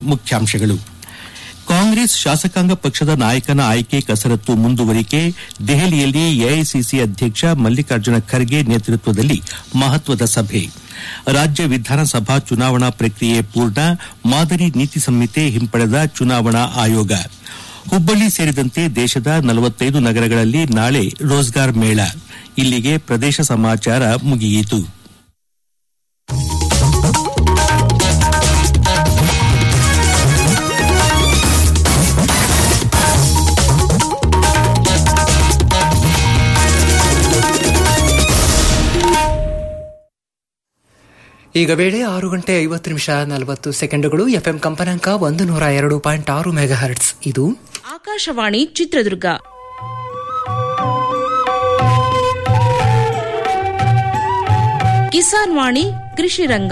ಮುಖ್ಯಾಂಶಗಳು ಕಾಂಗ್ರೆಸ್ ಶಾಸಕಾಂಗ ಪಕ್ಷದ ನಾಯಕನ ಆಯ್ಕೆ ಕಸರತ್ತು ಮುಂದುವರಿಕೆ ದೆಹಲಿಯಲ್ಲಿ ಎಐಸಿಸಿ ಅಧ್ಯಕ್ಷ ಮಲ್ಲಿಕಾರ್ಜುನ ಖರ್ಗೆ ನೇತೃತ್ವದಲ್ಲಿ ಮಹತ್ವದ ಸಭೆ ರಾಜ್ಯ ವಿಧಾನಸಭಾ ಚುನಾವಣಾ ಪ್ರಕ್ರಿಯೆ ಪೂರ್ಣ ಮಾದರಿ ನೀತಿ ಸಂಹಿತೆ ಹಿಂಪಡೆದ ಚುನಾವಣಾ ಆಯೋಗ ಹುಬ್ಬಳ್ಳಿ ಸೇರಿದಂತೆ ದೇಶದ ನಲವತ್ತೈದು ನಗರಗಳಲ್ಲಿ ನಾಳೆ ರೋಜ್ಗಾರ್ ಮೇಳ ಇಲ್ಲಿಗೆ ಪ್ರದೇಶ ಸಮಾಚಾರ ಮುಗಿಯಿತು ಈಗ ವೇಳೆ ಆರು ಗಂಟೆ ಐವತ್ತು ನಿಮಿಷ ನಲವತ್ತು ಸೆಕೆಂಡುಗಳು ಎಫ್ಎಂ ಕಂಪನಾಂಕ ಒಂದು ನೂರ ಎರಡು ಪಾಯಿಂಟ್ ಆರು ಮೆಗಾ ಹರ್ಟ್ಸ್ ಇದು ಆಕಾಶವಾಣಿ ಚಿತ್ರದುರ್ಗ ಕಿಸಾನ್ ವಾಣಿ ಕೃಷಿ ರಂಗ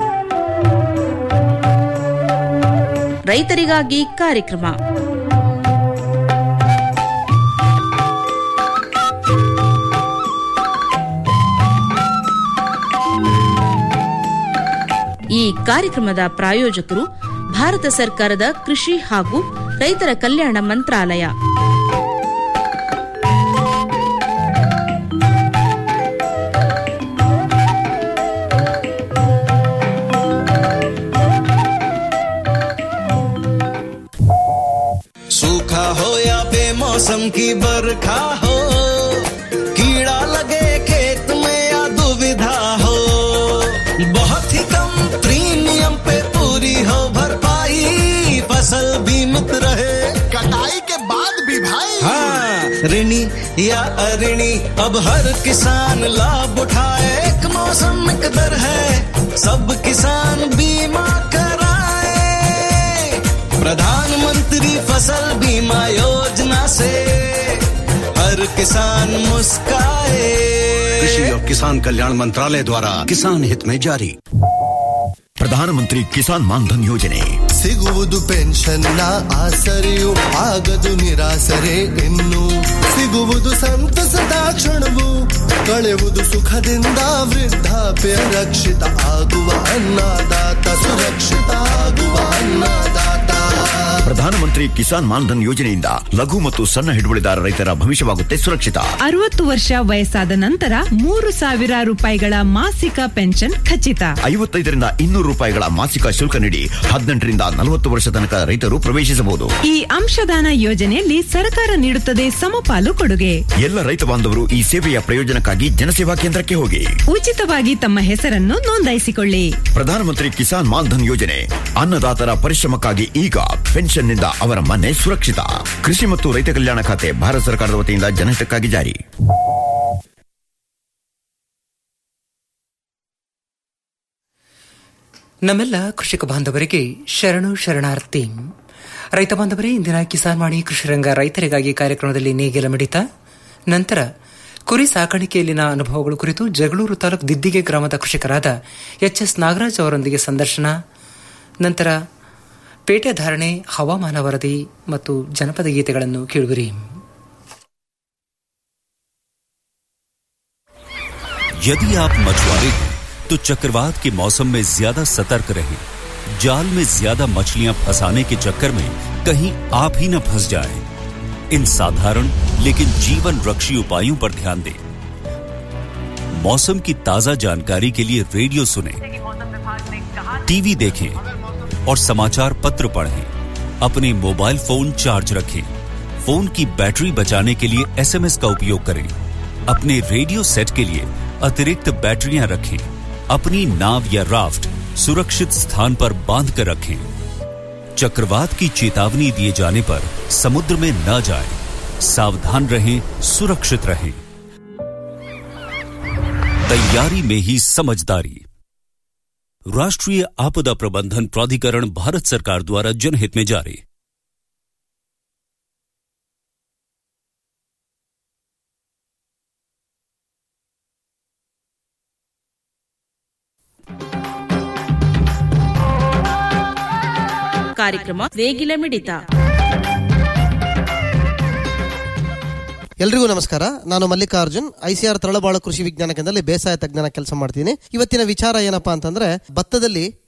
ರೈತರಿಗಾಗಿ ಕಾರ್ಯಕ್ರಮ ಈ ಕಾರ್ಯಕ್ರಮದ ಪ್ರಾಯೋಜಕರು ಭಾರತ ಸರ್ಕಾರದ ಕೃಷಿ ಹಾಗೂ ರೈತರ ಕಲ್ಯಾಣ ಮಂತ್ರಾಲಯ सूखा हो या बेमौसम की बरखा हो कीड़ा लगे खेत में या दुविधा हो बहुत ही कम प्रीमियम पे पूरी हो भरपाई फसल बीमित रहे कटाई के बाद भी भाई हाँ ऋणी या अऋणी अब हर किसान लाभ उठाए एक मौसम एक दर है सब किसान बीमा कराए प्रधानमंत्री फसल बीमा योजना से हर किसान मुस्काए कृषि और किसान कल्याण मंत्रालय द्वारा किसान हित में जारी ಪ್ರಧಾನಮಂತ್ರಿ ಕಿಸಾನ್ ಮಾನ್ಧನ್ ಯೋಜನೆ ಸಿಗುವುದು ಪೆನ್ಷನ್ನ ಆಸರೆಯು ಆಗದು ನಿರಾಸರೆ ಇನ್ನು ಸಿಗುವುದು ಸಂತಸದ ಕ್ಷಣವು ಕಳೆಯುವುದು ಸುಖದಿಂದ ವೃದ್ಧಾಪ್ಯ ರಕ್ಷಿತ ಆಗುವ ಅನ್ನದಾತ ಸುರಕ್ಷಿತ ಆಗುವ ಅನ್ನದಾತ ಪ್ರಧಾನಮಂತ್ರಿ ಕಿಸಾನ್ ಮಾನ್ಧನ್ ಯೋಜನೆಯಿಂದ ಲಘು ಮತ್ತು ಸಣ್ಣ ಹಿಡುವಳಿದಾರ ರೈತರ ಭವಿಷ್ಯವಾಗುತ್ತೆ ಸುರಕ್ಷಿತ ಅರವತ್ತು ವರ್ಷ ವಯಸ್ಸಾದ ನಂತರ ಮೂರು ಸಾವಿರ ರೂಪಾಯಿಗಳ ಮಾಸಿಕ ಪೆನ್ಷನ್ ಖಚಿತ ಐವತ್ತೈದರಿಂದ ಇನ್ನೂರು ರೂಪಾಯಿಗಳ ಮಾಸಿಕ ಶುಲ್ಕ ನೀಡಿ ಹದಿನೆಂಟರಿಂದ ನಲವತ್ತು ವರ್ಷ ತನಕ ರೈತರು ಪ್ರವೇಶಿಸಬಹುದು ಈ ಅಂಶದಾನ ಯೋಜನೆಯಲ್ಲಿ ಸರ್ಕಾರ ನೀಡುತ್ತದೆ ಸಮಪಾಲು ಕೊಡುಗೆ ಎಲ್ಲ ರೈತ ಬಾಂಧವರು ಈ ಸೇವೆಯ ಪ್ರಯೋಜನಕ್ಕಾಗಿ ಜನಸೇವಾ ಕೇಂದ್ರಕ್ಕೆ ಹೋಗಿ ಉಚಿತವಾಗಿ ತಮ್ಮ ಹೆಸರನ್ನು ನೋಂದಾಯಿಸಿಕೊಳ್ಳಿ ಪ್ರಧಾನಮಂತ್ರಿ ಕಿಸಾನ್ ಮಾನ್ಧನ್ ಯೋಜನೆ ಅನ್ನದಾತರ ಪರಿಶ್ರಮಕ್ಕಾಗಿ ಈಗ ಪೆನ್ಷನ್ನಿಂದ ಅವರ ಮನೆ ಸುರಕ್ಷಿತ ಕೃಷಿ ಮತ್ತು ರೈತ ಕಲ್ಯಾಣ ಖಾತೆ ಭಾರತ ಸರ್ಕಾರದ ವತಿಯಿಂದ ಜನಹಿತಕ್ಕಾಗಿ ಜಾರಿ ನಮ್ಮೆಲ್ಲ ಕೃಷಿಕ ಬಾಂಧವರಿಗೆ ಶರಣು ಶರಣಾರ್ಥಿ ರೈತ ಬಾಂಧವರೇ ಇಂದಿನ ಕಿಸಾನ್ ವಾಣಿ ಕೃಷಿ ರಂಗ ರೈತರಿಗಾಗಿ ಕಾರ್ಯಕ್ರಮದಲ್ಲಿ ನೇಗಿಲ ಮಿಡಿತ ನಂತರ ಕುರಿ ಸಾಕಾಣಿಕೆಯಲ್ಲಿನ ಅನುಭವಗಳು ಕುರಿತು ಜಗಳೂರು ತಾಲೂಕು ದಿದ್ದಿಗೆ ಗ್ರಾಮದ ಕೃಷಿಕರಾದ ಎಚ್ ಎಸ್ ನಾಗರಾಜ್ ಅವರೊಂದಿಗೆ ಸಂದರ್ಶನ ನಂತರ ಪೇಟೆ ಧಾರಣೆ ಹವಾಮಾನ ವರದಿ ಮತ್ತು ಜನಪದ ಗೀತೆಗಳನ್ನು ಕೇಳುವಿರಿ यदि आप मछुआरे हैं तो चक्रवात के मौसम में ज्यादा सतर्क रहें जाल में ज्यादा मछलियां फंसाने के चक्कर में कहीं आप ही न फंस जाएं। इन साधारण लेकिन जीवन रक्षी उपायों पर ध्यान दें मौसम की ताजा जानकारी के लिए रेडियो सुने टीवी देखें और समाचार पत्र पढ़ें अपने मोबाइल फोन चार्ज रखें फोन की बैटरी बचाने के लिए एसएमएस का उपयोग करें अपने रेडियो सेट के लिए अतिरिक्त बैटरियां रखें अपनी नाव या राफ्ट सुरक्षित स्थान पर बांध कर रखें चक्रवात की चेतावनी दिए जाने पर समुद्र में न जाएं, सावधान रहें सुरक्षित रहें तैयारी में ही समझदारी राष्ट्रीय आपदा प्रबंधन प्राधिकरण भारत सरकार द्वारा जनहित में जारी ಕಾರ್ಯಕ್ರಮ ನೇಗಿಲ ಮಿಡಿತ ಎಲ್ರಿಗೂ ನಮಸ್ಕಾರ ನಾನು ಮಲ್ಲಿಕಾರ್ಜುನ್ ಐಸಿಆರ್ ತಳಬಾಳು ಕೃಷಿ ವಿಜ್ಞಾನ ಕೇಂದ್ರದಲ್ಲಿ ಬೇಸಾಯ ತಜ್ಞನ ಕೆಲಸ ಮಾಡ್ತೀನಿ ಇವತ್ತಿನ ವಿಚಾರ ಏನಪ್ಪಾ ಅಂತಂದ್ರೆ ಭತ್ತದಲ್ಲಿ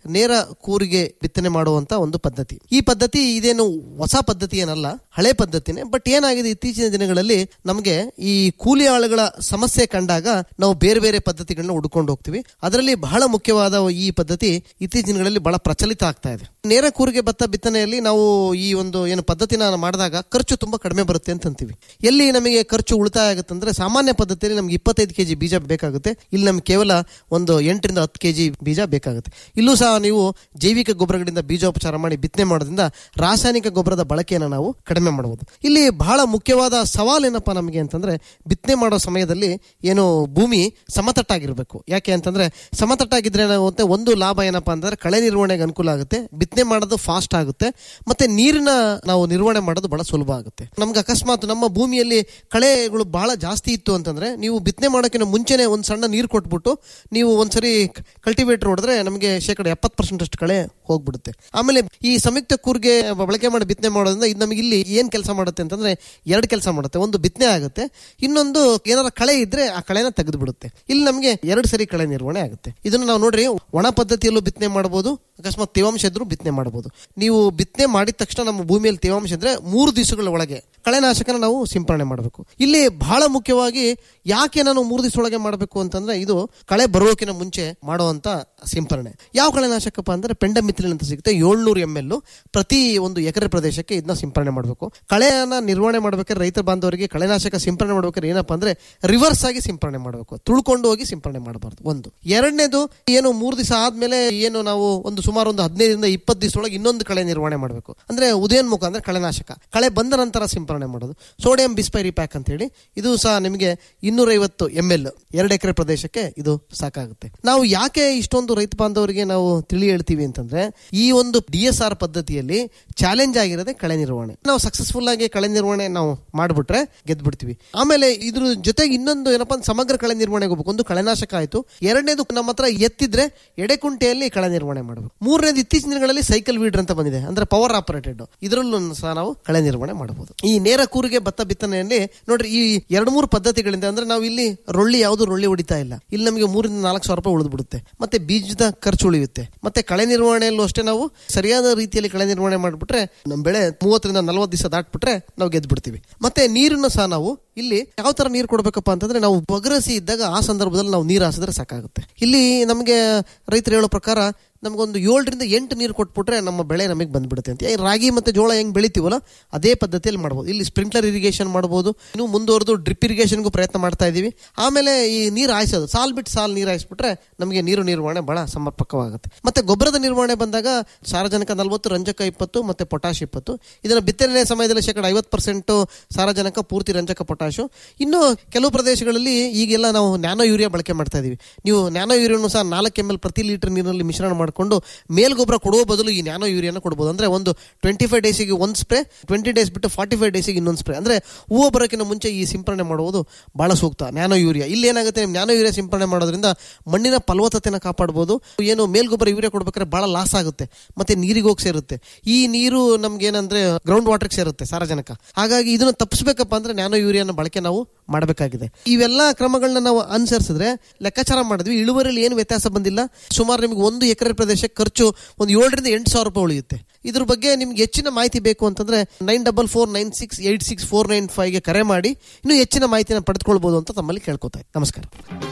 ನೇರ ಕೂರಿಗೆ ಬಿತ್ತನೆ ಮಾಡುವಂತ ಒಂದು ಪದ್ಧತಿ ಈ ಪದ್ಧತಿ ಇದೇನು ಹೊಸ ಪದ್ಧತಿ ಏನಲ್ಲ ಹಳೆ ಪದ್ಧತಿನೇ ಬಟ್ ಏನಾಗಿದೆ ಇತ್ತೀಚಿನ ದಿನಗಳಲ್ಲಿ ನಮಗೆ ಈ ಕೂಲಿ ಆಳುಗಳ ಸಮಸ್ಯೆ ಕಂಡಾಗ ನಾವು ಬೇರೆ ಬೇರೆ ಪದ್ಧತಿಗಳನ್ನ ಹುಡ್ಕೊಂಡು ಹೋಗ್ತೀವಿ ಅದರಲ್ಲಿ ಬಹಳ ಮುಖ್ಯವಾದ ಈ ಪದ್ಧತಿ ಇತ್ತೀಚಿನ ದಿನಗಳಲ್ಲಿ ಬಹಳ ಪ್ರಚಲಿತ ಆಗ್ತಾ ಇದೆ ನೇರ ಕೂರಿಗೆ ಭತ್ತ ಬಿತ್ತನೆಯಲ್ಲಿ ನಾವು ಈ ಒಂದು ಏನು ಪದ್ಧತಿನ ಮಾಡಿದಾಗ ಖರ್ಚು ತುಂಬಾ ಕಡಿಮೆ ಬರುತ್ತೆ ಅಂತ ಅಂತೀವಿ ಎಲ್ಲಿ ನಮಗೆ ಖರ್ಚು ಉಳಿತಾಯ ಆಗುತ್ತೆ ಅಂದ್ರೆ ಸಾಮಾನ್ಯ ಪದ್ಧತಿಯಲ್ಲಿ ನಮ್ಗೆ ಇಪ್ಪತ್ತೈದು ಕೆಜಿ ಬೀಜ ಬೇಕಾಗುತ್ತೆ ಇಲ್ಲಿ ನಮ್ಗೆ ಕೇವಲ ಒಂದು ಎಂಟರಿಂದ ಹತ್ತು ಕೆಜಿ ಬೀಜ ಬೇಕಾಗುತ್ತೆ ಇಲ್ಲೂ ಸಹ ನೀವು ಜೈವಿಕ ಗೊಬ್ಬರಗಳಿಂದ ಬೀಜೋಪಚಾರ ಮಾಡಿ ಬಿತ್ತನೆ ಮಾಡೋದ್ರಿಂದ ರಾಸಾಯನಿಕ ಗೊಬ್ಬರದ ಬಳಕೆಯನ್ನು ನಾವು ಕಡಿಮೆ ಮಾಡಬಹುದು ಇಲ್ಲಿ ಬಹಳ ಮುಖ್ಯವಾದ ಸವಾಲು ಏನಪ್ಪಾ ನಮಗೆ ಅಂತಂದ್ರೆ ಬಿತ್ತನೆ ಮಾಡೋ ಸಮಯದಲ್ಲಿ ಏನು ಭೂಮಿ ಸಮತಟ್ಟಾಗಿರ್ಬೇಕು ಯಾಕೆ ಅಂತಂದ್ರೆ ಸಮತಟ್ಟಾಗಿದ್ರೆ ನಾವು ಮತ್ತೆ ಒಂದು ಲಾಭ ಏನಪ್ಪಾ ಅಂತಂದ್ರೆ ಕಳೆ ನಿರ್ವಹಣೆಗೆ ಅನುಕೂಲ ಆಗುತ್ತೆ ಬಿತ್ತನೆ ಮಾಡೋದು ಫಾಸ್ಟ್ ಆಗುತ್ತೆ ಮತ್ತೆ ನೀರಿನ ನಾವು ನಿರ್ವಹಣೆ ಮಾಡೋದು ಬಹಳ ಸುಲಭ ಆಗುತ್ತೆ ನಮ್ಗೆ ಅಕಸ್ಮಾತ್ ನಮ್ಮ ಭೂಮಿಯಲ್ಲಿ ಕಳೆಗಳು ಬಹಳ ಜಾಸ್ತಿ ಇತ್ತು ಅಂತಂದ್ರೆ ನೀವು ಬಿತ್ತನೆ ಮಾಡೋಕ್ಕಿಂತ ಮುಂಚೆನೆ ಒಂದು ಸಣ್ಣ ನೀರು ಕೊಟ್ಬಿಟ್ಟು ನೀವು ಒಂದ್ಸರಿ ಕಲ್ಟಿವೇಟರ್ ಹೊಡೆದ್ರೆ ನಮಗೆ ಶೇಕಡ ಎಪ್ಪತ್ತು ಪರ್ಸೆಂಟ್ ಅಷ್ಟು ಕಳೆ ಹೋಗ್ಬಿಡುತ್ತೆ ಆಮೇಲೆ ಈ ಸಂಯುಕ್ತ ಕೂರ್ಗೆ ಬಳಕೆ ಮಾಡಿ ಬಿತ್ತನೆ ಮಾಡೋದ್ರಿಂದ ಇದು ನಮಗೆ ಇಲ್ಲಿ ಏನ್ ಕೆಲಸ ಮಾಡುತ್ತೆ ಅಂತಂದ್ರೆ ಎರಡು ಕೆಲಸ ಮಾಡುತ್ತೆ ಒಂದು ಬಿತ್ತನೆ ಆಗುತ್ತೆ ಇನ್ನೊಂದು ಏನಾರ ಕಳೆ ಇದ್ರೆ ಆ ಕಳೆನ ತೆಗೆದು ಬಿಡುತ್ತೆ ಇಲ್ಲಿ ನಮಗೆ ಎರಡು ಸರಿ ಕಳೆ ನಿರ್ವಹಣೆ ಆಗುತ್ತೆ ಇದನ್ನ ನಾವು ನೋಡ್ರಿ ಒಣ ಪದ್ಧತಿಯಲ್ಲೂ ಬಿತ್ತನೆ ಮಾಡಬಹುದು ಅಕಸ್ಮಾತ್ ತೇವಾಂಶ ಇದ್ರೂ ಬಿತ್ತನೆ ಮಾಡಬಹುದು ನೀವು ಬಿತ್ತನೆ ಮಾಡಿದ ತಕ್ಷಣ ನಮ್ಮ ಭೂಮಿಯಲ್ಲಿ ತೇವಾಂಶ ಇದ್ರೆ ಮೂರು ದಿವಸಗಳ ಒಳಗೆ ಕಳೆನಾಶಕನ ನಾವು ಸಿಂಪರಣೆ ಮಾಡಬೇಕು ಇಲ್ಲಿ ಬಹಳ ಮುಖ್ಯವಾಗಿ ಯಾಕೆ ನಾನು ಮೂರು ದಿವಸ ಒಳಗೆ ಮಾಡಬೇಕು ಅಂತಂದ್ರೆ ಇದು ಕಳೆ ಬರೋಕಿನ ಮುಂಚೆ ಮಾಡುವಂತ ಸಿಂಪರಣೆ ಯಾವ ಕಳೆನಾಶಕಪ್ಪ ಅಂದ್ರೆ ಪೆಂಡಮಿಥಿಲಿನ್ ಅಂತ ಸಿಗುತ್ತೆ ಏಳ್ನೂರು ಎಂ ಎಲ್ ಪ್ರತಿ ಒಂದು ಎಕರೆ ಪ್ರದೇಶಕ್ಕೆ ಇದನ್ನ ಸಿಂಪರಣೆ ಮಾಡಬೇಕು ಕಳೆಯನ್ನ ನಿರ್ವಹಣೆ ಮಾಡ್ಬೇಕಾದ್ರೆ ರೈತ ಬಾಂಧವರಿಗೆ ಕಳೆನಾಶಕ ಸಿಂಪರಣೆ ಮಾಡ್ಬೇಕಾದ್ರೆ ಏನಪ್ಪಾ ಅಂದ್ರೆ ರಿವರ್ಸ್ ಆಗಿ ಸಿಂಪರಣೆ ಮಾಡಬೇಕು ತುಳ್ಕೊಂಡು ಹೋಗಿ ಸಿಂಪರಣೆ ಮಾಡಬಾರ್ದು ಒಂದು ಎರಡನೇದು ಏನು ಮೂರು ದಿವಸ ಆದ್ಮೇಲೆ ಏನು ನಾವು ಒಂದು ಸುಮಾರು ಒಂದು ಹದಿನೈದರಿಂದ ಇಪ್ಪತ್ತು ದಿವಸದೊಳಗೆ ಇನ್ನೊಂದು ಕಳೆ ನಿರ್ವಹಣೆ ಮಾಡಬೇಕು ಅಂದ್ರೆ ಉದಯೋನ್ಮುಖ ಅಂದ್ರೆ ಕಳೆನಾಶಕ ಕಳೆ ಬಂದ ನಂತರ ಸಿಂಪರಣೆ ಮಾಡೋದು ಸೋಡಿಯಂ ಬಿಸ್ಪೈರಿ ಪ್ಯಾಕ್ ಅಂತ ಹೇಳಿ ಇದು ಸಹ ನಿಮಗೆ ಇನ್ನೂರೈವತ್ತು ಎಂ ಎಲ್ ಎರಡು ಎಕರೆ ಪ್ರದೇಶಕ್ಕೆ ಇದು ಸಾಕಾಗುತ್ತೆ ನಾವು ಯಾಕೆ ಇಷ್ಟೊಂದು ರೈತ ಬಾಂಧವರಿಗೆ ನಾವು ತಿಳಿ ಹೇಳ್ತೀವಿ ಅಂತಂದ್ರೆ ಈ ಒಂದು ಡಿ ಎಸ್ ಆರ್ ಪದ್ಧತಿಯಲ್ಲಿ ಚಾಲೆಂಜ್ ಆಗಿರೋದೇ ಕಳೆ ನಿರ್ವಹಣೆ ನಾವು ಸಕ್ಸಸ್ಫುಲ್ ಆಗಿ ಕಳೆ ನಿರ್ವಹಣೆ ನಾವು ಮಾಡ್ಬಿಟ್ರೆ ಗೆದ್ಬಿಡ್ತೀವಿ ಆಮೇಲೆ ಇದ್ರ ಜೊತೆಗೆ ಇನ್ನೊಂದು ಏನಪ್ಪಾ ಅಂದ್ರೆ ಸಮಗ್ರ ಕಳೆ ನಿರ್ವಹಣೆಗೆ ಹೋಗ್ಬೇಕು ಒಂದು ಕಳೆನಾಶಕ ಆಯ್ತು ಎರಡನೇದು ನಮ್ಮ ಹತ್ರ ಎತ್ತಿದ್ರೆ ಎಡೆಕುಂಟೆಯಲ್ಲಿ ಕಳೆ ನಿರ್ವಹಣೆ ಮಾಡಬೇಕು ಮೂರನೇದು ಇತ್ತೀಚಿನ ದಿನಗಳಲ್ಲಿ ಸೈಕಲ್ ವೀಡರ್ ಅಂತ ಬಂದಿದೆ ಅಂದ್ರೆ ಪವರ್ ಆಪರೇಟೆಡ್ ಇದರಲ್ಲೂ ಸಹ ನಾವು ಕಳೆ ನಿರ್ವಹಣೆ ಮಾಡಬಹುದು ಈ ನೇರ ಕೂರಿಗೆ ಭತ್ತ ಬಿತ್ತನೆಯಲ್ಲಿ ನೋಡ್ರಿ ಈ ಎರಡು ಮೂರು ಪದ್ಧತಿಗಳಿಂದ ಅಂದ್ರೆ ನಾವು ಇಲ್ಲಿ ರೊಳ್ಳಿ ಯಾವುದು ರೊಳ್ಳಿ ಹೊಡಿತಾ ಇಲ್ಲ ಇಲ್ಲಿ ನಮಗೆ ಮೂರಿಂದ ನಾಲ್ಕು ಸಾವಿರ ರೂಪಾಯಿ ಉಳಿದು ಬಿಡುತ್ತೆ ಮತ್ತೆ ಬೀಜದ ಖರ್ಚು ಉಳಿಯುತ್ತೆ ಮತ್ತೆ ಕಳೆ ನಿರ್ವಹಣೆಯಲ್ಲೂ ಅಷ್ಟೇ ನಾವು ಸರಿಯಾದ ರೀತಿಯಲ್ಲಿ ಕಳೆ ನಿರ್ವಹಣೆ ಮಾಡಿಬಿಟ್ರೆ ನಮ್ಮ ಬೆಳೆ ಮೂವತ್ತರಿಂದ ನಲವತ್ತು ದಿವಸ ದಾಟ್ಬಿಟ್ರೆ ನಾವು ಗೆದ್ದು ಬಿಡ್ತೀವಿ ಮತ್ತೆ ನೀರನ್ನು ಸಹ ನಾವು ಇಲ್ಲಿ ಯಾವ ತರ ನೀರು ಕೊಡ್ಬೇಕಪ್ಪ ಅಂತಂದ್ರೆ ನಾವು ಬಗರಸಿ ಇದ್ದಾಗ ಆ ಸಂದರ್ಭದಲ್ಲಿ ನಾವು ನೀರು ಹಾಸಿದ್ರೆ ಸಾಕಾಗುತ್ತೆ ಇಲ್ಲಿ ನಮಗೆ ರೈತರು ಹೇಳೋ ಪ್ರಕಾರ ನಮಗೊಂದು ಏಳರಿಂದ ಎಂಟು ನೀರು ಕೊಟ್ಬಿಟ್ರೆ ನಮ್ಮ ಬೆಳೆ ನಮಗೆ ಬಂದ್ಬಿಡುತ್ತೆ ಅಂತ ಈ ರಾಗಿ ಮತ್ತೆ ಜೋಳ ಹೆಂಗ್ ಬೆಳಿತೀವಲ್ಲ ಅದೇ ಪದ್ಧತಿಯಲ್ಲಿ ಮಾಡ್ಬೋದು ಇಲ್ಲಿ ಸ್ಪ್ರಿಂಕ್ಲರ್ ಇರಿಗೇಷನ್ ಮಾಡ್ಬೋದು ಇನ್ನು ಮುಂದುವರೆದು ಡ್ರಿಪ್ ಇರಿಗೇಷನ್ಗೂ ಪ್ರಯತ್ನ ಮಾಡ್ತಾ ಇದೀವಿ ಆಮೇಲೆ ಈ ನೀರು ಹಾಯಿಸೋದು ಸಾಲ್ ಬಿಟ್ಟು ಸಾಲ್ ನೀರು ಹಾಯಿಸ್ಬಿಟ್ರೆ ನಮಗೆ ನೀರು ನಿರ್ವಹಣೆ ಬಹಳ ಸಮರ್ಪಕವಾಗುತ್ತೆ ಮತ್ತೆ ಗೊಬ್ಬರದ ನಿರ್ವಹಣೆ ಬಂದಾಗ ಸಾರಜನಕ ನಲವತ್ತು ರಂಜಕ ಇಪ್ಪತ್ತು ಮತ್ತೆ ಪೊಟಾಶ್ ಇಪ್ಪತ್ತು ಇದನ್ನ ಬಿತ್ತನೆ ಸಮಯದಲ್ಲಿ ಶೇಕಡ ಐವತ್ತು ಪರ್ಸೆಂಟ್ ಸಾರಜನಕ ಪೂರ್ತಿ ರಂಜಕ ಪೊಟಾಶು ಇನ್ನು ಕೆಲವು ಪ್ರದೇಶಗಳಲ್ಲಿ ಈಗೆಲ್ಲ ನಾವು ನ್ಯಾನೋ ಯೂರಿಯಾ ಬಳಕೆ ಮಾಡ್ತಾ ಇದೀವಿ ನೀವು ನ್ಯಾನೋ ಯೂರಿಯಾನು ಸಹ ನಾಲ್ಕು ಎಮ್ ಎಲ್ ಪ್ರತಿ ಲೀಟರ್ ನೀರಿನಲ್ಲಿ ಮಿಶ್ರಣ ಮಾಡಿಕೊಂಡು ಮೇಲ್ಗೊಬ್ಬರ ಕೊಡುವ ಬದಲು ಈ ನ್ಯಾನೋ ಯೂರಿಯಾನ ಕೊಡಬಹುದು ಅಂದ್ರೆ ಒಂದು ಟ್ವೆಂಟಿ ಫೈವ್ ಡೇಸಿಗೆ ಒಂದು ಸ್ಪ್ರೇ ಟ್ವೆಂಟಿ ಡೇಸ್ ಬಿಟ್ಟು ಫಾರ್ಟಿ ಫೈವ್ ಡೇಸಿಗೆ ಇನ್ನೊಂದು ಸ್ಪ್ರೇ ಅಂದ್ರೆ ಹೂವು ಬರೋಕ್ಕಿಂತ ಮುಂಚೆ ಈ ಸಿಂಪರಣೆ ಮಾಡುವುದು ಬಹಳ ಸೂಕ್ತ ನ್ಯಾನೋ ಯೂರಿಯಾ ಇಲ್ಲಿ ಏನಾಗುತ್ತೆ ನ್ಯಾನೋ ಯೂರಿಯಾ ಸಿಂಪರಣೆ ಮಾಡೋದ್ರಿಂದ ಮಣ್ಣಿನ ಫಲವತ್ತತೆನ ಕಾಪಾಡಬಹುದು ಏನು ಮೇಲ್ಗೊಬ್ಬರ ಯೂರಿಯಾ ಕೊಡ್ಬೇಕಾದ್ರೆ ಬಹಳ ಲಾಸ್ ಆಗುತ್ತೆ ಮತ್ತೆ ನೀರಿಗೆ ಹೋಗಿ ಸೇರುತ್ತೆ ಈ ನೀರು ನಮ್ಗೆ ಏನಂದ್ರೆ ಗ್ರೌಂಡ್ ವಾಟರ್ಗೆ ಸೇರುತ್ತೆ ಸಾರಜನಕ ಹಾಗಾಗಿ ಇದನ್ನ ತಪ್ಪಿಸ್ಬೇಕಪ್ಪ ಅಂದ್ರೆ ನ್ಯಾನೋ ಯೂರಿಯಾನ ಬಳಕೆ ನಾವು ಮಾಡಬೇಕಾಗಿದೆ ಇವೆಲ್ಲ ಕ್ರಮಗಳನ್ನ ನಾವು ಅನುಸರಿಸಿದ್ರೆ ಲೆಕ್ಕಾಚಾರ ಮಾಡಿದ್ವಿ ಇಳುವರಿಯಲ್ಲಿ ಏನು ವ್ಯತ್ಯಾಸ ಬಂದಿಲ್ಲ ಸುಮಾರು ನಿಮ್ಗೆ ಒಂದು ಎಕರೆ ಪ್ರದೇಶಕ್ಕೆ ಖರ್ಚು ಒಂದು ಏಳರಿಂದ ಎಂಟು ಸಾವಿರ ರೂಪಾಯಿ ಉಳಿಯುತ್ತೆ ಇದ್ರ ಬಗ್ಗೆ ನಿಮ್ಗೆ ಹೆಚ್ಚಿನ ಮಾಹಿತಿ ಬೇಕು ಅಂತಂದ್ರೆ nine double four nine six eight six four nine ಫೈವ್ಗೆ ಕರೆ ಮಾಡಿ ಇನ್ನೂ ಹೆಚ್ಚಿನ ಮಾಹಿತಿನ ಪಡೆದುಕೊಳ್ಬಹುದು ಅಂತ ತಮ್ಮಲ್ಲಿ ಕೇಳ್ಕೊತಾ ಇದ್ದೀನಿ. ನಮಸ್ಕಾರ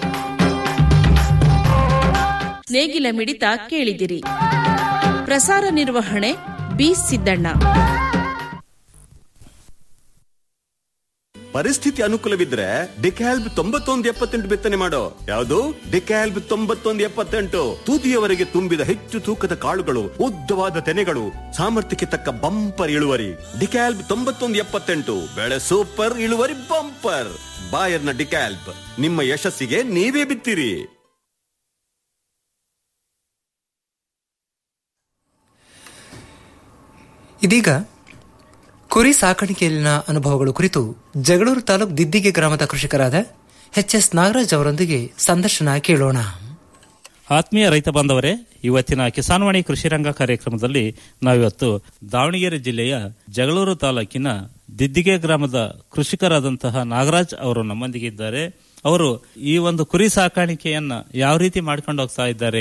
ನೇಗಿಲ ಮಿಡಿತ ಕೇಳಿದಿರಿ ಪ್ರಸಾರ ನಿರ್ವಹಣೆ ಬಿ ಸಿದ್ದಣ್ಣ ಪರಿಸ್ಥಿತಿ ಅನುಕೂಲವಿದ್ರೆ ಡಿಕ್ಯಾಲ್ಬ್ ತೊಂಬತ್ತೊಂದು ಎಪ್ಪತ್ತೆಂಟು ಬಿತ್ತನೆ ಮಾಡೋ ಯಾವುದು ಡಿಕ್ಯಾಲ್ಬ್ ತೊಂಬತ್ತೊಂದು ಎಪ್ಪತ್ತೆಂಟು ತುದಿಯವರೆಗೆ ತುಂಬಿದ ಹೆಚ್ಚು ತೂಕದ ಕಾಳುಗಳು ಉದ್ದವಾದ ತೆನೆಗಳು ಸಾಮರ್ಥ್ಯಕ್ಕೆ ತಕ್ಕ ಬಂಪರ್ ಇಳುವರಿ ಡಿಕ್ಯಾಲ್ಬ್ ತೊಂಬತ್ತೊಂದು ಎಪ್ಪತ್ತೆಂಟು ಬೆಳೆ ಸೂಪರ್ ಇಳುವರಿ ಬಂಪರ್ ಬಾಯರ್ನ ಡಿಕ್ಯಾಲ್ಬ್ ನಿಮ್ಮ ಯಶಸ್ಸಿಗೆ ನೀವೇ ಬಿತ್ತಿರಿ ಇದೀಗ ಕುರಿ ಸಾಕಾಣಿಕೆಯಲ್ಲಿನ ಅನುಭವಗಳು ಕುರಿತು ಜಗಳೂರು ತಾಲೂಕು ದಿದ್ದಿಗೆ ಗ್ರಾಮದ ಕೃಷಿಕರಾದ ಎಚ್ ಎಸ್ ನಾಗರಾಜ್ ಅವರೊಂದಿಗೆ ಸಂದರ್ಶನ ಕೇಳೋಣ ಆತ್ಮೀಯ ರೈತ ಬಾಂಧವರೇ ಇವತ್ತಿನ ಕಿಸಾನ್ವಾಣಿ ಕೃಷಿ ರಂಗ ಕಾರ್ಯಕ್ರಮದಲ್ಲಿ ನಾವಿವತ್ತು ದಾವಣಗೆರೆ ಜಿಲ್ಲೆಯ ಜಗಳೂರು ತಾಲೂಕಿನ ದಿದ್ದಿಗೆ ಗ್ರಾಮದ ಕೃಷಿಕರಾದಂತಹ ನಾಗರಾಜ್ ಅವರು ನಮ್ಮೊಂದಿಗೆ ಇದ್ದಾರೆ ಅವರು ಈ ಒಂದು ಕುರಿ ಸಾಕಾಣಿಕೆಯನ್ನ ಯಾವ ರೀತಿ ಮಾಡ್ಕೊಂಡು ಹೋಗ್ತಾ ಇದ್ದಾರೆ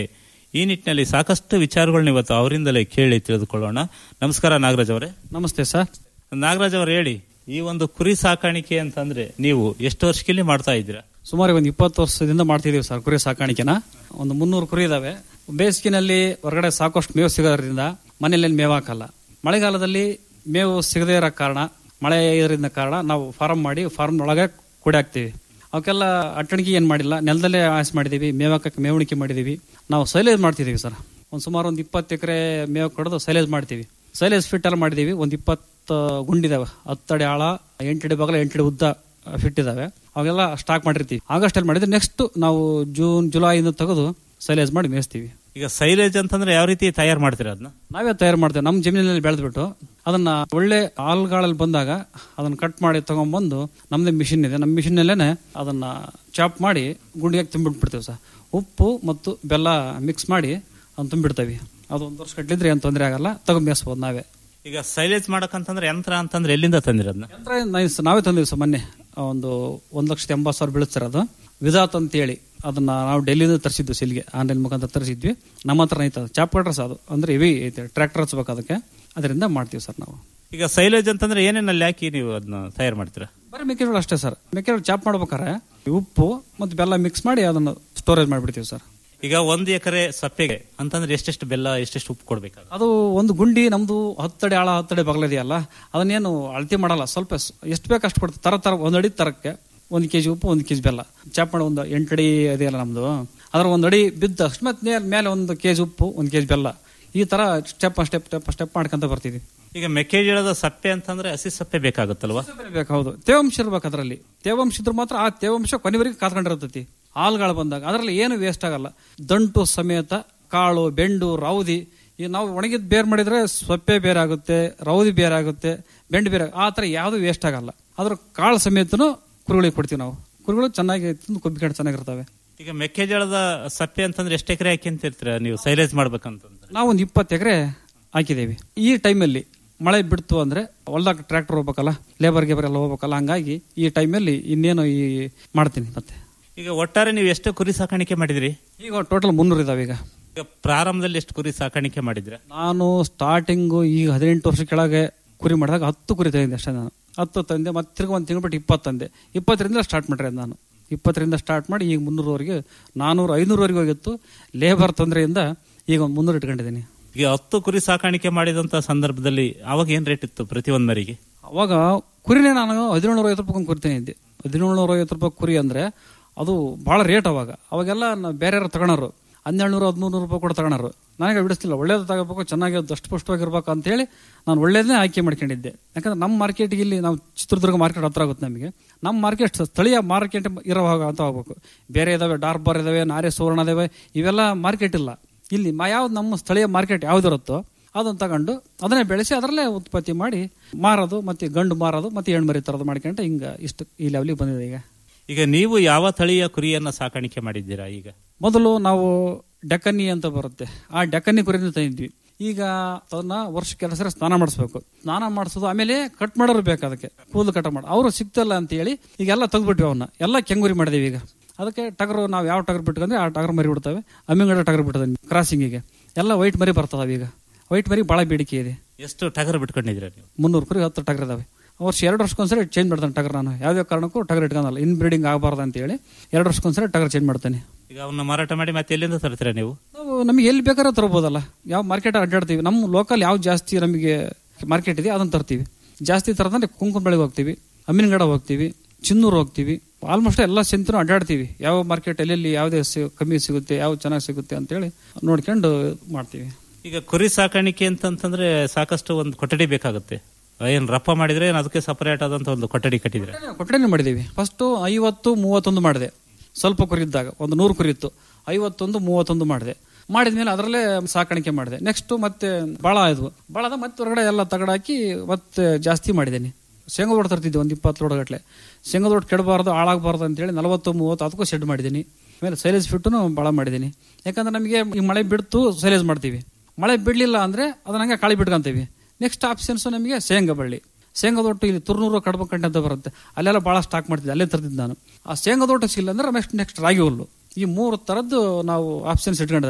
ಈ ನಿಟ್ಟಿನಲ್ಲಿ ಸಾಕಷ್ಟು ವಿಚಾರಗಳನ್ನ ಇವತ್ತು ಅವರಿಂದಲೇ ಕೇಳಿ ತಿಳಿದುಕೊಳ್ಳೋಣ ನಮಸ್ಕಾರ ನಾಗರಾಜ್ ಅವರೇ ನಮಸ್ತೆ ಸರ್ ನಾಗರಾಜ್ ಅವರು ಹೇಳಿ ಈ ಒಂದು ಕುರಿ ಸಾಕಾಣಿಕೆ ಅಂತಂದ್ರೆ ನೀವು ಎಷ್ಟು ವರ್ಷಕ್ಕೆ ಮಾಡ್ತಾ ಇದ್ದೀರಾ ಸುಮಾರು ಒಂದು ಇಪ್ಪತ್ತು ವರ್ಷದಿಂದ ಮಾಡ್ತಿದೀವಿ ಸರ್ ಕುರಿ ಸಾಕಾಣಿಕೆನ ಒಂದು ಮುನ್ನೂರು ಕುರಿ ಇದಾವೆ ಬೇಸಿಗೆನಲ್ಲಿ ಹೊರಗಡೆ ಸಾಕಷ್ಟು ಮೇವು ಸಿಗೋದ್ರಿಂದ ಮನೆಯಲ್ಲಿ ಮೇವು ಹಾಕಲ್ಲ ಮಳೆಗಾಲದಲ್ಲಿ ಮೇವು ಸಿಗದೇ ಇರೋ ಕಾರಣ ಮಳೆ ಇದರಿಂದ ಕಾರಣ ನಾವು ಫಾರ್ಮ್ ಮಾಡಿ ಫಾರ್ಮ್ ಒಳಗೆ ಕುಡಿ ಹಾಕ್ತೀವಿ ಅವಕ್ಕೆಲ್ಲ ಅಟ್ಟಣಿಗೆ ಏನು ಮಾಡಿಲ್ಲ ನೆಲದಲ್ಲೇ ಆಯ್ಸ್ ಮಾಡಿದೀವಿ ಮೇವು ಹಾಕಕ್ಕೆ ಮೇವಣಿಕೆ ಮಾಡಿದೀವಿ ನಾವು ಸೈಲೇಜ್ ಮಾಡ್ತಿದೀವಿ ಸರ್ ಒಂದು ಸುಮಾರು ಒಂದು ಇಪ್ಪತ್ತು ಎಕರೆ ಮೇವು ಕಡ್ದು ಸೈಲೇಜ್ ಮಾಡ್ತೀವಿ ಸೈಲೇಜ್ ಫಿಟ್ ಎಲ್ಲ ಮಾಡಿದೀವಿ ಒಂದು ಇಪ್ಪತ್ತು ಗುಂಡಿದಾವೆ ಹತ್ತಡಿ ಆಳ ಎಂಟಡಿ ಬಗಲ ಎಂಟಡಿ ಉದ್ದ ಫಿಟ್ ಇದಾವೆ ಅವೆಲ್ಲ ಸ್ಟಾಕ್ ಮಾಡಿರ್ತೀವಿ ಆಗಸ್ಟ್ ಅಲ್ಲಿ ಮಾಡಿದ್ರೆ ನೆಕ್ಸ್ಟ್ ನಾವು ಜೂನ್ ಜುಲೈಯಿಂದ ತೆಗೆದು ಸೈಲೇಜ್ ಮಾಡಿ ಮೇಯಿಸ್ತೀವಿ ಈಗ ಸೈಲೇಜ್ ಅಂತಂದ್ರೆ ಯಾವ ರೀತಿ ತಯಾರು ಮಾಡ್ತೀರಾ ಅದನ್ನ ನಾವೇ ತಯಾರು ಮಾಡ್ತೇವೆ ನಮ್ಮ ಜಮೀನಿನಲ್ಲಿ ಬೆಳೆದ್ಬಿಟ್ಟು ಅದನ್ನ ಒಳ್ಳೆ ಆಲ್ಗಾಳಲ್ಲಿ ಬಂದಾಗ ಅದನ್ನ ಕಟ್ ಮಾಡಿ ತಗೊಂಡ್ಬಂದು ನಮ್ದೇ ಮಿಷಿನ್ ಇದೆ ನಮ್ಮ ಮಿಷಿನಲ್ಲೇನೆ ಅದನ್ನ ಚಾಪ್ ಮಾಡಿ ಗುಂಡಿಗೆ ತುಂಬಿಟ್ಬಿಡ್ತೇವೆ ಸರ್ ಉಪ್ಪು ಮತ್ತು ಬೆಲ್ಲ ಮಿಕ್ಸ್ ಮಾಡಿ ಅದನ್ನ ತುಂಬಿಡ್ತೇವೆ ಅದು ಒಂದು ವರ್ಷ ಕಟ್ಲಿದ್ರೆ ಏನು ತೊಂದರೆ ಆಗಲ್ಲ ತಗೊಂಡ್ ಮೇಯಿಸ್ಬೋದು ನಾವೇ ಈಗ ಸೈಲೇಜ್ ಮಾಡಕಂತಂದ್ರೆ ಯಂತ್ರ ಅಂತಂದ್ರೆ ಎಲ್ಲಿಂದ ತಂದಿರೋದನ್ನ ಯಂತ್ರ ನೈಸ್- ನಾವೇ ತಂದಿವಿ ಸರ್ ಮೊನ್ನೆ ಒಂದು ಒಂದ್ ಲಕ್ಷದ ಎಂಬತ್ತು ಸಾವಿರ ಬೀಳುತ್ತೆ ಅದು ವಿಧಾತ್ ಅಂತೇಳಿ ಅದನ್ನ ನಾವು ಡೆಲ್ಲಿಯಿಂದ ತರಿಸಿದ್ವಿ ಸಿಲ್ಗೆ ಆನ್ಲೈನ್ ಮುಖಾಂತರ ತರಿಸಿದ್ವಿ ನಮ್ಮ ಹತ್ರ ಐತೆ ಅದು ಚಾಪ್ ಕಟ್ರಸ್ ಅದು ಅಂದ್ರೆ ಹೆವಿ ಐತೆ ಟ್ರ್ಯಾಕ್ಟರ್ ಹಚ್ಬೇಕು ಅದಕ್ಕೆ ಅದರಿಂದ ಮಾಡ್ತೀವಿ ಸರ್ ನಾವು ಈಗ ಸೈಲೇಜ್ ಅಂತಂದ್ರೆ ಏನೇನಲ್ಲಿ ಹಾಕಿ ನೀವು ಅದನ್ನ ತಯಾರು ಮಾಡ್ತೀರಾ ಬರೀ ಮೆಕ್ಕೆಜೋಳ ಅಷ್ಟೇ ಸರ್ ಮೆಕ್ಕೆಜೋಳ ಚಾಪ್ ಮಾಡ್ಬೇಕಾದ್ರೆ ಉಪ್ಪು ಮತ್ತು ಬೆಲ್ಲ ಮಿಕ್ಸ್ ಮಾಡಿ ಅದನ್ನು ಸ್ಟೋರೇಜ್ ಮಾಡಿಬಿಡ್ತೀವಿ ಸರ್ ಈಗ ಒಂದು ಎಕರೆ ಸಪ್ಪೆಗೆ ಅಂತಂದ್ರೆ ಎಷ್ಟೆಷ್ಟು ಬೆಲ್ಲ ಎಷ್ಟೆಷ್ಟು ಉಪ್ಪು ಕೊಡ್ಬೇಕು ಅದು ಒಂದು ಗುಂಡಿ ನಮ್ದು ಹತ್ತಡಿ ಆಳ ಹತ್ತಡಿ ಬಗಲಿದೆಯಲ್ಲ ಅದನ್ನೇನು ಅಳತೆ ಮಾಡಲ್ಲ ಸ್ವಲ್ಪ ಸ್- ಎಷ್ಟು ಬೇಕು ಅಷ್ಟು ಕೊಡ್ತೀವಿ ತರ ತರ ಒಂದು ಅಡಿ ತರಕ್ಕೆ ಒಂದು ಕೆಜಿ ಉಪ್ಪು ಒಂದು ಕೆಜಿ ಬೆಲ್ಲ ಚಾಪ್ ಮಾಡಿ ಒಂದು ಎಂಟಡಿ ಇದೆಯಲ್ಲ ನಮ್ದು ಅದ್ರ ಒಂದು ಅಡಿ ಬಿದ್ದ ಅಷ್ಟು ಮತ್ತೆ ಮೇಲೆ ಒಂದು ಕೆಜಿ ಉಪ್ಪು ಒಂದು ಕೆಜಿ ಬೆಲ್ಲ ಈ ತರ ಸ್ಟೆಪ್ ಸ್ಟೆಪ್ ಸ್ಟೆಪ್ ಸ್ಟೆಪ್ ಮಾಡ್ಕೊಂತ ಬರ್ತಿದ್ವಿ ಈಗ ಮೆಕ್ಕೆಜೋಳದ ಸಪ್ಪೆ ಅಂತಂದ್ರೆ ಹಸಿ ಸಪ್ಪೆ ಬೇಕಾಗುತ್ತಲ್ವಾ ಬೇಕು ಹೌದು ತೇವಾಂಶ ಇರ್ಬೇಕು ಅದರಲ್ಲಿ ತೇವಾಂಶ ಇದ್ರೆ ಮಾತ್ರ ಆ ತೇವಾಂಶ ಕೊನೆವರೆಗೆ ಕಾತ್ಕೊಂಡಿರ್ತೈತಿ ಹಾಲ್ಗಳು ಬಂದಾಗ ಅದರಲ್ಲಿ ಏನು ವೇಸ್ಟ್ ಆಗಲ್ಲ ದಂಟು ಸಮೇತ ಕಾಳು ಬೆಂಡು ರೌದಿ ಈ ನಾವು ಒಣಗಿದ್ ಬೇರ್ ಮಾಡಿದ್ರೆ ಸೊಪ್ಪೆ ಬೇರೆ ಆಗುತ್ತೆ ರೌದಿ ಬೇರೆ ಆಗುತ್ತೆ ಬೆಂಡು ಬೇರೆ ಆ ಥರ ಯಾವುದು ವೇಸ್ಟ್ ಆಗಲ್ಲ ಅದ್ರ ಕಾಳು ಸಮೇತನು ಕುರಿಗಳಿಗೆ ಕೊಡ್ತೀವಿ ನಾವು ಕುರಿಗಳು ಚೆನ್ನಾಗಿ ತಿಂದು ಕೊಬ್ಬಿಕೊಂಡು ಚೆನ್ನಾಗಿರ್ತವೆ ಈಗ ಮೆಕ್ಕೆಜೋಳದ ಸಪ್ಪೆ ಅಂತಂದ್ರೆ ಎಷ್ಟು ಎಕರೆ ಹಾಕಿ ಅಂತಿರ್ತೀರಾ ನೀವು ಸೈಲೇಜ್ ಮಾಡ್ಬೇಕಂತಂದ್ರೆ ನಾವು ಒಂದು ಇಪ್ಪತ್ತು ಎಕರೆ ಹಾಕಿದ್ದೀವಿ ಈ ಟೈಮಲ್ಲಿ ಮಳೆ ಬಿಡ್ತು ಅಂದ್ರೆ ಹೊಲ್ದಾಗ ಟ್ರ್ಯಾಕ್ಟರ್ ಹೋಗ್ಬೇಕಲ್ಲ ಲೇಬರ್ ಗೇಬರ್ ಎಲ್ಲ ಹೋಗ್ಬೇಕಲ್ಲ ಹಂಗಾಗಿ ಈ ಟೈಮಲ್ಲಿ ಇನ್ನೇನು ಈ ಮಾಡ್ತೀನಿ ಮತ್ತೆ ಈಗ ಒಟ್ಟಾರೆ ನೀವು ಎಷ್ಟು ಕುರಿ ಸಾಕಾಣಿಕೆ ಮಾಡಿದಿರಿ ಈಗ ಟೋಟಲ್ ಮುನ್ನೂರು ಇದಾವೆ ಈಗ ಈಗ ಪ್ರಾರಂಭದಲ್ಲಿ ಎಷ್ಟು ಕುರಿ ಸಾಕಾಣಿಕೆ ಮಾಡಿದ್ರ ನಾನು ಸ್ಟಾರ್ಟಿಂಗು ಈಗ ಹದಿನೆಂಟು ವರ್ಷ ಕೆಳಗೆ ಕುರಿ ಮಾಡಿದಾಗ ಹತ್ತು ಕುರಿ ತಂದೆ ಅಷ್ಟೇ ನಾನು ಹತ್ತು ತಂದೆ ಮತ್ತೆ ತಿರ್ಗಿ ಒಂದು ತಿಂಗಳು ಬಿಟ್ಟು ಇಪ್ಪತ್ತು ತಂದೆ ಇಪ್ಪತ್ತರಿಂದ ಸ್ಟಾರ್ಟ್ ಮಾಡಿರೋದು ನಾನು ಇಪ್ಪತ್ತರಿಂದ ಸ್ಟಾರ್ಟ್ ಮಾಡಿ ಈಗ ಮುನ್ನೂರವರೆಗೆ ನಾನೂರು ಐನೂರವರೆಗೆ ಹೋಗಿತ್ತು ಲೇಬರ್ ತೊಂದರೆಯಿಂದ ಈಗ ಒಂದು ಮುನ್ನೂರು ಇಟ್ಕೊಂಡಿದ್ದೀನಿ ಈಗ ಹತ್ತು ಕುರಿ ಸಾಕಾಣಿಕೆ ಮಾಡಿದಂತ ಸಂದರ್ಭದಲ್ಲಿ ಅವಾಗ ಏನ್ ರೇಟ್ ಇತ್ತು ಪ್ರತಿ ಒಂದ್ ಮರಿಗೆ ಅವಾಗ ಕುರಿನೇ ನಾನು ಹದಿನೇಳು ಐವತ್ತು ರೂಪಾಯಿ ಕುರಿತೀನಿ ಇದ್ದೆ ಹದಿನೇಳು ಐವತ್ತು ರೂಪಾಯಿ ಕುರಿ ಅಂದ್ರೆ ಅದು ಭಾಳ ರೇಟ್ ಅವಾಗ ಅವಾಗೆಲ್ಲ ನ- ಬೇರೆ ಯಾರು ತಗೊಳೋರು ಹನ್ನೆರಡು ಹದಿಮೂರು ರೂಪಾಯಿ ಕೂಡ ತಗೊಳೋರು ನನಗೆ ಬಿಡಿಸ್ತಿಲ್ಲ ಒಳ್ಳೇದು ತಗೋಬೇಕು ಚೆನ್ನಾಗಿ ದಷ್ಟಪುಷ್ಟವಾಗಿರ್ಬೇಕು ಅಂತೇಳಿ ನಾನು ಒಳ್ಳೇದನ್ನೇ ಆಯ್ಕೆ ಮಾಡ್ಕೊಂಡಿದ್ದೆ ಯಾಕಂದ್ರೆ ನಮ್ಮ ಮಾರ್ಕೆಟ್ಗೆ ಇಲ್ಲಿ ನಾವು ಚಿತ್ರದುರ್ಗ ಮಾರ್ಕೆಟ್ ಹತ್ರ ಆಗುತ್ತೆ ನಮಗೆ ನಮ್ಮ ಮಾರ್ಕೆಟ್ ಸ್ಥಳೀಯ ಮಾರ್ಕೆಟ್ ಇರೋವಾಗ ಅಂತ ಹೋಗ್ಬೇಕು ಬೇರೆ ಇದಾವೆ ಡಾರ್ಬರ್ ಇದಾವೆ ನಾರೆ ಸುವರ್ಣ ಇದಾವೆ ಇವೆಲ್ಲ ಮಾರ್ಕೆಟ್ ಇಲ್ಲ ಇಲ್ಲಿ ಮ- ಯಾವ್ದು ನಮ್ಮ ಸ್ಥಳೀಯ ಮಾರ್ಕೆಟ್ ಯಾವ್ದಿರುತ್ತೋ ಅದನ್ನ ತಗೊಂಡು ಅದನ್ನೇ ಬೆಳೆಸಿ ಅದರಲ್ಲೇ ಉತ್ಪತ್ತಿ ಮಾಡಿ ಮಾರೋದು ಮತ್ತೆ ಗಂಡು ಮಾರೋದು ಮತ್ತೆ ಹೆಣ್ಮರಿ ತರೋದು ಮಾಡ್ಕೊಂಡ್ರೆ ಹಿಂಗ ಇಷ್ಟು ಈ ಲೆವೆಲಿಗೆ ಬಂದಿದೆ ಈಗ ಈಗ ನೀವು ಯಾವ ತಳಿಯ ಕುರಿಯನ್ನ ಸಾಕಾಣಿಕೆ ಮಾಡಿದ್ದೀರಾ ಈಗ ಮೊದಲು ನಾವು ಡೆಕ್ಕನಿ ಅಂತ ಬರುತ್ತೆ ಆ ಡೆಕ್ಕನಿ ಕುರಿನ ತಂದಿದ್ವಿ ಈಗ ಅದನ್ನ ವರ್ಷ ಕೆಲಸ ಸ್ನಾನ ಮಾಡಿಸ್ಬೇಕು ಸ್ನಾನ ಮಾಡಿಸೋದು ಆಮೇಲೆ ಕಟ್ ಮಾಡೋರು ಬೇಕು ಅದಕ್ಕೆ ಕೂದಲು ಕಟ್ ಮಾಡಿ ಅವರು ಸಿಗ್ತಲ್ಲ ಅಂತ ಹೇಳಿ ಈಗೆಲ್ಲ ತೆಗ್ದ್ಬಿಟ್ವಿ ಅವನ್ನ ಎಲ್ಲ ಕೆಂಗುರಿ ಮಾಡಿದೀವಿ ಈಗ ಅದಕ್ಕೆ ಟಗರು ನಾವು ಯಾವ ಟಗರ್ ಬಿಟ್ಕೊಂಡ್ರೆ ಆ ಟಗರ್ ಮರಿ ಬಿಡ್ತವೆ ಅಮ್ಮಿಗಡ ಟಗರ್ ಬಿಡ್ತದೆ ಕ್ರಾಸಿಂಗಿಗೆ ಎಲ್ಲ ವೈಟ್ ಮರಿ ಬರ್ತವೆ ಈಗ ವೈಟ್ ಮರಿ ಬಹಳ ಬೇಡಿಕೆ ಇದೆ ಎಷ್ಟು ಟಗರ್ ಬಿಟ್ಕೊಂಡಿದ್ದೀರಾ ನೀವು ಮುನ್ನೂರು ಕುರಿ ಹತ್ತು ಟಗರ್ ಇದಾವೆ ವರ್ಷ ಎರಡು ವರ್ಷಕ್ಕೊಂದ್ಸರಿ ಚೇಂಜ್ ಮಾಡ್ತಾನೆ ಟಗರ್ ನಾನು ಯಾವುದೇ ಕಾರಣಕ್ಕೂ ಟಗರ್ ಇಟ್ಕೊಂಡಲ್ಲ ಇನ್ ಬ್ರೀಡಿಂಗ್ ಆಗಬಾರ್ದು ಅಂತ ಹೇಳಿ ಎರಡು ವರ್ಷಕ್ಕೊಂದ್ಸರಿ ಟಗರ್ ಚೇಂಜ್ ಮಾಡ್ತೇನೆ ಈಗ ಅವನ್ನ ಮಾರಾಟ ಮಾಡಿ ಮತ್ತೆ ಎಲ್ಲಿಂದ ತರ್ತೀರಾ ನೀವು ನಾವು ನಮಗೆ ಎಲ್ಲಿ ಬೇಕಾದ್ರೆ ತರ್ಬೋದಲ್ಲ ಯಾವ ಮಾರ್ಕೆಟ್ ಅಡ್ಡಾಡ್ತೀವಿ ನಮ್ಮ ಲೋಕಲ್ ಯಾವ ಜಾಸ್ತಿ ನಮಗೆ ಮಾರ್ಕೆಟ್ ಇದೆ ಅದನ್ನ ತರ್ತೀವಿ ಜಾಸ್ತಿ ತರದಂದ್ರೆ ಕುಂಕುಮ ಬೆಳೆಗೆ ಹೋಗ್ತೀವಿ ಅಮ್ಮಿನಗಡ ಹೋಗ್ತೀವಿ ಚಿನ್ನೂರು ಹೋಗ್ತೀವಿ ಆಲ್ಮೋಸ್ಟ್ ಎಲ್ಲ ಸೆಂತರೂ ಅಡ್ಡಾಡ್ತೀವಿ ಯಾವ ಮಾರ್ಕೆಟ್ ಎಲ್ಲೆಲ್ಲಿ ಯಾವುದೇ ಸಿ- ಕಮ್ಮಿ ಸಿಗುತ್ತೆ ಯಾವ ಚೆನ್ನಾಗಿ ಸಿಗುತ್ತೆ ಅಂತೇಳಿ ನೋಡ್ಕೊಂಡು ಮಾಡ್ತೀವಿ ಈಗ ಕುರಿ ಸಾಕಾಣಿಕೆ ಅಂತಂತಂದ್ರೆ ಸಾಕಷ್ಟು ಒಂದು ಕೊಠಡಿ ಬೇಕಾಗುತ್ತೆ ಏನ್ ರಪ್ಪ ಮಾಡಿದ್ರೆ ಏನ್ ಅದಕ್ಕೆ ಸಪರೇಟ್ ಆದಂತ ಒಂದು ಕೊಠಡಿ ಕಟ್ಟಿದ್ರೆ ಕೊಟ್ಟಡೆನೇ ಮಾಡಿದ್ದೀವಿ ಫಸ್ಟು ಐವತ್ತು ಮೂವತ್ತೊಂದು ಮಾಡಿದೆ ಸ್ವಲ್ಪ ಕುರಿ ಇದ್ದಾಗ ಒಂದು ನೂರು ಕುರಿ ಇತ್ತು ಐವತ್ತೊಂದು ಮೂವತ್ತೊಂದು ಮಾಡಿದೆ ಮಾಡಿದ್ಮೇಲೆ ಅದರಲ್ಲೇ ಸಾಕಾಣಿಕೆ ಮಾಡಿದೆ ನೆಕ್ಸ್ಟ್ ಮತ್ತೆ ಭಾಳ ಆಯ್ತು ಭಾಳ ಅದ ಮತ್ತೆ ಹೊರಗಡೆ ಎಲ್ಲ ತಗಡಾಕಿ ಮತ್ತೆ ಜಾಸ್ತಿ ಮಾಡಿದ್ದೀನಿ ಶೇಂಗಾ ದೊಡ್ಡ ತರ್ತಿದ್ದೆ ಒಂದು ಇಪ್ಪತ್ತು ಲೋಡಗಟ್ಲೆ ಶೇಂಗಾ ದೊಡ್ಡ ಕೆಡಬಾರ್ದು ಹಾಳಾಗಬಾರ್ದು ಅಂತೇಳಿ ನಲವತ್ತು ಮೂವತ್ತು ಅದಕ್ಕೂ ಶೆಡ್ ಮಾಡಿದ್ದೀನಿ ಆಮೇಲೆ ಸೈಲೇಜ್ ಫಿಟ್ಟುನು ಭಾಳ ಮಾಡಿದ್ದೀನಿ ಯಾಕಂದ್ರೆ ನಮಗೆ ಈ ಮಳೆ ಬಿಡ್ತು ಸೈಲೇಜ್ ಮಾಡ್ತೀವಿ ಮಳೆ ಬಿಡಲಿಲ್ಲ ಅಂದರೆ ಅದನ್ನ ಹಂಗೆ ಕಾಳಿ ಬಿಟ್ಕೊಂತೀವಿ ನೆಕ್ಸ್ಟ್ ಆಪ್ಷನ್ಸ್ ನಮಗೆ ಶೇಂಗಾ ಬಳ್ಳಿ ಶೇಂಗಾ ದೊಟ್ಟು ಇಲ್ಲಿ ತುರ್ನೂರು ಕಡ್ಬಕಂಟೆ ಅಂತ ಬರುತ್ತೆ ಅಲ್ಲೆಲ್ಲ ಭಾಳ ಸ್ಟಾಕ್ ಮಾಡ್ತಿದ್ದೆ ಅಲ್ಲೇ ತರ್ತಿದ್ದೆ ನಾನು ಆ ಶೇಂಗಾ ದೊಟ್ಟು ಸಿಲ್ಲ ಅಂದ್ರೆ ನೆಕ್ಸ್ಟ್ ನೆಕ್ಸ್ಟ್ ರಾಗಿ ಹುಲ್ಲು ಈ ಮೂರು ಥರದ್ದು ನಾವು ಆಪ್ಷನ್ಸ್ ಇಟ್ಕೊಂಡಿದ್ದಾನೆ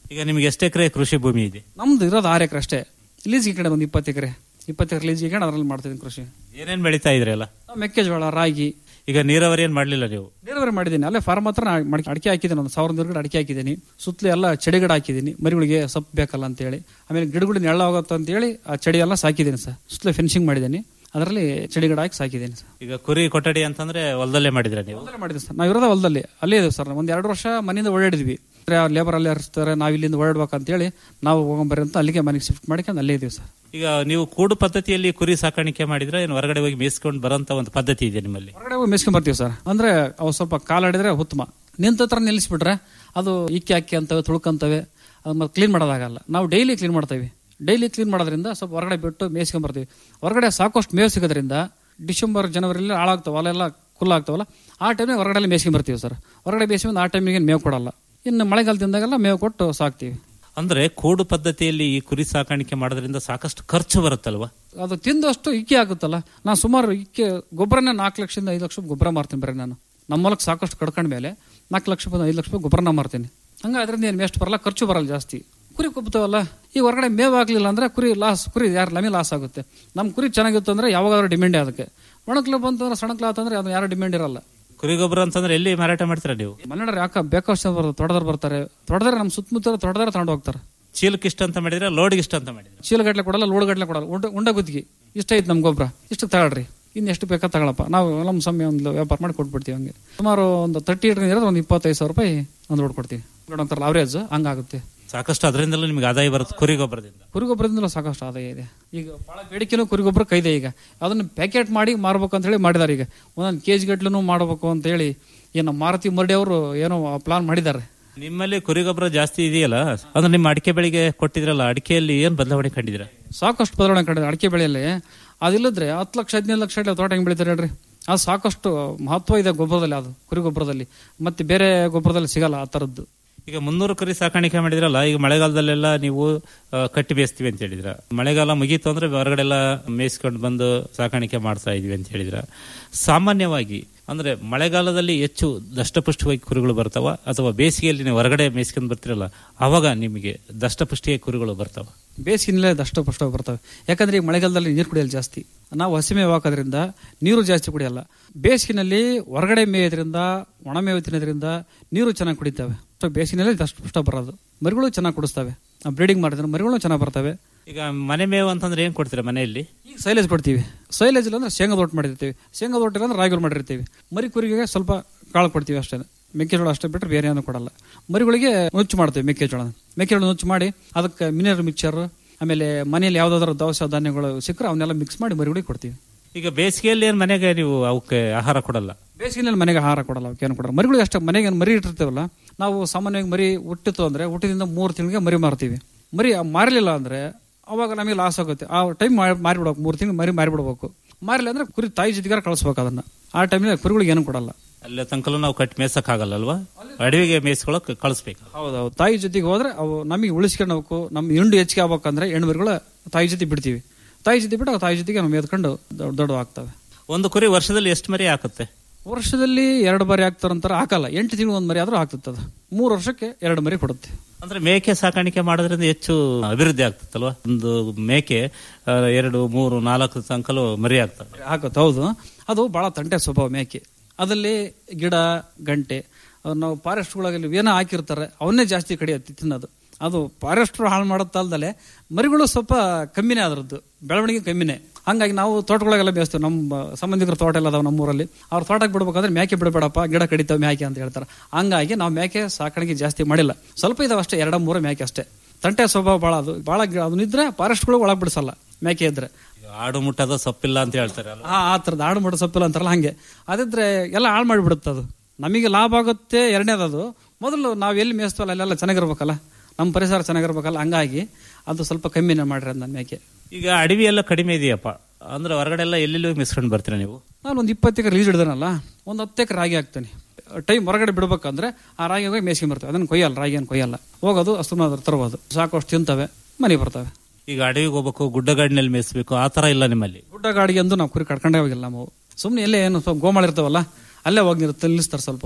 ಈಗ ನಿಮ್ಗೆ ಎಷ್ಟು ಎಕರೆ ಕೃಷಿ ಭೂಮಿ ಇದೆ ನಮ್ದು ಇರೋದು ಆರು ಎಕರೆ ಅಷ್ಟೇ ಲೀಸ್ಗೆ ಕಡೆ ಒಂದು ಇಪ್ಪತ್ತು ಎಕರೆ ಇಪ್ಪತ್ತು ಎಕರೆ ಲೀಸ್ಗೆ ಕಡೆ ಅದ್ರಲ್ಲಿ ಮಾಡ್ತಿದ್ದೀನಿ ಕೃಷಿ ಏನೇನ್ ಬೆಳಿತಾ ಇದ್ರಿ ಅಲ್ಲ ನಾವು ಮೆಕ್ಕೆಜೋಳ ರಾಗಿ ಈಗ ನೀರಾವರಿ ಏನ್ ಮಾಡ್ಲಿಲ್ಲ ನೀವು ನೀರಾವರಿ ಮಾಡಿದ್ದೀನಿ ಅಲ್ಲೇ ಫಾರ್ಮ್ ಹತ್ರ ನಾ ಮಡಿಕೆ- ಅಡಿಕೆ ಹಾಕಿದ್ದೀನಿ ಒಂದು ಸಾವಿರದ ಗಿಡ ಅಡಿಕೆ ಹಾಕಿದ್ದೀನಿ ಸುತ್ತಲೂ ಎಲ್ಲ ಚಡಿ ಗಿಡ ಹಾಕಿದ್ದೀನಿ ಮರಿಗಳಿಗೆ ಸೊಪ್ಪು ಬೇಕಲ್ಲ ಅಂತ ಹೇಳಿ ಆಮೇಲೆ ಗಿಡಗಳು ನೆಳ್ಳ ಹೋಗುತ್ತೆ ಅಂತ ಹೇಳಿ ಆ ಚಡಿ ಎಲ್ಲ ಸಾಕಿದ್ದೀನಿ ಸರ್ ಸುತ್ತಲೂ ಫೆನ್ಸಿಂಗ್ ಮಾಡಿದ್ದೀನಿ ಅದರಲ್ಲಿ ಚಡಿ ಗಿಡ ಹಾಕಿ ಸಾಕಿದ್ದೀನಿ ಸರ್ ಈಗ ಕುರಿ ಕೊಠಡಿ ಅಂತಂದ್ರೆ ಹೊಲದಲ್ಲೇ ಮಾಡಿದ್ರ ನೀವು ಹೊಲದಲ್ಲೇ ಮಾಡಿದ್ವಿ ಸರ್ ನಾವು ಇರೋದ ಹೊಲದಲ್ಲಿ ಅಲ್ಲೇ ಇದೆ ಸರ್ ಒಂದು ಎರಡು ವರ್ಷ ಮನೆಯಿಂದ ಓಡಾಡಿದ್ವಿ ಲೇಬರ್ ಅಲ್ಲೇ ಹರಿಸ್ತಾರೆ ನಾವು ಇಲ್ಲಿಂದ ಓಡಾಡ್ಬೇಕಂತ ಹೇಳಿ ನಾವು ಹೋಗೊಂಬರ್ರಿ ಅಂತ ಅಲ್ಲಿಗೆ ಮನೆಗೆ ಶಿಫ್ಟ್ ಮಾಡ್ಕೊಂಡು ಅಲ್ಲೇ ಇದೀವಿ ಸರ್ ಈಗ ನೀವು ಕೂಡು ಪದ್ಧತಿಯಲ್ಲಿ ಕುರಿ ಸಾಕಾಣಿಕೆ ಮಾಡಿದ್ರೆ ಏನು ಹೊರಗಡೆ ಹೋಗಿ ಮೇಯಿಸ್ಕೊಂಡು ಬರೋಂತ ಒಂದು ಪದ್ಧತಿ ಇದೆ ನಿಮ್ಮಲ್ಲಿ ಹೊರಗಡೆ ಹೋಗಿ ಮೇಸ್ಕೊಂಡ್ ಬರ್ತೀವಿ ಸರ್ ಅಂದ್ರೆ ಅವು ಸ್ವಲ್ಪ ಕಾಲಾಡಿದ್ರೆ ಉತ್ತಮ ನಿಂತ ಹತ್ರ ನಿಲ್ಲಿಸ್ಬಿಟ್ರೆ ಅದು ಇಕ್ಕಿ ಅಕ್ಕಿ ಅಂತವೆ ತುಳ್ಕಂತವೆ ಅದು ಮತ್ತೆ ಕ್ಲೀನ್ ಮಾಡೋದಾಗಲ್ಲ ನಾವು ಡೈಲಿ ಕ್ಲೀನ್ ಮಾಡ್ತೀವಿ ಡೈಲಿ ಕ್ಲೀನ್ ಮಾಡೋದ್ರಿಂದ ಸ್ವಲ್ಪ ಹೊರಗಡೆ ಬಿಟ್ಟು ಮೇಯ್ಸ್ಕೊಂಡ್ ಬರ್ತೀವಿ ಹೊರಗಡೆ ಸಾಕಷ್ಟು ಮೇವು ಸಿಗೋದ್ರಿಂದ ಡಿಸೆಂಬರ್ ಜನವರಿಲಿ ಹಾಳಾಗ್ತಾವ ಅಲ್ಲೆಲ್ಲ ಕುಲ್ಲ ಆಗ್ತಾವಲ್ಲ ಆ ಟೈಮಿಗೆ ಹೊರಗಡೆ ಮೇಯ್ಸ್ಕೊಂಡ್ ಬರ್ತೀವಿ ಸರ್ ಹೊರಗಡೆ ಮೇಯ್ಸ್ಕೊಂಡು ಆ ಟೈಮಿಗೆ ಮೇವು ಕೊಡಲ್ಲ ಇನ್ನು ಮಳೆಗಾಲದಿಂದಾಗೆಲ್ಲ ಮೇವು ಕೊಟ್ಟು ಸಾಕ್ತೀವಿ ಅಂದ್ರೆ ಕೂಡು ಪದ್ಧತಿಯಲ್ಲಿ ಈ ಕುರಿ ಸಾಕಾಣಿಕೆ ಮಾಡೋದ್ರಿಂದ ಸಾಕಷ್ಟು ಖರ್ಚು ಬರುತ್ತಲ್ವಾ ಅದು ತಿಂದಷ್ಟು ಇಕ್ಕಿ ಆಗುತ್ತಲ್ಲ ನಾನು ಸುಮಾರು ಇಕ್ಕಿ ಗೊಬ್ಬರನೇ ನಾಲ್ಕು ಲಕ್ಷದಿಂದ ಐದು ಲಕ್ಷ ಗೊಬ್ಬರ ಮಾರ್ತೀನಿ ಬರೀ ನಾನು ನಮ್ಮ ಮೂಲಕ ಸಾಕಷ್ಟು ಕಡ್ಕೊಂಡ ಮೇಲೆ ನಾಲ್ಕು ಲಕ್ಷ ಬಂದು ಐದು ಲಕ್ಷ ರೂಪಾಯಿ ಗೊಬ್ಬರನ ಮಾರ್ತೀನಿ ಹಂಗ ಅದರಿಂದ ಏನು ವೇಸ್ಟ್ ಬರಲ್ಲ ಖರ್ಚು ಬರಲ್ಲ ಜಾಸ್ತಿ ಕುರಿ ಕೊಬ್ತಾವಲ್ಲ ಈ ಹೊರಗಡೆ ಮೇವು ಆಗ್ಲಿಲ್ಲ ಅಂದ್ರೆ ಕುರಿ ಲಾಸ್ ಕುರಿ ಯಾರು ನಮಗೆ ಲಾಸ್ ಆಗುತ್ತೆ ನಮ್ಮ ಕುರಿ ಚೆನ್ನಾಗಿತ್ತು ಅಂದ್ರೆ ಯಾವಾಗಾದ್ರೂ ಡಿಮ್ಯಾಂಡೇ ಅದಕ್ಕೆ ಒಣಕ್ಲು ಬಂತು ಅಂದ್ರೆ ಸಣ್ಣಕ್ಲ ಆತಂದ್ರೆ ಅದು ಯಾರು ಡಿಮ್ಯಾಂಡ್ ಇರಲ್ಲ ಕುರಿ ಗೊಬ್ಬರ ಅಂತಂದ್ರೆ ಎಲ್ಲಿ ಮಾರಾಟ ಮಾಡ್ತೀರಾ ನೀವು ಮನೆಯವ್ರು ಯಾಕೆ ಬೇಕಷ್ಟು ಬರ್ತಾರೆ ತೋಟದವ್ರು ಬರ್ತಾರೆ ತೋಟದಾರೆ ನಮ್ಮ ಸುತ್ತಮುತ್ತ ತೋಟದಾರ ತಗೊಂಡು ಹೋಗ್ತಾರೆ ಚೀಲಕ್ಕೆ ಇಷ್ಟ ಅಂತ ಮಾಡಿದ್ರೆ ಲೋಡ್ಗೆ ಇಷ್ಟ ಅಂತ ಮಾಡಿದ್ರೆ ಚೀಲಗಟ್ಲೆ ಕೊಡಲ್ಲ ಲೋಡ್ಗಟ್ಲೆ ಕೊಡಲ್ಲ ಉಂಡ ಉಂಡ ಗುತ್ತಿಗೆ ಇಷ್ಟ ಐತೆ ನಮ್ಮ ಗೊಬ್ಬರ ಇಷ್ಟಕ್ಕೆ ತಗೊಳ್ರಿ ಇನ್ನು ಎಷ್ಟು ಬೇಕಾ ತಗೊಳಪ್ಪ ನಾವು ನಮ್ಮ ಸಮಯ ಒಂದು ವ್ಯಾಪಾರ ಮಾಡಿ ಕೊಟ್ಬಿಡ್ತೀವಿ ಹಂಗೆ ಸುಮಾರು ಒಂದು ತರ್ಟಿ ಇಟ್ಕೊಂಡು ಇರೋದು ಒಂದು ಇಪ್ಪತ್ತೈದು ಸಾವಿರ ರೂಪಾಯಿ ಒಂದು ಲೋಡ್ ಕೊಡ್ತೀವಿ ಅಂತಾರಲ್ಲ ಅವರೇಜ್ ಹಂಗಾಗುತ್ತೆ ಸಾಕಷ್ಟು ಅದರಿಂದಲೂ ನಿಮ್ಗೆ ಆದಾಯ ಬರುತ್ತೆ ಕುರಿ ಗೊಬ್ಬರದಿಂದ ಕುರಿ ಗೊಬ್ಬರದಿಂದಲೂ ಸಾಕಷ್ಟು ಆದಾಯ ಇದೆ ಈಗ ಭಾಳ ಬೇಡಿಕೆನೂ ಕುರಿ ಗೊಬ್ಬರ ಕೈದೆ ಈಗ ಅದನ್ನು ಪ್ಯಾಕೆಟ್ ಮಾಡಿ ಮಾರ್ಬೇಕು ಅಂತ ಹೇಳಿ ಮಾಡಿದ್ದಾರೆ ಈಗ ಒಂದೊಂದು ಕೆ ಜಿ ಗಟ್ಲೂ ಮಾಡಬೇಕು ಅಂತ ಹೇಳಿ ಏನು ಮಾರುತಿ ಮರ್ಡಿ ಅವರು ಏನೋ ಪ್ಲಾನ್ ಮಾಡಿದ್ದಾರೆ ನಿಮ್ಮಲ್ಲಿ ಕುರಿ ಗೊಬ್ಬರ ಜಾಸ್ತಿ ಇದೆಯಲ್ಲ ಅಂದ್ರೆ ನಿಮ್ಮ ಅಡಿಕೆ ಬೆಳೆಗೆ ಕೊಟ್ಟಿದ್ರಲ್ಲ ಅಡಿಕೆಯಲ್ಲಿ ಏನ್ ಬದಲಾವಣೆ ಕಂಡಿದ್ರ ಸಾಕಷ್ಟು ಬದಲಾವಣೆ ಕಂಡಿದೆ ಅಡಿಕೆ ಬೆಳೆಯಲ್ಲಿ ಅದಿಲ್ಲದ್ರೆ ಹತ್ತು ಲಕ್ಷ ಹದಿನೈದು ಲಕ್ಷ ಇಡಲಿ ತೋಟ ಹೆಂಗೆ ಬೆಳಿತಾರೆ ಹೇಳ್ರಿ ಅದು ಸಾಕಷ್ಟು ಮಹತ್ವ ಇದೆ ಗೊಬ್ಬರದಲ್ಲಿ ಅದು ಕುರಿ ಗೊಬ್ಬರದಲ್ಲಿ ಮತ್ತೆ ಬೇರೆ ಗೊಬ್ಬರದಲ್ಲಿ ಸಿಗಲ್ಲ ಆ ಥರದ್ದು ಈಗ ಮುನ್ನೂರು ಕುರಿ ಸಾಕಾಣಿಕೆ ಮಾಡಿದ್ರಲ್ಲ ಈಗ ಮಳೆಗಾಲದಲ್ಲೆಲ್ಲ ನೀವು ಆ, ಕಟ್ಟಿ ಬೇಯಿಸ್ತೀವಿ ಅಂತ ಹೇಳಿದ್ರ ಮಳೆಗಾಲ ಮುಗೀತು ಅಂದ್ರೆ ಹೊರಗಡೆ ಎಲ್ಲ ಮೇಯಿಸ್ಕೊಂಡು ಬಂದು ಸಾಕಾಣಿಕೆ ಮಾಡ್ತಾ ಇದೀವಿ ಅಂತ ಹೇಳಿದ್ರ ಸಾಮಾನ್ಯವಾಗಿ ಅಂದ್ರೆ ಮಳೆಗಾಲದಲ್ಲಿ ಹೆಚ್ಚು ದಷ್ಟಪುಷ್ಟವಾಗಿ ಕುರಿಗಳು ಬರ್ತಾವ ಅಥವಾ ಬೇಸಿಗೆಯಲ್ಲಿ ನೀವು ಹೊರಗಡೆ ಮೇಯಿಸ್ಕೊಂಡು ಬರ್ತಿರಲ್ಲ ಅವಾಗ ನಿಮಗೆ ದಷ್ಟಪುಷ್ಟಿಯಾಗಿ ಕುರಿಗಳು ಬರ್ತಾವ ಬೇಸಿಗೆನಲ್ಲೇ ದಷ್ಟ ಪುಷ್ಟವಾಗಿ ಬರ್ತವೆ ಯಾಕಂದ್ರೆ ಈಗ ಮಳೆಗಾಲದಲ್ಲಿ ನೀರು ಕುಡಿಯಲ್ಲ ಜಾಸ್ತಿ ನಾವು ಹಸಿಮೇವು ಹಾಕೋದ್ರಿಂದ ನೀರು ಜಾಸ್ತಿ ಕುಡಿಯಲ್ಲ ಬೇಸಿಗೆನಲ್ಲಿ ಹೊರಗಡೆ ಮೇಯೋದ್ರಿಂದ ಒಣ ಮೇವು ತಿನ್ನೋದ್ರಿಂದ ನೀರು ಚೆನ್ನಾಗಿ ಕುಡಿತವೆ ಸೊ ಬೇಸಿಗೆನಲ್ಲಿ ದಷ್ಟ ಪುಷ್ಟ ಬರೋದು ಮರಿಗಳು ಚೆನ್ನಾಗಿ ಕುಡಿಸ್ತವೆ ಬ್ರೀಡಿಂಗ್ ಮಾಡಿದ್ರೆ ಮರಿಗಳು ಚೆನ್ನಾಗಿ ಬರ್ತವೆ ಈಗ ಮನೆ ಮೇವು ಅಂತಂದ್ರೆ ಏನ್ ಕೊಡ್ತೀರಾ ಮನೆಯಲ್ಲಿ ಈಗ ಸೈಲೇಜ್ ಕೊಡ್ತೀವಿ ಸೈಲೇಜ್ ಇಲ್ಲ ಅಂದ್ರೆ ಶೇಂಗದ ಒಟ್ಟು ಮಾಡಿರ್ತೀವಿ ಶೇಂಗದ ಒಟ್ಟು ಅಂದ್ರೆ ರಾಗಿ ಮಾಡಿರ್ತೀವಿ ಮರಿ ಕುರಿಗೆ ಸ್ವಲ್ಪ ಕಾಳು ಕೊಡ್ತೀವಿ ಅಷ್ಟೇ ಮೆಕ್ಕೆಜೋಳ ಅಷ್ಟೇ ಬಿಟ್ಟರೆ ಬೇರೆ ಏನೂ ಕೊಡಲ್ಲ ಮರಿಗಳಿಗೆ ನುಚ್ಚು ಮಾಡ್ತೀವಿ ಮೆಕ್ಕೆಜೋಳ ಮೆಕ್ಕೆಜೋಳ ನುಚ್ಚು ಮಾಡಿ ಅದಕ್ಕೆ ಮಿನರಲ್ ಮಿಕ್ಸರ್ ಆಮೇಲೆ ಮನೆಯಲ್ಲಿ ಯಾವ್ದಾದ್ರು ದವಸ ಧಾನ್ಯಗಳು ಸಿಕ್ಕರೆ ಅವನ್ನೆಲ್ಲ ಮಿಕ್ಸ್ ಮಾಡಿ ಮರಿಗಳಿಗೆ ಕೊಡ್ತೀವಿ ಈಗ ಬೇಸಿಗೆಯಲ್ಲಿ ಏನ್ ಮನೆಗೆ ನೀವು ಅವಕ್ಕೆ ಆಹಾರ ಕೊಡಲ್ಲ ಬೇಸಿಗೆನಲ್ಲಿ ಮನೆಗೆ ಆಹಾರ ಕೊಡಲ್ಲ ಅವಕ್ಕೆ ಏನು ಕೊಡಲ್ಲ ಮರಿಗಳು ಅಷ್ಟೇ ಮನೆಗೆ ಏನ್ ಮರಿ ಇಟ್ಟಿರ್ತೀವಲ್ಲ ನಾವು ಸಾಮಾನ್ಯವಾಗಿ ಮರಿ ಹುಟ್ಟಿತು ಅಂದ್ರೆ ಹುಟ್ಟಿದಿಂದ ಮೂರು ತಿಂಗಳಿಗೆ ಮರಿ ಮಾರ್ತೀವಿ ಮರಿ ಮಾರಲಿಲ್ಲ ಅಂದ್ರೆ ಅವಾಗ ನಮಗೆ ಲಾಸ್ ಆಗುತ್ತೆ ಆ ಟೈಮ್ ಮಾರಿಬಿಡ್ಬೇಕು ಮೂರು ತಿಂಗಳು ಮರಿ ಮಾರಿಬಿಡ್ಬೇಕು ಮಾರಿಲ್ಲ ಅಂದ್ರೆ ಕುರಿ ತಾಯಿ ಜೊತೆಗಾರ ಕಳಿಸ್ಬೇಕು ಅದನ್ನ ಆ ಟೈಮ್ನಲ್ಲಿ ಕುರಿಗಳಿಗೆ ಏನು ಕೊಡಲ್ಲ ಅಲ್ಲೇ ತನಕಲೂ ನಾವು ಕಟ್ಟಿ ಮೇಯ್ಸಕ್ ಆಗಲ್ಲ ಅಲ್ವಾ ಅಡವಿಗೆ ಮೇಯಿಸ್ಕೊಳಕ್ ಕಳಿಸ್ಬೇಕು ಹೌದೌದು ತಾಯಿ ಜೊತೆಗೆ ಹೋದ್ರೆ ಅವು ನಮಗೆ ಉಳಿಸ್ಕೊಂಡು ಹೋಗ್ಬೇಕು ನಮ್ಮ ಹಿಂಡು ಹೆಚ್ಚಿಗೆ ಆಗ್ಬೇಕಂದ್ರೆ ಹೆಣ್ಣು ಮರಿಗಳ ತಾಯಿ ಜೊತೆ ಬಿಡ್ತೀವಿ ತಾಯಿ ಜೊತೆ ಬಿಟ್ಟು ಆ ತಾಯಿ ಜೊತೆಗೆ ನಾವು ಎದ್ಕೊಂಡು ದೊಡ್ಡ ದೊಡ್ಡ ಆಗ್ತವೆ ಒಂದು ಕುರಿ ವರ್ಷದಲ್ಲಿ ಎಷ್ಟು ಮರಿ ಹಾಕುತ್ತೆ ವರ್ಷದಲ್ಲಿ ಎರಡು ಮರಿ ಹಾಕ್ತಾರಂತಾರೆ ಹಾಕಲ್ಲ ಎಂಟು ತಿಂಗಳು ಒಂದು ಮರಿ ಆದ್ರೂ ಆಗ್ತದೆ ಅದು ಮೂರು ವರ್ಷಕ್ಕೆ ಎರಡು ಮರಿ ಕೊಡುತ್ತೆ ಅಂದ್ರೆ ಮೇಕೆ ಸಾಕಾಣಿಕೆ ಮಾಡೋದ್ರಿಂದ ಹೆಚ್ಚು ಅಭಿವೃದ್ಧಿ ಆಗ್ತದಲ್ವಾ ಒಂದು ಮೇಕೆ ಆ, ಎರಡು ಮೂರು ನಾಲ್ಕು ತನಕಲು ಮರಿ ಆಗ್ತವೆ ಹಾಕುತ್ತೆ ಹೌದು ಅದು ಬಹಳ ತಂಟೆ ಸ್ವಭಾವ ಮೇಕೆ ಅದಲ್ಲಿ ಗಿಡ ಗಂಟೆ ಅವ್ರು ನಾವು ಫಾರೆಸ್ಟ್ಗಳಲ್ಲಿ ಏನೋ ಹಾಕಿರ್ತಾರೆ ಅವನ್ನೇ ಜಾಸ್ತಿ ಕಡಿಯತ್ತೆ ತಿನ್ನೋದು ಅದು ಫಾರೆಸ್ಟ್ರು ಹಾಳು ಮಾಡುತ್ತಲ್ದಲೆ ಮರಿಗಳು ಸ್ವಲ್ಪ ಕಮ್ಮಿನೇ ಅದರದ್ದು ಬೆಳವಣಿಗೆ ಕಮ್ಮಿನೇ ಹಂಗಾಗಿ ನಾವು ತೋಟಗಳಿಗೆಲ್ಲ ಬೇಯಿಸ್ತೀವಿ ನಮ್ಮ ಸಂಬಂಧಿಕರ ತೋಟ ಎಲ್ಲ ಅದಾವ ನಮ್ಮೂರಲ್ಲಿ ಅವ್ರ ತೋಟಕ್ಕೆ ಬಿಡ್ಬೇಕಾದ್ರೆ ಮೇಕೆ ಬಿಡಬೇಡಪ್ಪ ಗಿಡ ಕಡಿತಾವೆ ಮೇಕೆ ಅಂತ ಹೇಳ್ತಾರೆ ಹಂಗಾಗಿ ನಾವು ಮೇಕೆ ಸಾಕಾಣಿಕೆ ಜಾಸ್ತಿ ಮಾಡಿಲ್ಲ ಸ್ವಲ್ಪ ಇದಾವೆ ಅಷ್ಟೇ ಎರಡ ಮೂರು ಮೇಕೆ ಅಷ್ಟೇ ತಂಟೆ ಸ್ವಭಾವ ಭಾಳ ಅದು ಭಾಳ ಅದನ್ನಿದ್ರೆ ಫಾರೆಸ್ಟ್ಗಳು ಒಳಗೆ ಬಿಡಿಸಲ್ಲ ಮೇಕೆ ಇದ್ರೆ ಆಡು ಮುಟ್ಟದ ಸೊಪ್ಪಿಲ್ಲ ಅಂತ ಹೇಳ್ತಾರೆ ಅಲ್ವಾ ಆ ಆ ಥರದ್ದು ಆಡು ಮಾಡೋ ಸೊಪ್ಪಿಲ್ಲ ಅಂತಾರಲ್ಲ ಹಂಗೆ ಅದಿದ್ರೆ ಎಲ್ಲ ಹಾಳು ಮಾಡಿಬಿಡುತ್ತೆ ಅದು ನಮಗೆ ಲಾಭ ಆಗುತ್ತೆ ಎರಡನೇದದು ಮೊದಲು ನಾವು ಎಲ್ಲಿ ಮೇಯಿಸ್ತೀವಲ್ಲ ಅಲ್ಲೆಲ್ಲ ಚೆನ್ನಾಗಿರ್ಬೇಕಲ್ಲ ನಮ್ಮ ಪರಿಸರ ಚೆನ್ನಾಗಿರ್ಬೇಕಲ್ಲ ಹಂಗಾಗಿ ಅದು ಸ್ವಲ್ಪ ಕಮ್ಮಿನೇ ಮಾಡ್ರಿ ಅದು ನನ್ನ ಮೇಕೆ ಈಗ ಅಡವಿ ಎಲ್ಲ ಕಡಿಮೆ ಇದೆಯಪ್ಪ ಅಂದ್ರೆ ಹೊರಗಡೆ ಎಲ್ಲ ಎಲ್ಲೆಲ್ಲಿ ಮಿಸ್ಕೊಂಡು ಬರ್ತೀರಾ ನೀವು ನಾನು ಒಂದು ಇಪ್ಪತ್ತು ಎಕರೆ ಲೀಸ್ ಹಿಡ್ದನಲ್ಲ ಒಂದು ಹತ್ತು ಎಕರೆ ರಾಗಿ ಹಾಕ್ತೇನೆ ಟೈಮ್ ಹೊರಗಡೆ ಬಿಡ್ಬೇಕಂದ್ರೆ ಆ ರಾಗಿ ಹೋಗಿ ಮೇಯ್ಸ್ಕೊಂಬರ್ತೇವೆ ಅದನ್ನು ಕೊಯ್ಯಲ್ಲ ರಾಗಿಯನ್ನು ಕೊಯ್ಯಲ್ಲ ಹೋಗೋದು ಅಷ್ಟು ತರ್ಬೋದು ಸಾಕಷ್ಟು ತಿಂತವೆ ಮನೆ ಬರ್ತವೆ ಈಗ ಅಡವಿಗೆ ಹೋಗ್ಬೇಕು ಗುಡ್ಡಗಾಡಿನಲ್ಲಿ ಮೇಯಿಸ್ಬೇಕು ಆ ತರ ಇಲ್ಲ ನಿಮ್ಮಲ್ಲಿ ಗುಡ್ಡ ಗಾಡಿಗೆ ಅಂದು ನಾವು ಕುರಿ ಕಟ್ಕೊಂಡೇ ಹೋಗಿಲ್ಲ ನಾವು ಸುಮ್ಮನೆ ಎಲ್ಲೇ ಏನು ಸ್ವಲ್ಪ ಗೋಮಾಳ ಇರ್ತಾವಲ್ಲ ಅಲ್ಲೇ ಹೋಗಿ ನಿಲ್ತ- ನಿಲ್ಲಿಸ್ತಾರೆ ಸ್ವಲ್ಪ ಹೊತ್ತು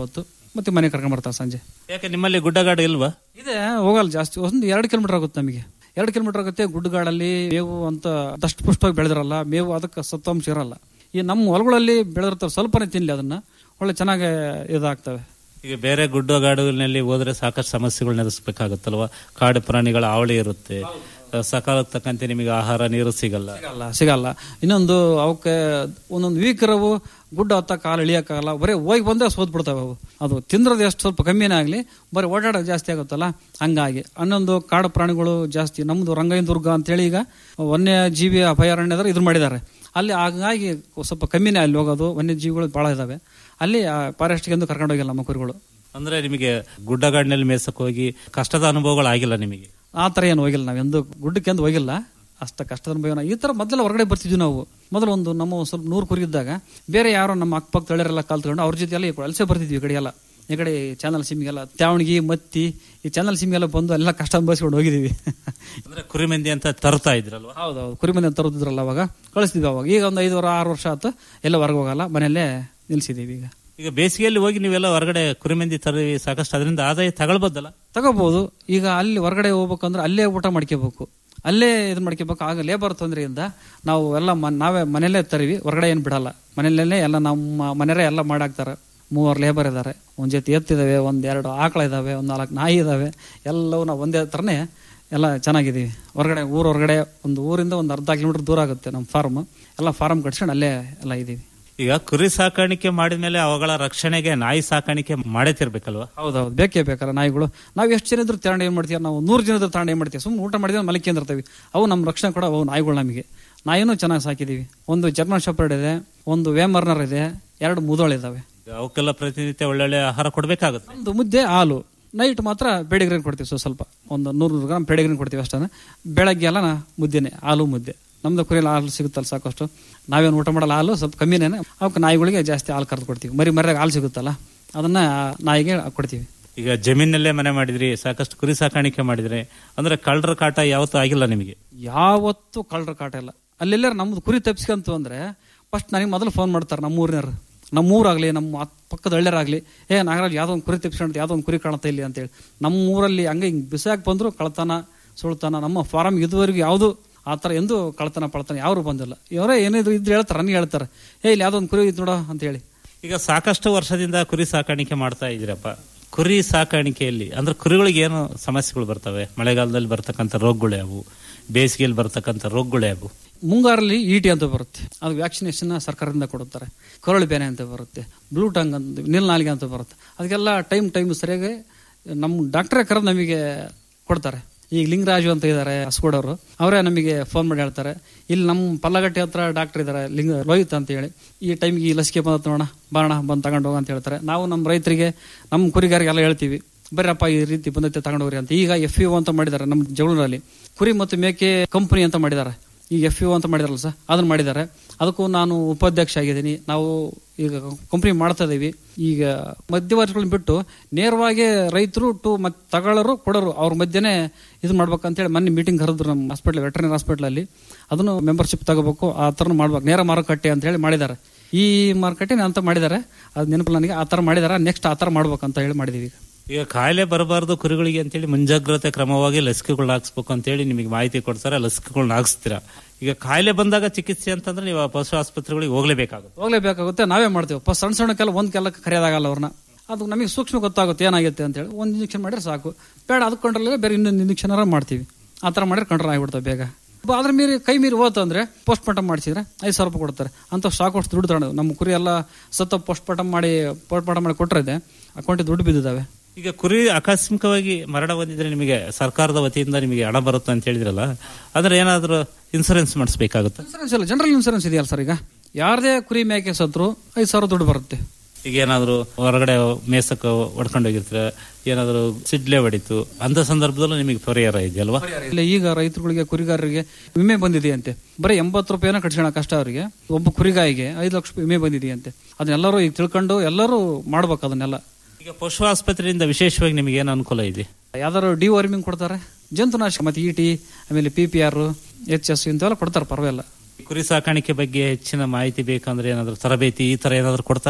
ಮತ್ತೆ ಮನೆ ಕರ್ಕೊಂಡ್ ಬರ್ತಾರೆ ಸಂಜೆ ಯಾಕೆ ನಿಮ್ಮಲ್ಲಿ ಗುಡ್ಡಗಾಡು ಇಲ್ವಾ ಇದೆ ಹೋಗಲ್ಲ ಜಾಸ್ತಿ ಒಂದು ಎರಡು ಕಿಲೋಮೀಟರ್ ಆಗುತ್ತೆ ನಮಗೆ ಎರಡು ಕಿಲೋಮೀಟರ್ ಆಗುತ್ತೆ ಗುಡ್ಡಗಾಡಲ್ಲಿ ಮೇವು ಅಂತ ದಷ್ಟು ಪುಷ್ಟವಾಗಿ ಬೆಳೆದಿರಲ್ಲ ಮೇವು ಅದಕ್ಕೆ ಸತ್ವಾಂಶ ಇರಲ್ಲ ಈ ನಮ್ಮ ಹೊಲಗಳಲ್ಲಿ ಬೆಳೆದಿರ್ತಾವೆ ಸ್ವಲ್ಪನೇ ತಿನ್ಲಿ ಅದನ್ನ ಒಳ್ಳೆ ಚೆನ್ನಾಗಿ ಇದಾಗ್ತವೆ ಈಗ ಬೇರೆ ಗುಡ್ಡಗಾಡುಗಳಲ್ಲಿ ಹೋದ್ರೆ ಸಾಕಷ್ಟು ಸಮಸ್ಯೆಗಳನ್ನ ಎದುರಿಸಬೇಕಾಗುತ್ತಲ್ವಾ ಕಾಡು ಪ್ರಾಣಿಗಳ ಅವಳಿ ಇರುತ್ತೆ ಸಕಾಲಕ್ಕೆ ತಕ್ಕಂತೆ ನಿಮಗೆ ಆಹಾರ ನೀರು ಸಿಗಲ್ಲ ಸಿಗಲ್ಲ ಸಿಗಲ್ಲ ಇನ್ನೊಂದು ಅವಕ್ಕೆ ಒಂದೊಂದು ವೀಕ್ ಇರವು ಗುಡ್ಡ ಹತ್ತ ಕಾಲು ಇಳಿಯಕ್ಕಾಗಲ್ಲ ಬರೀ ಹೋಗಿ ಬಂದೇ ಸೋತ್ ಬಿಡ್ತಾವೆ ಅವು ಅದು ತಿಂದ್ರದ್ದು ಎಷ್ಟು ಸ್ವಲ್ಪ ಕಮ್ಮಿನೇ ಆಗಲಿ ಬರೀ ಓಡಾಡೋದು ಜಾಸ್ತಿ ಆಗುತ್ತಲ್ಲ ಹಂಗಾಗಿ ಹನ್ನೊಂದು ಕಾಡು ಪ್ರಾಣಿಗಳು ಜಾಸ್ತಿ ನಮ್ದು ರಂಗಯ್ಯ ದುರ್ಗ ಅಂತೇಳಿ ಈಗ ವನ್ಯ ಜೀವಿ ಅಭಯಾರಣ್ಯದ ಇದು ಮಾಡಿದ್ದಾರೆ ಅಲ್ಲಿ ಹಾಗಾಗಿ ಸ್ವಲ್ಪ ಕಮ್ಮಿನೇ ಅಲ್ಲಿ ಹೋಗೋದು ವನ್ಯಜೀವಿಗಳು ಭಾಳ ಇದಾವೆ ಅಲ್ಲಿ ಫಾರೆಸ್ಟ್ಗೆ ಎಂದು ಕರ್ಕೊಂಡು ಹೋಗಿಲ್ಲ ನಮ್ಮ ಕುರಿಗಳು ಅಂದ್ರೆ ನಿಮಗೆ ಗುಡ್ಡಗಾಡಿನಲ್ಲಿ ಮೇಸಕ್ ಹೋಗಿ ಕಷ್ಟದ ಅನುಭವಗಳಾಗಿಲ್ಲ ನಿಮಗೆ ಆ ಥರ ಏನು ಹೋಗಿಲ್ಲ ನಾವು ಎಂದು ಗುಡ್ಡಕ್ಕೆ ಎಂದು ಹೋಗಿಲ್ಲ ಅಷ್ಟ ಕಷ್ಟದ ಅನುಭವ ಈ ಥರ ಮೊದಲು ಹೊರಗಡೆ ಬರ್ತಿದ್ವಿ ನಾವು ಮೊದಲು ಒಂದು ನಮ್ಮ ಸ್ವಲ್ಪ ನೂರು ಕುರಿ ಇದ್ದಾಗ ಬೇರೆ ಯಾರೋ ನಮ್ಮ ಅಕ್ಕಪಕ್ಕ ತಳೆರೆಲ್ಲ ಕಲ್ತ್ಕೊಂಡು ಅವ್ರ ಜೊತೆ ಎಲ್ಲ ಈ ವಲಸೆ ಬರ್ತಿದ್ವಿ ಈ ಕಡೆ ಎಲ್ಲ ಈ ಕಡೆ ಚಾನಲ್ ಸಿಮ್ಗೆಲ್ಲ ತ್ಯಾವಣಿಗೆ ಮತ್ತಿ ಈ ಚಾನಲ್ ಸಿಮ್ಗೆಲ್ಲ ಬಂದು ಎಲ್ಲ ಕಷ್ಟ ಅನುಭವಿಸ್ಕೊಂಡು ಹೋಗಿದ್ದೀವಿ ಅಂದ್ರೆ ಕುರಿ ಮಂದಿ ಅಂತ ತರ್ತಾ ಇದ್ರಲ್ವಾ ಹೌದೌದು ಕುರಿ ಮನೆ ತರೋದಿದ್ರಲ್ಲ ಅವಾಗ ಕಳಿಸ್ತಿದ್ವಿ ಅವಾಗ ಈಗ ಒಂದು ಐದು ಆರು ವರ್ಷ ಆಯ್ತು ಎಲ್ಲ ಹೊರಗೆ ಹೋಗಲ್ಲ ಮನೆಯಲ್ಲೇ ನಿಲ್ಸಿದೀವಿ ಈಗ ಈಗ ಬೇಸಿಗೆಯಲ್ಲಿ ಹೋಗಿ ನೀವೆಲ್ಲ ಹೊರಗಡೆ ಕುರಿ ಮಂದಿ ತರಿ ಸಾಕಷ್ಟು ಅದರಿಂದ ಆದಾಯ ತಗೊಳ್ಬೋದಲ್ಲ ತಗೋಬಹುದು ಈಗ ಅಲ್ಲಿ ಹೊರಗಡೆ ಹೋಗ್ಬೇಕಂದ್ರೆ ಅಲ್ಲೇ ಊಟ ಮಾಡ್ಕೋಬೇಕು ಅಲ್ಲೇ ಇದು ಮಾಡ್ಕೋಬೇಕು ಆಗ ಲೇಬರ್ ತೊಂದರೆಯಿಂದ ನಾವು ಎಲ್ಲ ಮ- ನಾವೇ ಮನೆಯಲ್ಲೇ ತರಿವಿ ಹೊರಗಡೆ ಏನು ಬಿಡಲ್ಲ ಮನೆಯಲ್ಲೇ ಎಲ್ಲ ನಮ್ಮ ಮನೆಯವರೇ ಎಲ್ಲ ಮಾಡಾಕ್ತಾರೆ ಮೂವರು ಲೇಬರ್ ಇದ್ದಾರೆ ಒಂದು ಜೊತೆ ಎತ್ತಿದಾವೆ ಒಂದು ಎರಡು ಆಕಳ ಇದಾವೆ ಒಂದು ನಾಲ್ಕು ನಾಯಿ ಇದಾವೆ ಎಲ್ಲವೂ ನಾವು ಒಂದೇ ಥರನೇ ಎಲ್ಲ ಚೆನ್ನಾಗಿದ್ದೀವಿ ಹೊರಗಡೆ ಊರ ಹೊರಗಡೆ ಒಂದು ಊರಿಂದ ಒಂದು ಅರ್ಧ ಕಿಲೋಮೀಟರ್ ದೂರ ಆಗುತ್ತೆ ನಮ್ಮ ಫಾರ್ಮ್ ಎಲ್ಲ ಫಾರ್ಮ್ ಕಟ್ಸ್ಕೊಂಡು ಅಲ್ಲೇ ಎಲ್ಲ ಇದ್ದೀವಿ ಈಗ ಕುರಿ ಸಾಕಾಣಿಕೆ ಮಾಡಿದ್ಮೇಲೆ ಅವುಗಳ ರಕ್ಷಣೆಗೆ ನಾಯಿ ಸಾಕಾಣಿಕೆ ಮಾಡೇ ತಿರ್ಬೇಕಲ್ವಾ ಹೌದೌದು ಬೇಕೇ ಬೇಕಲ್ಲ ನಾಯಿಗಳು ನಾವು ಎಷ್ಟು ಜನ ಇದ್ರು ತಗೊಂಡು ಏನು ಮಾಡ್ತೀವಿ ನಾವು ನೂರು ಜನ ಇದ್ರು ತಗೊಂಡು ಏನು ಮಾಡ್ತೀವಿ ಸುಮ್ಮನೆ ಊಟ ಮಾಡಿದ್ರೆ ಮಲಿಕೊಂಡಿರ್ತೀವಿ ಅವು ನಮ್ಮ ರಕ್ಷಣೆ ಕೂಡ ಅವು ನಾಯಿಗಳು ನಮಗೆ ನಾಯಿನೂ ಚೆನ್ನಾಗಿ ಸಾಕಿದೀವಿ ಒಂದು ಜರ್ಮನ್ ಶೆಪರ್ಡ್ ಇದೆ ಒಂದು ವೇಮರ್ನರ್ ಇದೆ ಎರಡು ಮುದೋಳಿದಾವೆ ಈಗ ಅವಕ್ಕೆಲ್ಲ ಪ್ರತಿನಿತ್ಯ ಒಳ್ಳೊಳ್ಳೆ ಆಹಾರ ಕೊಡ್ಬೇಕಾಗುತ್ತೆ ಒಂದು ಮುದ್ದೆ ಹಾಲು ನೈಟ್ ಮಾತ್ರ ಪೆಡಿಗ್ರೀನ್ ಕೊಡ್ತೀವಿ ಸ್ವಲ್ಪ ಸ್ವಲ್ಪ ಒಂದು ನೂರು ನೂರು ಗ್ರಾಮ್ ಪೆಡಿಗ್ರೀನ್ ಕೊಡ್ತೀವಿ ಅಷ್ಟೇ ಬೆಳಗ್ಗೆ ಎಲ್ಲ ನಾ ಮುದ್ದೆನೆ ಹಾಲು ಮುದ್ದೆ ನಮ್ದು ಕುರಿಯಲ್ಲಿ ಹಾಲು ಸಿಗುತ್ತಲ್ಲ ಸಾಕಷ್ಟು ನಾವೇನು ಊಟ ಮಾಡಲ್ಲ ಹಾಲು ಸ್ವಲ್ಪ ಕಮ್ಮಿನೇ ಅವಕ್ಕೆ ನಾಯಿಗಳಿಗೆ ಜಾಸ್ತಿ ಹಾಲು ಕರೆದು ಕೊಡ್ತೀವಿ ಮರಿ ಮರ್ಯಾಗ ಹಾಲು ಸಿಗುತ್ತಲ್ಲ ಅದನ್ನ ನಾಯಿಗೆ ಕೊಡ್ತೀವಿ ಈಗ ಜಮೀನಲ್ಲೇ ಮನೆ ಮಾಡಿದ್ರಿ ಸಾಕಷ್ಟು ಕುರಿ ಸಾಕಾಣಿಕೆ ಮಾಡಿದ್ರಿ ಅಂದ್ರೆ ಕಳ್ಳರ ಕಾಟ ಯಾವತ್ತೂ ಆಗಿಲ್ಲ ನಿಮಗೆ ಯಾವತ್ತೂ ಕಳ್ಳರ ಕಾಟ ಇಲ್ಲ ಅಲ್ಲೆಲ್ಲರೂ ನಮ್ದು ಕುರಿ ತಪ್ಪಿಸ್ಕಂತು ಅಂದ್ರೆ ಫಸ್ಟ್ ನನಗೆ ಮೊದಲು ಫೋನ್ ಮಾಡ್ತಾರೆ ನಮ್ಮ ಊರಿನವ್ರು ನಮ್ಮ ಊರಾಗ್ಲಿ ನಮ್ಮ ಅತ್- ಪಕ್ಕದ ಹಳ್ಳಿಯರಾಗ್ಲಿ ಏ ನಾಗರಾಜ್ ಯಾವ್ದೋ ಒಂದು ಕುರಿ ತಪ್ಪಿಸ್ಕೊಂಡು ಯಾವ್ದೋ ಒಂದು ಕುರಿ ಕಾಣುತ್ತೆ ಇಲ್ಲಿ ಅಂತೇಳಿ ನಮ್ಮ ಊರಲ್ಲಿ ಹಂಗೆ ಹಿಂಗೆ ಬಿಸಾಕ್ ಬಂದ್ರು ಕಳ್ತನ ಸುಳ್ತನ ನಮ್ಮ ಫಾರಂ ಇದುವರೆಗೂ ಯಾವುದು ಆ ಥರ ಎಂದೂ ಕಳ್ತನ ಪಳ್ತನ ಯಾರು ಬಂದಿಲ್ಲ ಇವರೇ ಏನಿದ್ರು ಇದ್ರು ಹೇಳ್ತಾರೆ ನನಗೆ ಹೇಳ್ತಾರೆ ಏ ಇಲ್ಲಿ ಯಾವ್ದೋ ಒಂದು ಕುರಿ ಇತ್ತು ನೋಡೋ ಅಂತ ಹೇಳಿ ಈಗ ಸಾಕಷ್ಟು ವರ್ಷದಿಂದ ಕುರಿ ಸಾಕಾಣಿಕೆ ಮಾಡ್ತಾ ಇದ್ದೀರಪ್ಪ ಕುರಿ ಸಾಕಾಣಿಕೆಯಲ್ಲಿ ಅಂದ್ರೆ ಕುರಿಗಳಿಗೆ ಏನು ಸಮಸ್ಯೆಗಳು ಬರ್ತವೆ ಮಳೆಗಾಲದಲ್ಲಿ ಬರ್ತಕ್ಕಂಥ ರೋಗಗಳು ಯಾವುವು ಬೇಸಿಗೆಯಲ್ಲಿ ಬರ್ತಕ್ಕಂಥ ರೋಗಗಳು ಯಾವುವು ಮುಂಗಾರಲ್ಲಿ ಇಟಿ ಅಂತ ಬರುತ್ತೆ ಅದು ವ್ಯಾಕ್ಸಿನೇಷನ್ ಸರ್ಕಾರದಿಂದ ಕೊಡುತ್ತಾರೆ ಕೊರಳು ಬೇನೆ ಅಂತ ಬರುತ್ತೆ ಬ್ಲೂ ಟಂಗ್ ಅಂತ ನೀಲ್ನಾಲಿಗೆ ಅಂತ ಬರುತ್ತೆ ಅದಕ್ಕೆಲ್ಲ ಟೈಮ್ ಟೈಮ್ ಸರಿಯಾಗಿ ನಮ್ಮ ಡಾಕ್ಟ್ರೇ ಕರೆದು ನಮಗೆ ಕೊಡ್ತಾರೆ ಈಗ ಲಿಂಗರಾಜು ಅಂತ ಇದ್ದಾರೆ ಹಸ್ಕೋಡವರು ಅವರೇ ನಮಗೆ ಫೋನ್ ಮಾಡಿ ಹೇಳ್ತಾರೆ ಇಲ್ಲಿ ನಮ್ಮ ಪಲ್ಲಗಟ್ಟಿ ಹತ್ರ ಡಾಕ್ಟರ್ ಇದ್ದಾರೆ ಲಿಂಗ ರೋಹಿತ್ ಅಂತ ಹೇಳಿ ಈ ಟೈಮ್ಗೆ ಈ ಲಸಿಕೆ ಬಂದ ನೋಡೋಣ ಬಾರಣ ಬಂದು ತಗೊಂಡು ಹೋಗ ಅಂತ ಹೇಳ್ತಾರೆ ನಾವು ನಮ್ಮ ರೈತರಿಗೆ ನಮ್ಮ ಕುರಿಗಾರಿಗೆಲ್ಲ ಹೇಳ್ತೀವಿ ಬರ್ರಪ್ಪ ಈ ರೀತಿ ಬಂದೈತೆ ತಗೊಂಡೋಗ್ರಿ ಅಂತ ಈಗ ಎಫ್ ಯು ಅಂತ ಮಾಡಿದ್ದಾರೆ ನಮ್ಮ ಜಗಳೂರಲ್ಲಿ ಕುರಿ ಮತ್ತು ಮೇಕೆ ಕಂಪನಿ ಅಂತ ಮಾಡಿದ್ದಾರೆ ಈಗ ಎಫ್ ಯು ಅಂತ ಮಾಡಿದಾರಲ್ಲ ಸರ್ ಅದನ್ನ ಮಾಡಿದ್ದಾರೆ ಅದಕ್ಕೂ ನಾನು ಉಪಾಧ್ಯಕ್ಷ ಆಗಿದ್ದೀನಿ ನಾವು ಈಗ ಕಂಪ್ನಿ ಮಾಡ್ತಾ ಇದೀವಿ ಈಗ ಮಧ್ಯವರ್ತಿಗಳನ್ನ ಬಿಟ್ಟು ನೇರವಾಗಿ ರೈತರು ಟು ಮತ್ತೆ ತಗೊಳ್ಳೋರು ಕೊಡೋರು ಅವ್ರ ಮಧ್ಯೆನೇ ಇದು ಮಾಡ್ಬೇಕಂತೇಳಿ ಮೊನ್ನೆ ಮೀಟಿಂಗ್ ಕರೆದ್ರು ನಮ್ಮ ಹಾಸ್ಪಿಟ್ಲ್ ವೆಟರ್ನರಿ ಹಾಸ್ಪಿಟ್ಲಲ್ಲಿ ಅದನ್ನು ಮೆಂಬರ್ಶಿಪ್ ತಗೋಬೇಕು ಆ ಥರ ಮಾಡ್ಬೇಕು ನೇರ ಮಾರುಕಟ್ಟೆ ಅಂತ ಹೇಳಿ ಮಾಡಿದ್ದಾರೆ ಈ ಮಾರುಕಟ್ಟೆ ಅಂತ ಮಾಡಿದ್ದಾರೆ ಅದು ನೆನಪು ನನಗೆ ಆ ಥರ ಮಾಡಿದ್ದಾರೆ ನೆಕ್ಸ್ಟ್ ಆ ಥರ ಮಾಡ್ಬೇಕಂತ ಹೇಳಿ ಮಾಡಿದೀವಿ ಈಗ ಈಗ ಕಾಯಿಲೆ ಬರಬಾರದು ಕುರಿಗಳಿಗೆ ಅಂತೇಳಿ ಮುಂಜಾಗ್ರತೆ ಕ್ರಮವಾಗಿ ಲಸಿಕೆಗಳನ್ನ ಹಾಕ್ಸ್ಬೇಕು ಅಂತೇಳಿ ನಿಮಗೆ ಮಾಹಿತಿ ಕೊಡ್ತಾರೆ ಲಸಿಕೆಗಳನ್ನ ಹಾಕ್ಸ್ತೀರಾ ಈಗ ಕಾಯಿಲೆ ಬಂದಾಗ ಚಿಕಿತ್ಸೆ ಅಂತಂದ್ರೆ ನೀವು ಆ ಪಶು ಆಸ್ಪತ್ರೆಗಳಿಗೆ ಹೋಗ್ಲೇಬೇಕಾಗುತ್ತೆ ಹೋಗ್ಲೇಬೇಕಾಗುತ್ತೆ ನಾವೇ ಮಾಡ್ತೀವಿ ಫಸ್ಟ್ ಸಣ್ಣ ಸಣ್ಣಕ್ಕೆಲ್ಲ ಒಂದ್ ಕೆಲ್ಲ ಕರೆಯೋದಾಗಲ್ಲ ಅವ್ರನ್ನ ಅದು ನಮಗೆ ಸೂಕ್ಷ್ಮ ಗೊತ್ತಾಗುತ್ತೆ ಏನಾಗುತ್ತೆ ಅಂತ ಹೇಳಿ ಒಂದು ಇಂಜೆಕ್ಷನ್ ಮಾಡಿದ್ರೆ ಸಾಕು ಬೇಡ ಅದು ಕಂಡ್ರಲ್ಲ ಬೇರೆ ಇನ್ನೊಂದು ಇಂಜೆಕ್ಷನ್ ಮಾಡ್ತೀವಿ ಆ ಥರ ಮಾಡಿದ್ರೆ ಕಂಡ್ರೆ ಆಗ್ಬಿಡ್ತವೆ ಬೇಗ ಬ- ಅದ್ರ ಮೀರಿ ಕೈ ಮೀರಿ ಹೋತು ಅಂದ್ರೆ ಪೋಸ್ಟ್ ಮಾರ್ಟಮ್ ಮಾಡಿಸಿದ್ರೆ ಐದು ಸಾವಿರ ರೂಪಾಯಿ ಕೊಡ್ತಾರೆ ಅಂತ ಸಾಕಷ್ಟು ದುಡ್ಡು ತಗೊಂಡು ನಮ್ಮ ಕುರಿ ಎಲ್ಲ ಸತ್ತ ಪೋಸ್ಟ್ ಮಾರ್ಟಮ್ ಮಾಡಿ ಪೋಸ್ಟ್ ಮಾರ್ಟಮ್ ಮಾಡಿ ಕೊಟ್ಟರೆ ಅಕೌಂಟಿಗೆ ದುಡ್ಡು ಬಿದ್ದಿದ್ದಾವೆ ಈಗ ಕುರಿ ಆಕಸ್ಮಿಕವಾಗಿ ಮರಣ ಹೊಂದಿದ್ರೆ ನಿಮಗೆ ಸರ್ಕಾರದ ವತಿಯಿಂದ ನಿಮಗೆ ಹಣ ಬರುತ್ತೆ ಅಂತ ಹೇಳಿದ್ರಲ್ಲ ಆದ್ರೆ ಏನಾದ್ರೂ ಇನ್ಸೂರೆನ್ಸ್ ಮಾಡಿಸ್ಬೇಕಾಗುತ್ತೆ ಇನ್ಸೂರೆನ್ಸ್ ಇಲ್ಲ ಜನರಲ್ ಇನ್ಸೂರೆನ್ಸ್ ಇದೆಯಲ್ಲ ಸರ್ ಈಗ ಯಾರದೇ ಕುರಿ ಮೇಕೆ ಸತ್ರು ಐದು ಸಾವಿರ ದುಡ್ಡು ಬರುತ್ತೆ ಈಗ ಏನಾದ್ರು ಹೊರಗಡೆ ಮೇಸಕ್ಕೆ ಹೊಡ್ಕೊಂಡು ಹೋಗಿರ್ತೀರ ಏನಾದ್ರು ಸಿಡ್ಲೆ ಹೊಡಿತು ಅಂತ ಸಂದರ್ಭದಲ್ಲೂ ನಿಮಗೆ ಪರಿಹಾರ ಇದೆಯಲ್ವಾ ಇಲ್ಲ ಈಗ ರೈತರುಗಳಿಗೆ ಕುರಿಗಾರರಿಗೆ ವಿಮೆ ಬಂದಿದೆಯಂತೆ ಬರೀ ಎಂಬತ್ತು ರೂಪಾಯಿನ ಕಟ್ಸೋಣ ಕಷ್ಟ ಅವರಿಗೆ ಒಬ್ಬ ಕುರಿಗಾಯಿಗೆ ಐದು ಲಕ್ಷ ರೂಪಾಯಿ ವಿಮೆ ಬಂದಿದೆಯಂತೆ ಅದನ್ನೆಲ್ಲರೂ ಈಗ ತಿಳ್ಕೊಂಡು ಎಲ್ಲರೂ ಮಾಡ್ಬೇಕು ಅದನ್ನೆಲ್ಲ ಈಗ ಪಶು ಆಸ್ಪತ್ರೆಯಿಂದ ವಿಶೇಷವಾಗಿ ನಿಮಗೆ ಏನು ಅನುಕೂಲ ಇದೆ ಯಾವ್ದಾದ್ರು ಡಿ ವಾರ್ಮಿಂಗ್ ಕೊಡ್ತಾರೆ ಜಂತುನಾಶಕ ಮತ್ತೆ ಇ ಟಿ ಆಮೇಲೆ P P R H S ಇಂಥವೆಲ್ಲ ಕೊಡ್ತಾರೆ ಪರವಾಗಿಲ್ಲ ಕುರಿ ಸಾಕಾಣಿಕೆ ಬಗ್ಗೆ ಹೆಚ್ಚಿನ ಮಾಹಿತಿ ಬೇಕಂದ್ರೆ ಏನಾದ್ರು ತರಬೇತಿ ಈ ತರ ಏನಾದ್ರು ಕೊಡ್ತಾರಾ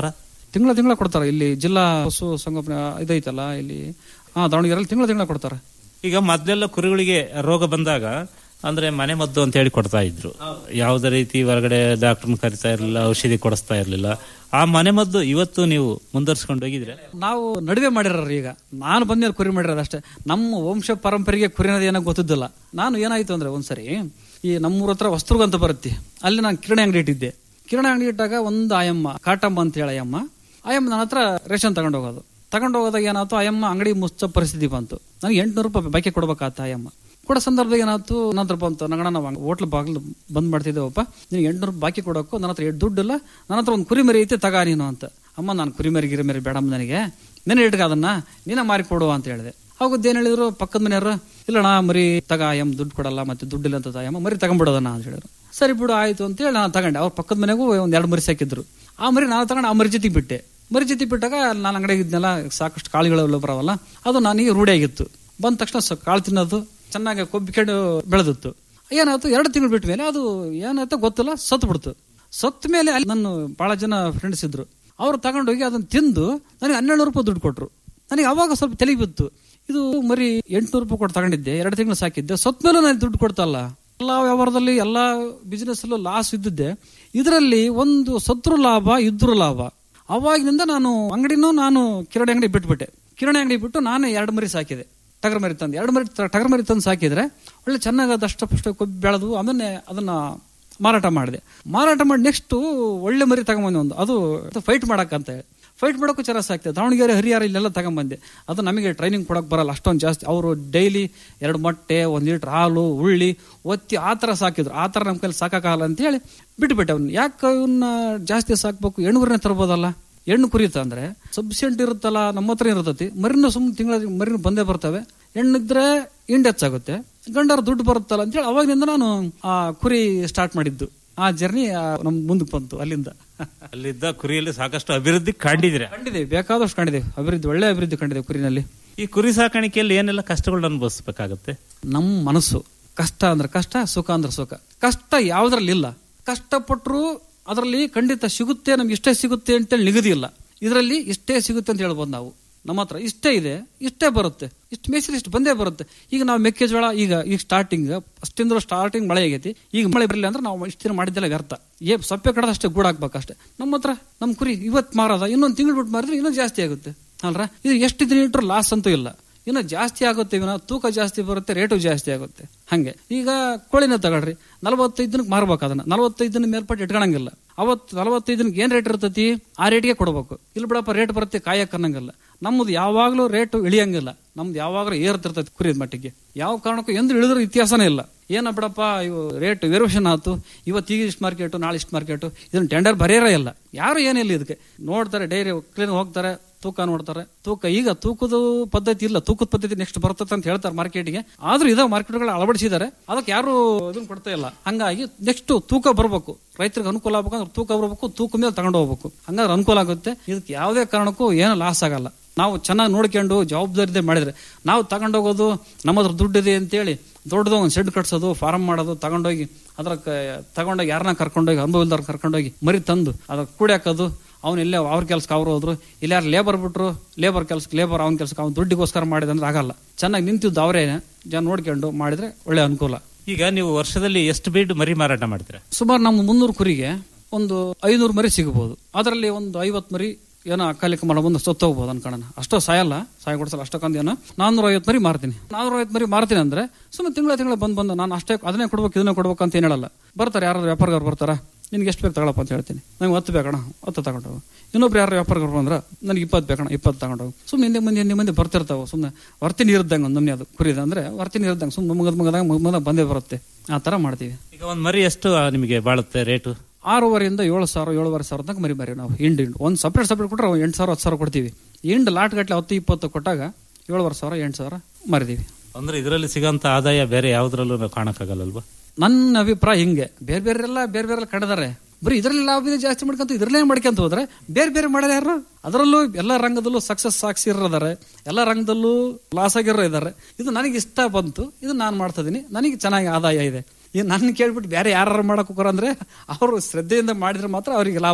ತಿಂಗಳ ತಿಂಗಳ ಕೊಡ್ತಾರೆ ಇಲ್ಲಿ ಜಿಲ್ಲಾ ಪಶು ಸಂಗೋಪನೆ ಇದೈತಲ್ಲ ಇಲ್ಲಿ ಹಾ ದಾವಣಗೆರೆಯಲ್ಲಿ ತಿಂಗಳ ತಿಂಗಳ ಕೊಡ್ತಾರೆ ಈಗ ಮೊದ್ಲೆಲ್ಲ ಕುರಿಗಳಿಗೆ ರೋಗ ಬಂದಾಗ ಅಂದ್ರೆ ಮನೆ ಮದ್ದು ಅಂತ ಹೇಳಿ ಕೊಡ್ತಾ ಇದ್ರು ಯಾವುದೇ ರೀತಿ ಹೊರಗಡೆ ಡಾಕ್ಟರ್ನ ಕರಿತಾ ಇರಲಿಲ್ಲ ಔಷಧಿ ಕೊಡಿಸ್ತಾ ಇರಲಿಲ್ಲ ಆ ಮನೆ ಮದ್ದು ಇವತ್ತು ನೀವು ಮುಂದುವರ್ಸ್ಕೊಂಡು ಹೋಗಿದ್ರೆ ನಾವು ನಡುವೆ ಮಾಡಿರೋರು ಈಗ ನಾನು ಬಂದ್ಮೇಲೆ ಕುರಿ ಮಾಡಿರೋದು ಅಷ್ಟೇ ನಮ್ಮ ವಂಶ ಪರಂಪರೆಗೆ ಕುರಿ ಅನ್ನೋದು ಏನೋ ಗೊತ್ತಿದ್ದಿಲ್ಲ ನಾನು ಏನಾಯ್ತು ಅಂದ್ರೆ ಒಂದ್ಸರಿ ಈ ನಮ್ಮೂರ ಹತ್ರ ವಸ್ತ್ರುಗ ಅಂತ ಬರುತ್ತೆ ಅಲ್ಲಿ ನಾನು ಕಿರಣಿ ಅಂಗಡಿ ಇಟ್ಟಿದ್ದೆ ಕಿರಣಿ ಅಂಗಡಿ ಇಟ್ಟಾಗ ಒಂದು ಆಯಮ್ಮ ಕಾಟಮ್ಮ ಅಂತ ಹೇಳಿ ಅಯ್ಯಮ್ಮ ಆಯಮ್ಮ ನನ್ನ ಹತ್ರ ರೇಷನ್ ತಗೊಂಡು ಹೋಗೋದು ತಗೊಂಡು ಹೋಗೋದಾಗ ಏನಾಯ್ತು ಆಯಮ್ಮ ಅಂಗಡಿ ಮುಚ್ಚೋ ಪರಿಸ್ಥಿತಿ ಬಂತು ನನಗೆ ಎಂಟ್ನೂರು ರೂಪಾಯಿ ಬಾಕಿ ಕೊಡ್ಬೇಕಾತ ಆಯಮ್ಮ ಕೊಡೋ ಸಂದರ್ಭದಾಗ ಏನಾಯ್ತು ನನ್ನ ಹತ್ರ ಬಂತು ನಂಗಣ ನಾವು ಹೋಟ್ಲ್ ಬಾಗಿಲು ಬಂದ್ ಮಾಡ್ತಿದ್ದೇವಪ್ಪ ನಿನಗೆ ಎಂಟ್ನೂರು ಬಾಕಿ ಕೊಡೋಕು ನನ್ನ ಹತ್ರ ಎಷ್ಟು ದುಡ್ಡಿಲ್ಲ ನನ್ನ ಹತ್ರ ಒಂದು ಕುರಿ ಮರಿ ಐತೆ ತಗ ನೀನು ಅಂತ ಅಮ್ಮ ನಾನು ಕುರಿ ಮರಿ ಗಿರಿ ಮರಿ ಬೇಡಮ್ಮ ನನಗೆ ನೆನೆ ಇಟ್ಕ ಅದನ್ನ ನೀನ ಮಾರಿ ಕೊಡು ಅಂತ ಹೇಳಿದೆ ಹೋಗುದು ಏನ್ ಹೇಳಿದ್ರು ಪಕ್ಕದ ಮನೆಯವರು ಇಲ್ಲಣ್ಣ ಮರಿ ತಗ ಎಮ್ ದುಡ್ಡು ಕೊಡಲ್ಲ ಮತ್ತೆ ದುಡ್ಡಿಲ್ಲ ಅಂತ ತಾಯಮ್ಮ ಮರಿ ತಗೊಂಡ್ಬಿಡೋದನ್ನ ಅಂತ ಹೇಳಿದ್ರು ಸರಿ ಬಿಡು ಆಯ್ತು ಅಂತ ಹೇಳಿ ನಾನು ತಗೊಂಡೆ ಅವ್ರ ಪಕ್ಕದ ಮನೆಗೂ ಒಂದ್ ಎರಡು ಮರಿ ಸಾಕಿದ್ರು ಆ ಮರಿ ನಾನು ತಗೊಂಡು ಆ ಮರಿ ಜೊತೆಗೆ ಬಿಟ್ಟೆ ಮರಿ ಜೊತೆ ಬಿಟ್ಟಾಗ ನಾನು ಅಂಗಡಿಗೆ ಇದ್ನೆಲ್ಲ ಸಾಕಷ್ಟು ಕಾಳುಗಳೆಲ್ಲ ಬರವಲ್ಲ ಅದು ನನಗೆ ರೂಢಿಯಾಗಿತ್ತು ಬಂದ ತಕ್ಷಣ ಸ- ಕಾಳು ತಿನ್ನೋದು ಚೆನ್ನಾಗಿ ಕೊಬ್ಬಿಕೊಂಡು ಬೆಳೆದಿತ್ತು ಏನಾಯ್ತು ಎರಡು ತಿಂಗಳು ಬಿಟ್ಟ ಮೇಲೆ ಅದು ಏನಾಯ್ತು ಗೊತ್ತಿಲ್ಲ ಸತ್ತು ಬಿಡ್ತು ಸತ್ತ ಮೇಲೆ ಅಲ್ಲಿ ನನ್ನ ಬಹಳ ಜನ ಫ್ರೆಂಡ್ಸ್ ಇದ್ರು ಅವ್ರು ತಗೊಂಡೋಗಿ ಅದನ್ನ ತಿಂದು ನನಗೆ ಹನ್ನೆರಡು ರೂಪಾಯಿ ದುಡ್ಡು ಕೊಟ್ರು ನನಗೆ ಅವಾಗ ಸ್ವಲ್ಪ ತಲೆಗೆ ಬಿತ್ತು ಇದು ಮರಿ ಎಂಟ್ನೂರು ರೂಪಾಯಿ ಕೊಟ್ಟು ತಗೊಂಡಿದ್ದೆ ಎರಡು ತಿಂಗಳು ಸಾಕಿದ್ದೆ ಸತ್ ಮೇಲೂ ನನಗೆ ದುಡ್ಡು ಕೊಡ್ತಲ್ಲ ಎಲ್ಲಾ ವ್ಯವಹಾರದಲ್ಲಿ ಎಲ್ಲಾ ಬಿಸಿನೆಸ್ ಅಲ್ಲೂ ಲಾಸ್ ಇದ್ದಿದ್ದೆ ಇದರಲ್ಲಿ ಒಂದು ಸತ್ರು ಲಾಭ ಇದ್ರು ಲಾಭ ಅವಾಗಿನಿಂದ ನಾನು ಅಂಗಡಿನೂ ನಾನು ಕಿರಾಣಿ ಅಂಗಡಿ ಬಿಟ್ಬಿಟ್ಟೆ ಕಿರಾಣಿ ಅಂಗಡಿ ಬಿಟ್ಟು ನಾನೇ ಎರಡು ಮರಿ ಸಾಕಿದೆ ಟಗರ್ ಮರಿ ತಂದು ಎರಡು ಮರಿ ಟಗರ್ ಮರಿ ತಂದು ಸಾಕಿದ್ರೆ ಒಳ್ಳೆ ಚೆನ್ನಾಗಿ ಅದಷ್ಟ ಪುಷ್ಟ ಕೊಬ್ಬಿ ಬೆಳೆದು ಅದನ್ನೇ ಅದನ್ನ ಮಾರಾಟ ಮಾಡಿದೆ ಮಾರಾಟ ಮಾಡಿ ನೆಕ್ಸ್ಟ್ ಒಳ್ಳೆ ಮರಿ ತಗೊಂಬಂದೆ ಒಂದು ಅದು ಫೈಟ್ ಮಾಡಕ್ಕಂತ ಹೇಳಿ ಫೈಟ್ ಮಾಡೋಕ್ಕೂ ಚೆನ್ನಾಗಿ ಸಾಕ್ತದೆ ದಾವಣಗೆರೆ ಹರಿಹರ ಇಲ್ಲೆಲ್ಲ ತಗೊಂಬಂದೆ ಅದು ನಮಗೆ ಟ್ರೈನಿಂಗ್ ಕೊಡಕ್ ಬರಲ್ಲ ಅಷ್ಟೊಂದು ಜಾಸ್ತಿ ಅವರು ಡೈಲಿ ಎರಡು ಮೊಟ್ಟೆ ಒಂದು ಲೀಟರ್ ಹಾಲು ಉಳ್ಳಿ ಒತ್ತಿ ಆ ಥರ ಸಾಕಿದ್ರು ಆ ಥರ ನಮ್ಮ ಕೈಲಿ ಸಾಕಾಗಲ್ಲ ಅಂತ ಹೇಳಿ ಬಿಟ್ಬಿಟ್ಟೆ ಅವ್ನ ಯಾಕೆ ಇವನ್ನ ಜಾಸ್ತಿ ಸಾಕ್ಬೇಕು ಹೆಣ್ಣುಗುರನೇ ತರ್ಬೋದಲ್ಲ ಹೆಣ್ಣು ಕುರಿತ ಅಂದ್ರೆ ಸಬ್ಸಿಡೆಂಟ್ ಇರುತ್ತಲ್ಲ ನಮ್ಮ ಹತ್ರ ಇರ್ತತಿ ಮರಿನ ಸುಮ್ಮನೆ ತಿಂಗಳ ಮರಿನ ಬಂದೇ ಬರ್ತವೆ ಹೆಣ್ಣಿದ್ರೆ ಇಂಡ್ ಹೆಚ್ಚಾಗುತ್ತೆ ಗಂಡರ ದುಡ್ಡು ಬರುತ್ತಲ್ಲ ಅಂತೇಳಿ ಅವಾಗಿನಿಂದ ನಾನು ಆ ಕುರಿ ಸ್ಟಾರ್ಟ್ ಮಾಡಿದ್ದು ಆ ಜರ್ನಿ ನಮ್ ಮುಂದಕ್ಕೆ ಬಂತು ಅಲ್ಲಿಂದ ಅಲ್ಲಿದ್ದ ಕುರಿಯಲ್ಲಿ ಸಾಕಷ್ಟು ಅಭಿವೃದ್ಧಿ ಕಂಡಿದ್ರೆ ಕಂಡಿದೆ ಬೇಕಾದಷ್ಟು ಕಂಡಿದೆ ಅಭಿವೃದ್ಧಿ ಒಳ್ಳೆ ಅಭಿವೃದ್ಧಿ ಕಂಡಿದೆ ಕುರಿನಲ್ಲಿ ಈ ಕುರಿ ಸಾಕಾಣಿಕೆಯಲ್ಲಿ ಏನೆಲ್ಲ ಕಷ್ಟಗಳನ್ನ ಅನುಭವಿಸಬೇಕಾಗತ್ತೆ ನಮ್ಮ ಮನಸ್ಸು ಕಷ್ಟ ಅಂದ್ರೆ ಕಷ್ಟ ಸುಖ ಅಂದ್ರೆ ಸುಖ ಕಷ್ಟ ಯಾವ್ದ್ರಲ್ಲಿ ಇಲ್ಲ ಕಷ್ಟಪಟ್ಟರು ಅದರಲ್ಲಿ ಖಂಡಿತ ಸಿಗುತ್ತೆ ನಮ್ಗೆ ಇಷ್ಟೇ ಸಿಗುತ್ತೆ ಅಂತೇಳಿ ನಿಗದಿ ಇಲ್ಲ ಇದರಲ್ಲಿ ಇಷ್ಟೇ ಸಿಗುತ್ತೆ ಅಂತ ಹೇಳ್ಬೋದು ನಾವು ನಮ್ಮ ಹತ್ರ ಇಷ್ಟೇ ಇದೆ ಇಷ್ಟೇ ಬರುತ್ತೆ ಇಷ್ಟು ಮೇಸಿರಿ ಇಷ್ಟು ಬಂದೇ ಬರುತ್ತೆ ಈಗ ನಾವು ಮೆಕ್ಕೆಜೋಳ ಈಗ ಈಗ ಸ್ಟಾರ್ಟಿಂಗ್ ಅಷ್ಟಿಂದ ಸ್ಟಾರ್ಟಿಂಗ್ ಮಳೆ ಆಗೈತಿ ಈಗ ಮಳೆ ಬರಲಿಲ್ಲ ಅಂದ್ರೆ ನಾವು ಇಷ್ಟು ದಿನ ಮಾಡಿದ್ದೆಲ್ಲ ವ್ಯರ್ಥ ಏ ಸೊಪ್ಪೆ ಕಡದ ಅಷ್ಟೇ ಗೂಡ್ ಹಾಕ್ಬೇಕಷ್ಟೇ ನಮ್ಮ ಹತ್ರ ನಮ್ಮ ಕುರಿ ಇವತ್ತು ಮಾರದ ಇನ್ನೊಂದು ತಿಂಗಳು ಬಿಟ್ಟು ಮಾರಿದ್ರೆ ಇನ್ನೂ ಜಾಸ್ತಿ ಆಗುತ್ತೆ ಅಲ್ರ ಇದು ಎಷ್ಟು ದಿನ ಇಟ್ಟರು ಲಾಸ್ ಅಂತೂ ಇಲ್ಲ ಇನ್ನು ಜಾಸ್ತಿ ಆಗುತ್ತೆ ವಿನ ತೂಕ ಜಾಸ್ತಿ ಬರುತ್ತೆ ರೇಟು ಜಾಸ್ತಿ ಆಗುತ್ತೆ ಹಂಗೆ ಈಗ ಕೋಳಿನ ತಗೊಳ್ರಿ ನಲವತ್ತೈದು ದಿನಕ್ಕೆ ಮಾರ್ಬೇಕು ಅದನ್ನ ನಲವತ್ತೈದು ದಿನ ಮೇಲ್ಪಟ್ಟು ಇಟ್ಕೊಳಂಗಿಲ್ಲ ಅವತ್ತು ನಲವತ್ತೈದು ದಿನಕ್ಕೆ ಏನ್ ರೇಟ್ ಇರ್ತೈತಿ ಆ ರೇಟ್ಗೆ ಕೊಡ್ಬೇಕು ಇಲ್ಲಿ ಬಿಡಪ್ಪ ರೇಟ್ ಬರುತ್ತೆ ಕಾಯಕ್ ಅನ್ನಂಗಿಲ್ಲ ನಮ್ಮದು ಯಾವಾಗ್ಲೂ ರೇಟ್ ಇಳಿಯಂಗಿಲ್ಲ ನಮ್ದು ಯಾವಾಗ್ಲೂ ಏರ್ತಿರ್ತೈತಿ ಕುರಿದ ಮಟ್ಟಿಗೆ ಯಾವ ಕಾರಣಕ್ಕೂ ಎಂದು ಇಳಿದ್ರ ಇತಿಹಾಸನೇ ಇಲ್ಲ ಏನ ಬಿಡಪ್ಪ ಇವು ರೇಟ್ ವೇರಿಯೇಷನ್ ಆಯ್ತು ಇವತ್ತು ಈಗ ಇಷ್ಟು ಮಾರ್ಕೆಟ್ ನಾಳೆ ಇಷ್ಟು ಮಾರ್ಕೆಟ್ ಇದನ್ನ ಟೆಂಡರ್ ಬರೆಯರೇ ಇಲ್ಲ ಯಾರು ಏನಿಲ್ಲ ಇದಕ್ಕೆ ನೋಡ್ತಾರೆ ಡೈರಿ ಕ್ಲೀನ್ ಹೋಗ್ತಾರೆ ತೂಕ ನೋಡ್ತಾರೆ ತೂಕ ಈಗ ತೂಕದ ಪದ್ಧತಿ ಇಲ್ಲ ತೂಕದ ಪದ್ಧತಿ ನೆಕ್ಸ್ಟ್ ಬರ್ತದೆ ಅಂತ ಹೇಳ್ತಾರೆ ಮಾರ್ಕೆಟ್ಗೆ ಆದ್ರೂ ಇದಾವ ಮಾರ್ಕೆಟ್ಗಳು ಅಳವಡಿಸಿದ್ದಾರೆ ಅದಕ್ಕೆ ಯಾರು ಇದನ್ನ ಕೊಡ್ತಾ ಇಲ್ಲ ಹಂಗಾಗಿ ನೆಕ್ಸ್ಟ್ ತೂಕ ಬರ್ಬೇಕು ರೈತರಿಗೆ ಅನುಕೂಲ ಆಗ್ಬೇಕಂದ್ರೆ ತೂಕ ಬರ್ಬೇಕು ತೂಕ ಮೇಲೆ ತಗೊಂಡು ಹೋಗ್ಬೇಕು ಹಂಗಾದ್ರೆ ಅನುಕೂಲ ಆಗುತ್ತೆ ಇದಕ್ಕೆ ಯಾವುದೇ ಕಾರಣಕ್ಕೂ ಏನು ಲಾಸ್ ಆಗಲ್ಲ ನಾವು ಚೆನ್ನಾಗಿ ನೋಡ್ಕೊಂಡು ಜವಾಬ್ದಾರಿದೆ ಮಾಡಿದ್ರೆ ನಾವು ತಗೊಂಡೋಗೋದು ನಮ್ಮ ಹತ್ರ ದುಡ್ಡಿದೆ ಅಂತೇಳಿ ದೊಡ್ಡದು ಒಂದು ಶೆಡ್ ಕಟ್ಸೋದು ಫಾರ್ಮ್ ಮಾಡೋದು ತಗೊಂಡೋಗಿ ಅದ್ರ ತಗೊಂಡೋಗಿ ಯಾರನ್ನ ಕರ್ಕೊಂಡೋಗಿ ಅನುಭವ ಇಲ್ದಾರ ಕರ್ಕೊಂಡೋಗಿ ಮರಿ ತಂದು ಅದ್ರ ಕೂಡಿ ಹಾಕೋದು ಅವ್ನು ಇಲ್ಲೇ ಅವ್ರ ಕೆಲ್ಸಕ್ಕೆ ಅವ್ರು ಹೋದ್ರು ಇಲ್ಲ ಯಾರು ಲೇಬರ್ ಬಿಟ್ರು ಲೇಬರ್ ಕೆಲ್ಸಕ್ಕೆ ಲೇಬರ್ ಅವ್ನ ಕೆಲ್ಸಕ್ಕೆ ಅವ್ನು ದುಡ್ಡಿಗೋಸ್ಕರ ಮಾಡಿದಂದ್ರೆ ಆಗಲ್ಲ ಚೆನ್ನಾಗಿ ನಿಂತಿದ್ದು ಅವರೇ ಜನ ನೋಡ್ಕೊಂಡು ಮಾಡಿದ್ರೆ ಒಳ್ಳೆ ಅನುಕೂಲ ಈಗ ನೀವು ವರ್ಷದಲ್ಲಿ ಎಷ್ಟು ಬೀಡ್ ಮರಿ ಮಾರಾಟ ಮಾಡ್ತೀರಾ ಸುಮಾರು ನಮ್ಮ ಮುನ್ನೂರು ಕುರಿಗೆ ಒಂದು ಐನೂರು ಮರಿ ಸಿಗಬಹುದು ಅದರಲ್ಲಿ ಒಂದು ಐವತ್ತು ಮರಿ ಏನೋ ಅಕಾಲಿಕ ಮಾಡೋ ಬಂದು ಸತ್ತು ಹೋಗ್ಬೋದು ಅನ್ಕೋಣ ಅಷ್ಟೋ ಸಾಯಲ್ಲ ಸಾಯ ಕೊಡ್ಸಲ್ಲ ಅಷ್ಟಕ್ಕೊಂದು ಏನೋ ನಾನ್ನೂರ ಐವತ್ತು ಮರಿ ಮಾರ್ತೀನಿ ನಾನ್ನೂರ ಐವತ್ತು ಮರಿ ಮಾರ್ತೀನಿ ಅಂದ್ರೆ ಸುಮ್ಮನೆ ತಿಂಗಳ ತಿಂಗಳ ಬಂದು ಬಂದು ನಾನು ಅಷ್ಟೇ ಅದನ್ನೇ ಕೊಡ್ಬೇಕು ಇದನ್ನೇ ಕೊಡ್ಬೇಕು ಅಂತ ಏನು ಹೇಳಲ್ಲ ಬರ್ತಾರೆ ಯಾರಾದ್ರು ವ್ಯಾಪಾರಗಾರ ಬರ್ತಾರ ನಿನ್ಗೆ ಎಷ್ಟು ಬೇಕು ತಗೊಳಪ್ಪ ಅಂತ ಹೇಳ್ತೀನಿ ನಂಗೆ ಹತ್ತು ಬೇಕಣ ಹತ್ತು ತಗೊಂಡು ಇನ್ನೊಬ್ರು ಯಾರು ವ್ಯಾಪಾರಗಾರ ಬಂದ್ರೆ ನನಗೆ ಇಪ್ಪತ್ತು ಬೇಕಣ ಇಪ್ಪತ್ತು ತಗೊಂಡು ಸುಮ್ಮನೆ ಹಿಂದೆ ಮುಂದೆ ಹಿಂದೆ ಮುಂದೆ ಬರ್ತಿರ್ತಾವೆ ಸುಮ್ಮನೆ ವರ್ತಿನಿ ಇರ್ದಂಗೆ ಒಂದು ನಮ್ನೆ ಅದು ಕುರಿದ ಅಂದ್ರೆ ವರ್ತಿನಿ ಇರ್ದಂಗೆ ಸುಮ್ಮನೆ ಮುಗದ್ ಮುಗದಾಗ ಮುಗದ ಬಂದೇ ಬರುತ್ತೆ ಆ ತರ ಮಾಡ್ತೀವಿ ಈಗ ಒಂದ್ ಮರಿ ಎಷ್ಟು ಆ, ನಿಮಗೆ ಬಾಳುತ್ತೆ ರೇಟು ಆರೂವರೆಯಿಂದ ಏಳು ಸಾವಿರ ಏಳುವರೆ ಸಾವಿರ ತನಕ ಮರಿ ಮರಿ ನಾವು ಹಿಂಡ್ ಹಿಂಡ್ ಒಂದು ಸಪ್ರೇಟ್ ಸಪ್ರೇಟ್ ಕೊಟ್ಟರೆ ಎಂಟು ಸಾವಿರ ಹತ್ತು ಸಾವಿರ ಕೊಡ್ತೀವಿ ಹಿಂಡ್ ಲಾಟ್ ಗಟ್ಟಲೆ ಹತ್ತು ಇಪ್ಪತ್ತು ಕೊಟ್ಟಾಗ ಏಳುವರೆ ಸಾವಿರ ಎಂಟು ಸಾವಿರ ಮರಿದೀವಿ ಅಂದ್ರೆ ಇದರಲ್ಲಿ ಸಿಗೋಂತ ಆದಾಯ ಬೇರೆ ಯಾವ್ದ್ರಲ್ಲೂ ನಾವು ಕಾಣಕ್ಕಾಗಲ್ಲಲ್ವಾ ನನ್ನ ಅಭಿಪ್ರಾಯ ಹಿಂಗೆ ಬೇರೆ ಬೇರೆ ಎಲ್ಲ ಬೇರೆ ಬೇರೆ ಕಳೆದಾರೆ ಬರೀ ಇದರಲ್ಲಿ ಲಾಭ ಇದೆ ಜಾಸ್ತಿ ಮಾಡ್ಕೊಂತ ಇದ್ರಲ್ಲೇ ಮಾಡ್ಕೊಂತ ಹೋದ್ರೆ ಬೇರೆ ಬೇರೆ ಮಾಡ್ಯಾರ ಯಾರು ಅದರಲ್ಲೂ ಎಲ್ಲ ರಂಗದಲ್ಲೂ ಸಕ್ಸಸ್ ಸಾಕ್ಷಿರೋದಾರೆ ಎಲ್ಲ ರಂಗದಲ್ಲೂ ಲಾಸ್ ಆಗಿರೋ ಇದಾರೆ ಇದು ನನಗೆ ಇಷ್ಟ ಬಂತು ಇದು ನಾನು ಮಾಡ್ತಾ ಇದೀನಿ ನನಗೆ ಚೆನ್ನಾಗಿ ಆದಾಯ ಇದೆ ಈಗ ನನ್ನ ಕೇಳ್ಬಿಟ್ಟು ಬೇರೆ ಯಾರು ಮಾಡಕ್ ಹೋಗೋರು ಅಂದ್ರೆ ಅವರು ಶ್ರದ್ಧೆಯಿಂದ ಮಾಡಿದ್ರೆ ಮಾತ್ರ ಅವರಿಗೆ ಲಾಭ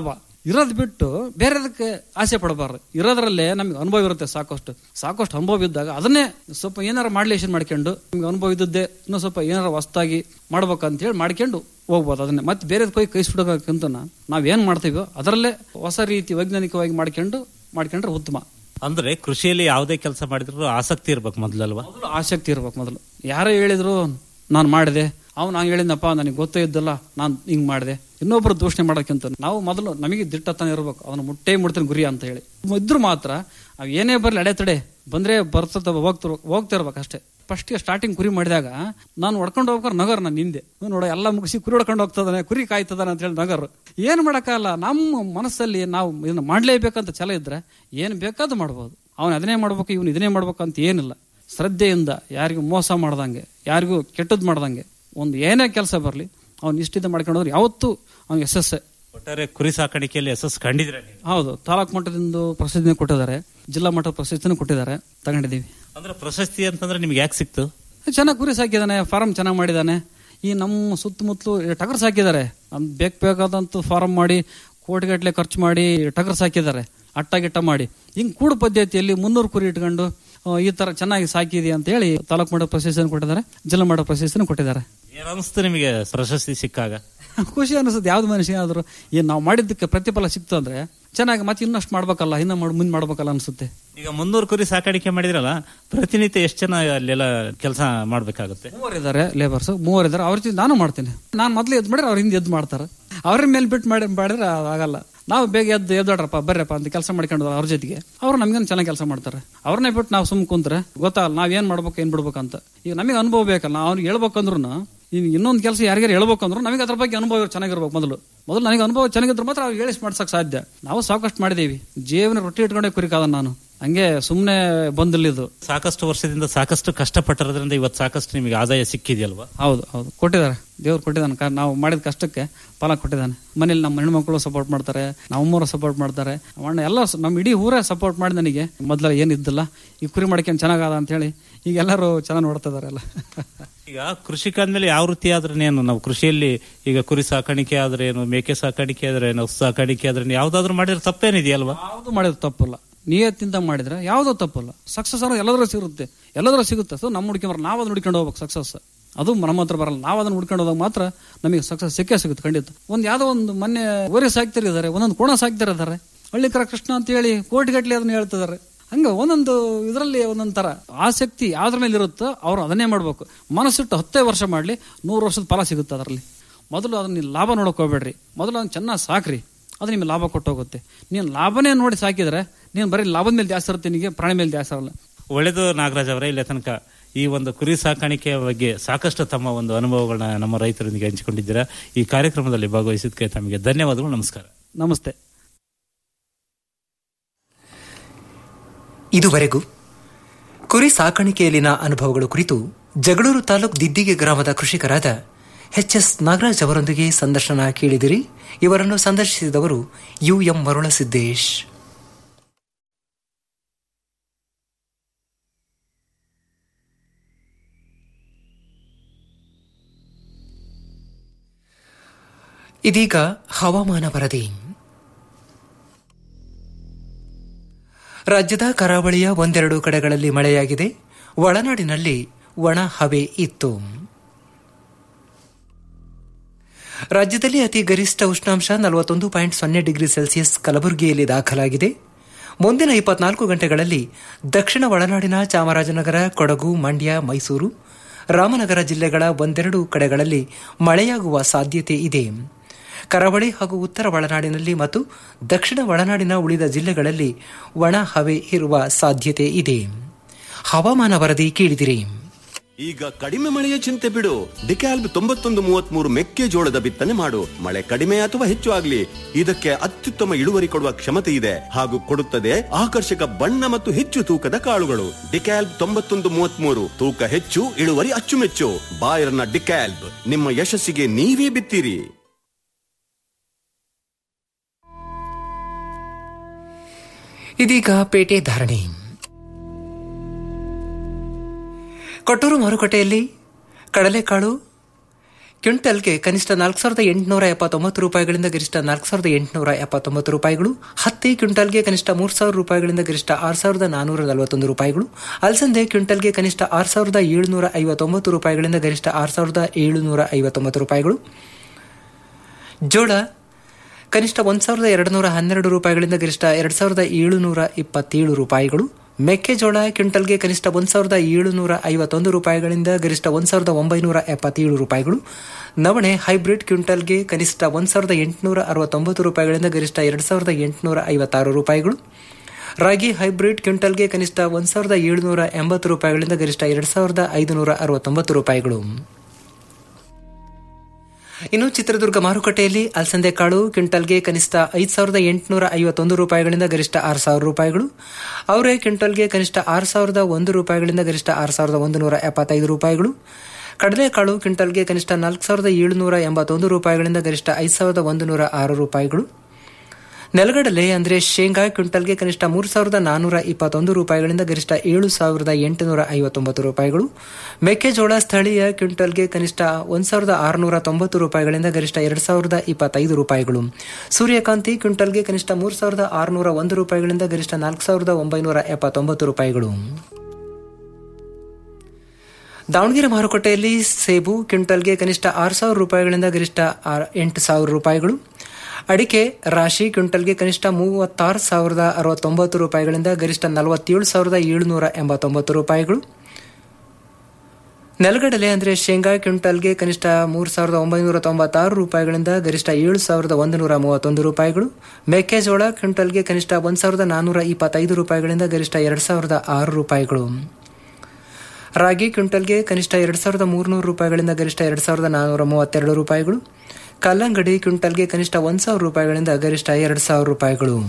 ಇರೋದ್ ಬಿಟ್ಟು ಬೇರೆದಕ್ಕೆ ಆಸೆ ಪಡಬಾರ್ದು ಇರೋದ್ರಲ್ಲೇ ನಮ್ಗೆ ಅನುಭವ ಇರುತ್ತೆ ಸಾಕಷ್ಟು ಸಾಕಷ್ಟು ಅನುಭವ ಇದ್ದಾಗ ಅದನ್ನೇ ಸ್ವಲ್ಪ ಏನಾರ ಮಾಡ್ಲೇಷನ್ ಮಾಡ್ಕೊಂಡು ನಿಮ್ಗೆ ಅನುಭವ ಇದ್ದದ್ದೇ ಇನ್ನೂ ಸ್ವಲ್ಪ ಏನಾರ ಹೊಸ್ತಾಗಿ ಮಾಡ್ಬೇಕಂತ ಹೇಳಿ ಮಾಡ್ಕೊಂಡು ಹೋಗ್ಬೋದು ಅದನ್ನೇ ಮತ್ತೆ ಬೇರೆದ್ ಕೈ ಕೈ ಸುಡೋಕ್ಕಿಂತ ನಾವ್ ಏನ್ ಮಾಡ್ತೀವೋ ಅದರಲ್ಲೇ ಹೊಸ ರೀತಿ ವೈಜ್ಞಾನಿಕವಾಗಿ ಮಾಡ್ಕೊಂಡು ಮಾಡ್ಕೊಂಡ್ರೆ ಉತ್ತಮ ಅಂದ್ರೆ ಕೃಷಿಯಲ್ಲಿ ಯಾವುದೇ ಕೆಲಸ ಮಾಡಿದ್ರು ಆಸಕ್ತಿ ಇರ್ಬೇಕು ಮೊದಲಲ್ವಾ ಮೊದಲು ಆಸಕ್ತಿ ಇರ್ಬೇಕು ಮೊದಲು ಯಾರೇ ಹೇಳಿದ್ರು ನಾನು ಮಾಡಿದೆ ಅವ್ನು ನಾನು ಹೇಳಿದ್ನಪ್ಪ ನನಗೆ ಗೊತ್ತೇ ಇದ್ದಲ್ಲ ನಾನು ಹಿಂಗ್ ಮಾಡಿದೆ ಇನ್ನೊಬ್ರು ದೂಷಣೆ ಮಾಡೋಕ್ಕಿಂತ ನಾವು ಮೊದಲು ನಮಗೆ ದಿಟ್ಟತನ ಇರ್ಬೇಕು ಅದನ್ನು ಮುಟ್ಟೇ ಮುಡ್ತೀನಿ ಗುರಿ ಅಂತ ಹೇಳಿ ಇದ್ರು ಮಾತ್ರ ಅವ್ ಏನೇ ಬರ್ಲಿ ಅಡೆತಡೆ ಬಂದ್ರೆ ಬರ್ತದ ಹೋಗ್ತಿರ್ ಹೋಗ್ತಾ ಇರ್ಬೇಕು ಅಷ್ಟೇ ಫಸ್ಟ್ ಸ್ಟಾರ್ಟಿಂಗ್ ಕುರಿ ಮಾಡಿದಾಗ ನಾನು ಹೊಡ್ಕೊಂಡು ಹೋಗ್ಬೇಕಾರೆ ನಗರ್ ನಾನು ಹಿಂದೆ ಇವ್ನು ನೋಡ ಎಲ್ಲ ಮುಗಿಸಿ ಕುರಿ ಹೊಡ್ಕೊಂಡು ಹೋಗ್ತದಾನೆ ಕುರಿ ಕಾಯ್ತದಾನೆ ಅಂತ ಹೇಳಿ ನಗರ್ ಏನ್ ಮಾಡಕ್ಕಾಗಲ್ಲ ನಮ್ಮ ಮನಸ್ಸಲ್ಲಿ ನಾವು ಇದನ್ನ ಮಾಡ್ಲೇಬೇಕಂತ ಛಲ ಇದ್ರೆ ಏನ್ ಬೇಕಾದ್ರೂ ಮಾಡ್ಬೋದು ಅವನು ಅದನ್ನೇ ಮಾಡ್ಬೇಕು ಇವನು ಇದನ್ನೇ ಮಾಡ್ಬೇಕು ಅಂತ ಏನಿಲ್ಲ ಶ್ರದ್ಧೆಯಿಂದ ಯಾರಿಗೂ ಮೋಸ ಮಾಡ್ದಂಗೆ ಯಾರಿಗೂ ಕೆಟ್ಟದ್ ಮಾಡ್ದಂಗೆ ಒಂದು ಏನೇ ಕೆಲಸ ಬರಲಿ ಅವ್ನು ಇಷ್ಟಿಂದ ಮಾಡ್ಕೊಂಡು ಹೋದ್ರೆ ಯಾವತ್ತೂ ಅವ್ನಿಗೆ ಯಶಸ್ಸೆ ಒಟ್ಟಾರೆ ಕುರಿ ಸಾಕಾಣಿಕೆಯಲ್ಲಿ ಯಶಸ್ಸು ಕಂಡಿದ್ರೆ ನೀವು ಹೌದು ತಾಲೂಕು ಮಟ್ಟದಿಂದ ಪ್ರಸಿದ್ಧಿನ ಕೊಟ್ಟಿದ್ದಾರೆ ಜಿಲ್ಲಾ ಮಟ್ಟದ ಪ್ರಶಸ್ತಿನೂ ಕೊಟ್ಟಿದ್ದಾರೆ ತಗೊಂಡಿದ್ದೀವಿ ಅಂದ್ರೆ ಪ್ರಶಸ್ತಿ ಅಂತಂದ್ರೆ ನಿಮ್ಗೆ ಯಾಕೆ ಸಿಕ್ತು ಚೆನ್ನಾಗಿ ಕುರಿ ಸಾಕಿದ್ದಾನೆ ಫಾರಂ ಚೆನ್ನಾಗಿ ಮಾಡಿದ್ದಾನೆ ಈ ನಮ್ಮ ಸುತ್ತಮುತ್ತಲು ಟಗರ್ ಸಾಕಿದ್ದಾರೆ ನಮ್ ಬೇಕು ಬೇಕಾದಂತ ಫಾರಂ ಮಾಡಿ ಕೋಟಿಗಟ್ಟಲೆ ಖರ್ಚು ಮಾಡಿ ಟಗರ್ ಸಾಕಿದ್ದಾರೆ ಅಟ್ಟ ಗಿಟ್ಟ ಮಾಡಿ ಹಿಂಗ್ ಕೂಡು ಪದ್ಧತಿಯಲ್ಲಿ ಮುನ್ನೂರು ಕುರಿ ಇಟ್ಕೊಂಡು ಆ, ಈ ತರ ಚೆನ್ನಾಗಿ ಸಾಕಿದೆ ಅಂತ ಹೇಳಿ ತಾಲೂಕು ಮಟ್ಟದ ಪ್ರಶಸ್ತಿಯನ್ನು ಕೊಟ್ಟಿದ್ದಾರೆ ಜಿಲ್ಲಾ ಮಟ್ಟದ ಪ್ರಶಸ್ತಿಯನ್ನು ಕೊಟ್ಟಿದ್ದಾರೆ ಏನ್ ಅನಿಸ್ತು ನಿಮಗೆ ಪ್ರಶಸ್ತಿ ಸಿಕ್ಕಾಗ ಖುಷಿ ಅನಿಸುತ್ತೆ ಯಾವ್ದು ಮನುಷ್ಯ ಆದ್ರೂ ಏನ್ ನಾವು ಮಾಡಿದ್ದಕ್ಕೆ ಪ್ರತಿಫಲ ಸಿಕ್ತು ಅಂದ್ರೆ ಚೆನ್ನಾಗಿ ಮತ್ತೆ ಇನ್ನಷ್ಟು ಮಾಡ್ಬೇಕಲ್ಲ ಇನ್ನ ಮಾಡ್ ಮುಂದೆ ಮಾಡ್ಬೇಕಲ್ಲ ಅನ್ಸುತ್ತೆ ಈಗ ಮುನ್ನೂರು ಕುರಿ ಸಾಕಾಣಿಕೆ ಮಾಡಿದ್ರಲ್ಲ ಪ್ರತಿನಿತ್ಯ ಎಷ್ಟು ಜನ ಅಲ್ಲೆಲ್ಲ ಕೆಲಸ ಮಾಡ್ಬೇಕಾಗುತ್ತೆ ಮೂವರಿದ್ದಾರೆ ಲೇಬರ್ಸ್ ಮೂವರಿದ್ದಾರೆ ಅವ್ರ ಜೊತೆ ನಾನು ಮಾಡ್ತೀನಿ ನಾನು ಮೊದಲು ಎದ್ದು ಮಾಡಿದ್ರೆ ಅವ್ರ ಹಿಂದೆ ಎದ್ದು ಮಾಡ್ತಾರೆ ಅವ್ರ ಮೇಲೆ ಬಿಟ್ಟು ಮಾಡಿ ಮಾಡಿದ್ರೆ ಅದು ಆಗಲ್ಲ ನಾವು ಬೇಗ ಎದ್ದು ಎದ್ದೋಡ್ರಪ್ಪ ಬರ್ರಪ್ಪ ಅಂತ ಕೆಲಸ ಮಾಡ್ಕೊಂಡು ಅವ್ರ ಜೊತೆಗೆ ಅವ್ರು ನಮ್ಗೇನು ಚೆನ್ನಾಗಿ ಕೆಲಸ ಮಾಡ್ತಾರೆ ಅವ್ರನ್ನೇ ಬಿಟ್ಟು ನಾವು ಸುಮ್ ಕುಂತ್ರೆ ಗೊತ್ತಾಗಲ್ಲ ನಾವ್ ಏನ್ ಮಾಡ್ಬೇಕು ಏನ್ ಬಿಡ್ಬೇಕು ಅಂತ ಈಗ ನಮಗೆ ಅನುಭವ ಬೇಕಲ್ಲ ನಾವು ಅವ್ರಿಗೆ ಹೇಳ್ಬೇಕಂದ್ರು ಇನ್ನೊಂದು ಕೆಲಸ ಯಾರಿಗಾರು ಹೇಳ್ಬೇಕಂದ್ರು ನಮಗೆ ಅದ್ರ ಬಗ್ಗೆ ಅನುಭವ ಚೆನ್ನಾಗಿರ್ಬೇಕು ಮೊದಲು ಮೊದಲು ನನಗೆ ಅನುಭವ ಚೆನ್ನಾಗಿದ್ರು ಮಾತ್ರ ಅವ್ರಿಗೆ ಹೇಳಿಸಿ ಮಾಡ್ಸಕ್ ಸಾಧ್ಯ ನಾವು ಸಾಕಷ್ಟು ಮಾಡಿದೀವಿ ಜೀವನ ರೊಟ್ಟಿ ಇಟ್ಕೊಂಡೇ ಕುರಿ ಕಾದ ನಾನು ಹಂಗೆ ಸುಮ್ಮನೆ ಬಂದಿಲ್ಲ ಇದು ಸಾಕಷ್ಟು ವರ್ಷದಿಂದ ಸಾಕಷ್ಟು ಕಷ್ಟಪಟ್ಟಿರೋದ್ರಿಂದ ಇವತ್ತು ಸಾಕಷ್ಟು ನಿಮಗೆ ಆದಾಯ ಸಿಕ್ಕಿದೆಯಲ್ವಾ ಹೌದು ಹೌದು ಕೊಟ್ಟಿದ್ದಾರೆ ದೇವ್ರು ಕೊಟ್ಟಿದ್ದಾನೆ ಕಾ- ನಾವು ಮಾಡಿದ ಕಷ್ಟಕ್ಕೆ ಫಲ ಕೊಟ್ಟಿದ್ದಾನೆ ಮನೇಲಿ ನಮ್ಮ ಹೆಣ್ಮಕ್ಳು ಸಪೋರ್ಟ್ ಮಾಡ್ತಾರೆ ನಮ್ಮೂರು ಸಪೋರ್ಟ್ ಮಾಡ್ತಾರೆ ನಮ್ಮ ಅಣ್ಣ ಎಲ್ಲ ಸ- ನಮ್ಮ ಇಡೀ ಊರೇ ಸಪೋರ್ಟ್ ಮಾಡಿ ನನಗೆ ಮೊದಲ ಏನಿದ್ದಿಲ್ಲ ಈ ಕುರಿ ಮಾಡ್ಕೊಂಡು ಚೆನ್ನಾಗದ ಅಂತ ಹೇಳಿ ಈಗ ಎಲ್ಲರೂ ಚೆನ್ನಾಗಿ ನೋಡ್ತಾ ಇದಾರೆ ಎಲ್ಲ ಈಗ ಕೃಷಿಕ ಅಂದ್ಮೇಲೆ ಯಾವ ವೃತ್ತಿ ಆದ್ರೇನು ನಾವು ಕೃಷಿಯಲ್ಲಿ ಈಗ ಕುರಿ ಸಾಕಾಣಿಕೆ ಆದ್ರೆ ಏನು ಮೇಕೆ ಸಾಕಾಣಿಕೆ ಆದ್ರೆ ಏನು ಹಸು ಸಾಕಾಣಿಕೆ ಆದ್ರೆ ಯಾವ್ದಾದ್ರು ಮಾಡಿದ್ರೆ ತಪ್ಪೇನಿದೆಯಲ್ವಾ ಯಾವುದು ಮಾಡಿದ್ರೆ ತಪ್ಪಲ್ಲ ನಿಯತ್ತಿಂದ ಮಾಡಿದ್ರೆ ಯಾವುದೋ ತಪ್ಪಲ್ಲ ಸಕ್ಸಸ್ ಅನ್ನೋದು ಎಲ್ಲದರೂ ಸಿಗುತ್ತೆ ಎಲ್ಲದರೂ ಸಿಗುತ್ತೆ ಸೊ ನಮ್ಮ ಹುಡ್ಕೊಂಡ್ರೆ ನಾವು ಅದನ್ನ ಹುಡ್ಕೊಂಡು ಹೋಗ್ಬೇಕು ಸಕ್ಸಸ್ ಅದು ನಮ್ಮ ಹತ್ರ ಬರಲ್ಲ ನಾವು ಅದನ್ನ ಹುಡ್ಕೊಂಡು ಹೋದಾಗ ಮಾತ್ರ ನಮಗೆ ಸಕ್ಸಸ್ ಸಿಕ್ಕೇ ಸಿಗುತ್ತೆ ಖಂಡಿತ ಒಂದು ಯಾವ್ದೋ ಒಂದು ಮೊನ್ನೆ ಓರಿ ಸಾಕ್ತಿರಿದ್ದಾರೆ ಒಂದೊಂದು ಕೋಣ ಸಾಕ್ತಿರಿದ್ದಾರೆ ಹಳ್ಳಿಕರ ಕೃಷ್ಣ ಅಂತ ಹೇಳಿ ಕೋಟಿಗಟ್ಟಲೆ ಅದನ್ನ ಹೇಳ್ತಿದ್ದಾರೆ ಹಂಗ ಒಂದೊಂದು ಇದರಲ್ಲಿ ಒಂದೊಂದು ತರ ಆಸಕ್ತಿ ಯಾವ್ದ್ರ ಮೇಲೆ ಇರುತ್ತೋ ಅವ್ರು ಅದನ್ನೇ ಮಾಡ್ಬೇಕು ಮನಸ್ಸಿಟ್ಟು ಹತ್ತೇ ವರ್ಷ ಮಾಡ್ಲಿ ನೂರು ವರ್ಷದ ಫಲ ಸಿಗುತ್ತೆ ಅದರಲ್ಲಿ ಮೊದಲು ಅದನ್ನ ನೀವು ಲಾಭ ನೋಡಕ್ ಹೋಗ್ಬೇಡ್ರಿ ಮೊದಲು ಅದನ್ನ ಚೆನ್ನಾಗಿ ಸಾಕ್ರಿ ಅದು ನಿಮ್ಗೆ ಲಾಭ ಕೊಟ್ಟು ಹೋಗುತ್ತೆ ನೀನು ಲಾಭನೇ ನೋಡಿ ಸಾಕಿದ್ರೆ ನೀನು ಬರೀ ಲಾಭದ ಮೇಲೆ ಜಾಸ್ತಿ ಇರುತ್ತೆ ನಿನಗೆ ಪ್ರಾಣಿ ಮೇಲೆ ಜಾಸ್ತಿ ಇರಲ್ಲ ಒಳ್ಳೇದು ನಾಗರಾಜ್ ಅವರೇ ಇಲ್ಲಿ ತನಕ ಈ ಒಂದು ಕುರಿ ಸಾಕಾಣಿಕೆಯ ಬಗ್ಗೆ ಸಾಕಷ್ಟು ತಮ್ಮ ಒಂದು ಅನುಭವಗಳನ್ನ ನಮ್ಮ ರೈತರೊಂದಿಗೆ ಹಂಚಿಕೊಂಡಿದ್ದೀರಾ ಈ ಕಾರ್ಯಕ್ರಮದಲ್ಲಿ ಭಾಗವಹಿಸಿದ್ದಕ್ಕೆ ತಮಗೆ ಧನ್ಯವಾದಗಳು ನಮಸ್ಕಾರ ನಮಸ್ತೆ ಇದುವರೆಗೂ ಕುರಿ ಸಾಕಾಣಿಕೆಯಲ್ಲಿನ ಅನುಭವಗಳು ಕುರಿತು ಜಗಳೂರು ತಾಲೂಕ್ ದಿದ್ದಿಗೆ ಗ್ರಾಮದ ಕೃಷಿಕರಾದ ಎಚ್ ಎಸ್ ನಾಗರಾಜ್ ಅವರೊಂದಿಗೆ ಸಂದರ್ಶನ ಕೇಳಿದಿರಿ ಇವರನ್ನು ಸಂದರ್ಶಿಸಿದವರು ಯು ಎಂ ಮರುಳಸಿದ್ದೇಶ್ ಇದೀಗ ಹವಾಮಾನ ವರದಿ ರಾಜ್ಯದ ಕರಾವಳಿಯ ಒಂದೆರಡು ಕಡೆಗಳಲ್ಲಿ ಮಳೆಯಾಗಿದೆ ಒಳನಾಡಿನಲ್ಲಿ ಒಣ ಹವೆ ಇತ್ತು ರಾಜ್ಯದಲ್ಲಿ ಅತಿ ಗರಿಷ್ಠ ಉಷ್ಣಾಂಶ ನಲವತ್ತೊಂದು ಪಾಯಿಂಟ್ ಸೊನ್ನೆ ಡಿಗ್ರಿ ಸೆಲ್ಸಿಯಸ್ ಕಲಬುರಗಿಯಲ್ಲಿ ದಾಖಲಾಗಿದೆ ಮುಂದಿನ ಇಪ್ಪತ್ನಾಲ್ಕು ಗಂಟೆಗಳಲ್ಲಿ ದಕ್ಷಿಣ ಒಳನಾಡಿನ ಚಾಮರಾಜನಗರ ಕೊಡಗು ಮಂಡ್ಯ ಮೈಸೂರು ರಾಮನಗರ ಜಿಲ್ಲೆಗಳ ಒಂದೆರಡು ಕಡೆಗಳಲ್ಲಿ ಮಳೆಯಾಗುವ ಸಾಧ್ಯತೆ ಇದೆ ಕರಾವಳಿ ಹಾಗೂ ಉತ್ತರ ಒಳನಾಡಿನಲ್ಲಿ ಮತ್ತು ದಕ್ಷಿಣ ಒಳನಾಡಿನ ಉಳಿದ ಜಿಲ್ಲೆಗಳಲ್ಲಿ ಒಣ ಹವೆ ಇರುವ ಸಾಧ್ಯತೆ ಇದೆ ಹವಾಮಾನ ವರದಿ ಕೇಳಿದಿರಿ ಈಗ ಕಡಿಮೆ ಮಳೆಯ ಚಿಂತೆ ಬಿಡು ಡಿಕ್ಯಾಲ್ಬ್ ತೊಂಬತ್ತೊಂದು ಮೂವತ್ಮೂರು ಮೆಕ್ಕೆಜೋಳದ ಬಿತ್ತನೆ ಮಾಡು ಮಳೆ ಕಡಿಮೆ ಅಥವಾ ಹೆಚ್ಚು ಆಗ್ಲಿ ಇದಕ್ಕೆ ಅತ್ಯುತ್ತಮ ಇಳುವರಿ ಕೊಡುವ ಕ್ಷಮತೆ ಇದೆ ಹಾಗೂ ಕೊಡುತ್ತದೆ ಆಕರ್ಷಕ ಬಣ್ಣ ಮತ್ತು ಹೆಚ್ಚು ತೂಕದ ಕಾಳುಗಳು ಡಿಕ್ಯಾಲ್ಬ್ ತೊಂಬತ್ತೊಂದು ಮೂವತ್ಮೂರು ತೂಕ ಹೆಚ್ಚು ಇಳುವರಿ ಅಚ್ಚುಮೆಚ್ಚು ಬಾಯರ್ನ ಡಿಕ್ಯಾಲ್ಬ್ ನಿಮ್ಮ ಯಶಸ್ಸಿಗೆ ನೀವೇ ಬಿತ್ತೀರಿ ಇದೀಗ ಪೇಟೆ ಧಾರಣೆ ಕೊಟ್ಟೂರು ಮಾರುಕಟ್ಟೆಯಲ್ಲಿ ಕಡಲೆಕಾಳು ಕ್ವಿಂಟಲ್ಗೆ ಕನಿಷ್ಠ ನಾಲ್ಕು ಸಾವಿರದ ಎಂಟುನೂರ ಎಪ್ಪತ್ತೊಂಬತ್ತು ರೂಪಾಯಿಗಳಿಂದ ಗರಿಷ್ಠ ನಾಲ್ಕು ಸಾವಿರದ ಎಂಟುನೂರ ಎಪ್ಪತ್ತೊಂಬತ್ತು ರೂಪಾಯಿಗಳು ಹತ್ತಿ ಕ್ವಿಂಟಲ್ಗೆ ಕನಿಷ್ಠ ಮೂರು ಸಾವಿರ ರೂಪಾಯಿಗಳಿಂದ ಗರಿಷ್ಠ ಆರು ಸಾವಿರದ ನಾನೂರ ನಲವತ್ತೊಂದು ರೂಪಾಯಿಗಳು ಅಲಸಂದೆ ಕ್ವಿಂಟಲ್ಗೆ ಕನಿಷ್ಠ ಆರು ಸಾವಿರದ ಏಳುನೂರ ಐವತ್ತೊಂಬತ್ತು ರೂಪಾಯಿಗಳಿಂದ ಗರಿಷ್ಠ ಆರು ಸಾವಿರದ ಏಳುನೂರ ಐವತ್ತೊಂಬತ್ತು ರೂಪಾಯಿಗಳು ಜೋಳ ಕನಿಷ್ಠ ಒಂದು ಸಾವಿರದ ಎರಡು ನೂರ ಹನ್ನೆರಡು ರೂಪಾಯಿಗಳಿಂದ ಗರಿಷ್ಠ ಎರಡು ಸಾವಿರದ ಏಳುನೂರ ಇಪ್ಪತ್ತೇಳು ರೂಪಾಯಿಗಳು ಮೆಕ್ಕೆಜೋಳ ಕ್ವಿಂಟಲ್ಗೆ ಕನಿಷ್ಠ ಒಂದು ಸಾವಿರದ ಏಳುನೂರ ಐವತ್ತೊಂದು ರೂಪಾಯಿಗಳಿಂದ ಗರಿಷ್ಠ ಒಂದು ಸಾವಿರದ ಒಂಬೈನೂರ ಎಪ್ಪತ್ತೇಳು ರೂಪಾಯಿಗಳು ನವಣೆ ಹೈಬ್ರಿಡ್ ಕ್ವಿಂಟಲ್ಗೆ ಕನಿಷ್ಠ ಒಂದು ಸಾವಿರದ ಎಂಟುನೂರ ಅರವತ್ತೊಂಬತ್ತು ರೂಪಾಯಿಗಳಿಂದ ಗರಿಷ್ಠ ಎರಡು ಸಾವಿರದ ಎಂಟುನೂರ ಐವತ್ತಾರು ರೂಪಾಯಿಗಳು ರಾಗಿ ಹೈಬ್ರಿಡ್ ಕ್ವಿಂಟಲ್ಗೆ ಕನಿಷ್ಠ ಒಂದು ಸಾವಿರದ ಏಳುನೂರ ಎಂಬತ್ತು ರೂಪಾಯಿಗಳಿಂದ ಗರಿಷ್ಠ ಎರಡು ಸಾವಿರದ ಐದುನೂರ ಅರವತ್ತೊಂಬತ್ತು ರೂಪಾಯಿಗಳು ಇನ್ನು ಚಿತ್ರದುರ್ಗ ಮಾರುಕಟ್ಟೆಯಲ್ಲಿ ಅಲಸಂದೆ ಕಾಳು ಕ್ವಿಂಟಲ್ಗೆ ಕನಿಷ್ಠ ಐದು ಸಾವಿರದ ಎಂಟುನೂರ ಐವತ್ತೊಂದು ರೂಪಾಯಿಗಳಿಂದ ಗರಿಷ್ಠ ಆರು ಸಾವಿರ ರೂಪಾಯಿಗಳು ಅವರೇ ಕ್ವಿಂಟಲ್ಗೆ ಕನಿಷ್ಠ ಆರು ಸಾವಿರದ ಒಂದು ರೂಪಾಯಿಗಳಿಂದ ಗರಿಷ್ಠ ಆರು ಸಾವಿರದ ಒಂದು ನೂರ ಎಪ್ಪತ್ತೈದು ರೂಪಾಯಿಗಳು ಕಡಲೆಕಾಳು ಕ್ವಿಂಟಲ್ಗೆ ಕನಿಷ್ಠ ನಾಲ್ಕು ಸಾವಿರದ ಏಳುನೂರ ಎಂಬತ್ತೊಂದು ರೂಪಾಯಿಗಳಿಂದ ಗರಿಷ್ಠ ಐದು ಸಾವಿರದ ಒಂದು ನೂರ ಆರು ರೂಪಾಯಿಗಳು ನೆಲಗಡಲೆ ಅಂದರೆ ಶೇಂಗಾ ಕ್ವಿಂಟಲ್ಗೆ ಕನಿಷ್ಠ ಮೂರು ಸಾವಿರದ ನಾನ್ನೂರ ಇಪ್ಪತ್ತೊಂದು ರೂಪಾಯಿಗಳಿಂದ ಗರಿಷ್ಠ ಏಳು ಸಾವಿರದ ಎಂಟುನೂರ ಐವತ್ತೊಂಬತ್ತು ರೂಪಾಯಿಗಳು ಮೆಕ್ಕೆಜೋಳ ಸ್ಥಳೀಯ ಕ್ವಿಂಟಲ್ಗೆ ಕನಿಷ್ಠ ಒಂದು ಸಾವಿರದ ಆರುನೂರ ತೊಂಬತ್ತು ರೂಪಾಯಿಗಳಿಂದ ಗರಿಷ್ಠ ಎರಡು ಸಾವಿರದ ಇಪ್ಪತ್ತೈದು ರೂಪಾಯಿಗಳು ಸೂರ್ಯಕಾಂತಿ ಕ್ವಿಂಟಲ್ಗೆ ಕನಿಷ್ಠ ಮೂರು ಸಾವಿರದ ಆರುನೂರ ಒಂದು ರೂಪಾಯಿಗಳಿಂದ ಗರಿಷ್ಠ ನಾಲ್ಕು ಸಾವಿರದ ಒಂಬೈನೂರ ಎಪ್ಪತ್ತೊಂಬತ್ತು ರೂಪಾಯಿಗಳು ದಾವಣಗೆರೆ ಮಾರುಕಟ್ಟೆಯಲ್ಲಿ ಸೇಬು ಕ್ವಿಂಟಲ್ಗೆ ಕನಿಷ್ಠ ಆರು ಸಾವಿರ ರೂಪಾಯಿಗಳಿಂದ ಗರಿಷ್ಠ ಎಂಟು ಸಾವಿರ ರೂಪಾಯಿಗಳು ಅಡಿಕೆ ರಾಶಿ ಕ್ವಿಂಟಲ್ಗೆ ಕನಿಷ್ಠ ಮೂವತ್ತಾರು ಸಾವಿರದ ಅರವತ್ತೊಂಬತ್ತು ರೂಪಾಯಿಗಳಿಂದ ಗರಿಷ್ಠ ನಲವತ್ತೇಳು ಸಾವಿರದ ಏಳುನೂರ ಎಂಬತ್ತೊಂಬತ್ತು ರೂಪಾಯಿಗಳು ನೆಲಗಡಲೆ ಅಂದರೆ ಶೇಂಗಾ ಕ್ವಿಂಟಲ್ಗೆ ಕನಿಷ್ಠ ಮೂರು ಸಾವಿರದ ಒಂಬೈನೂರ ತೊಂಬತ್ತಾರು ರೂಪಾಯಿಗಳಿಂದ ಗರಿಷ್ಠ ಏಳು ಸಾವಿರದ ಒಂದು ನೂರ ಮೂವತ್ತೊಂದು ರೂಪಾಯಿಗಳು ಮೆಕ್ಕೆಜೋಳ ಕ್ವಿಂಟಲ್ಗೆ ಕನಿಷ್ಠ ಒಂದು ಸಾವಿರದ ನಾನ್ನೂರ ಇಪ್ಪತ್ತೈದು ರೂಪಾಯಿಗಳಿಂದ ಗರಿಷ್ಠ ಎರಡು ಸಾವಿರದ ಆರು ರೂಪಾಯಿಗಳು ರಾಗಿ ಕ್ವಿಂಟಲ್ಗೆ ಕನಿಷ್ಠ ಎರಡು ಸಾವಿರದ ಮೂರುನೂರು ರೂಪಾಯಿಗಳಿಂದ ಗರಿಷ್ಠ ಎರಡು ಸಾವಿರದ ನಾನ್ನೂರ ಮೂವತ್ತೆರಡು ರೂಪಾಯಿಗಳು ಕಲ್ಲಂಗಡಿ ಕ್ವಿಂಟಲ್ಗೆ ಕನಿಷ್ಠ ಒಂದು ಸಾವಿರ ರೂಪಾಯಿಗಳಿಂದ ಗರಿಷ್ಠ ಎರಡು ಸಾವಿರ ರೂಪಾಯಿಗಳು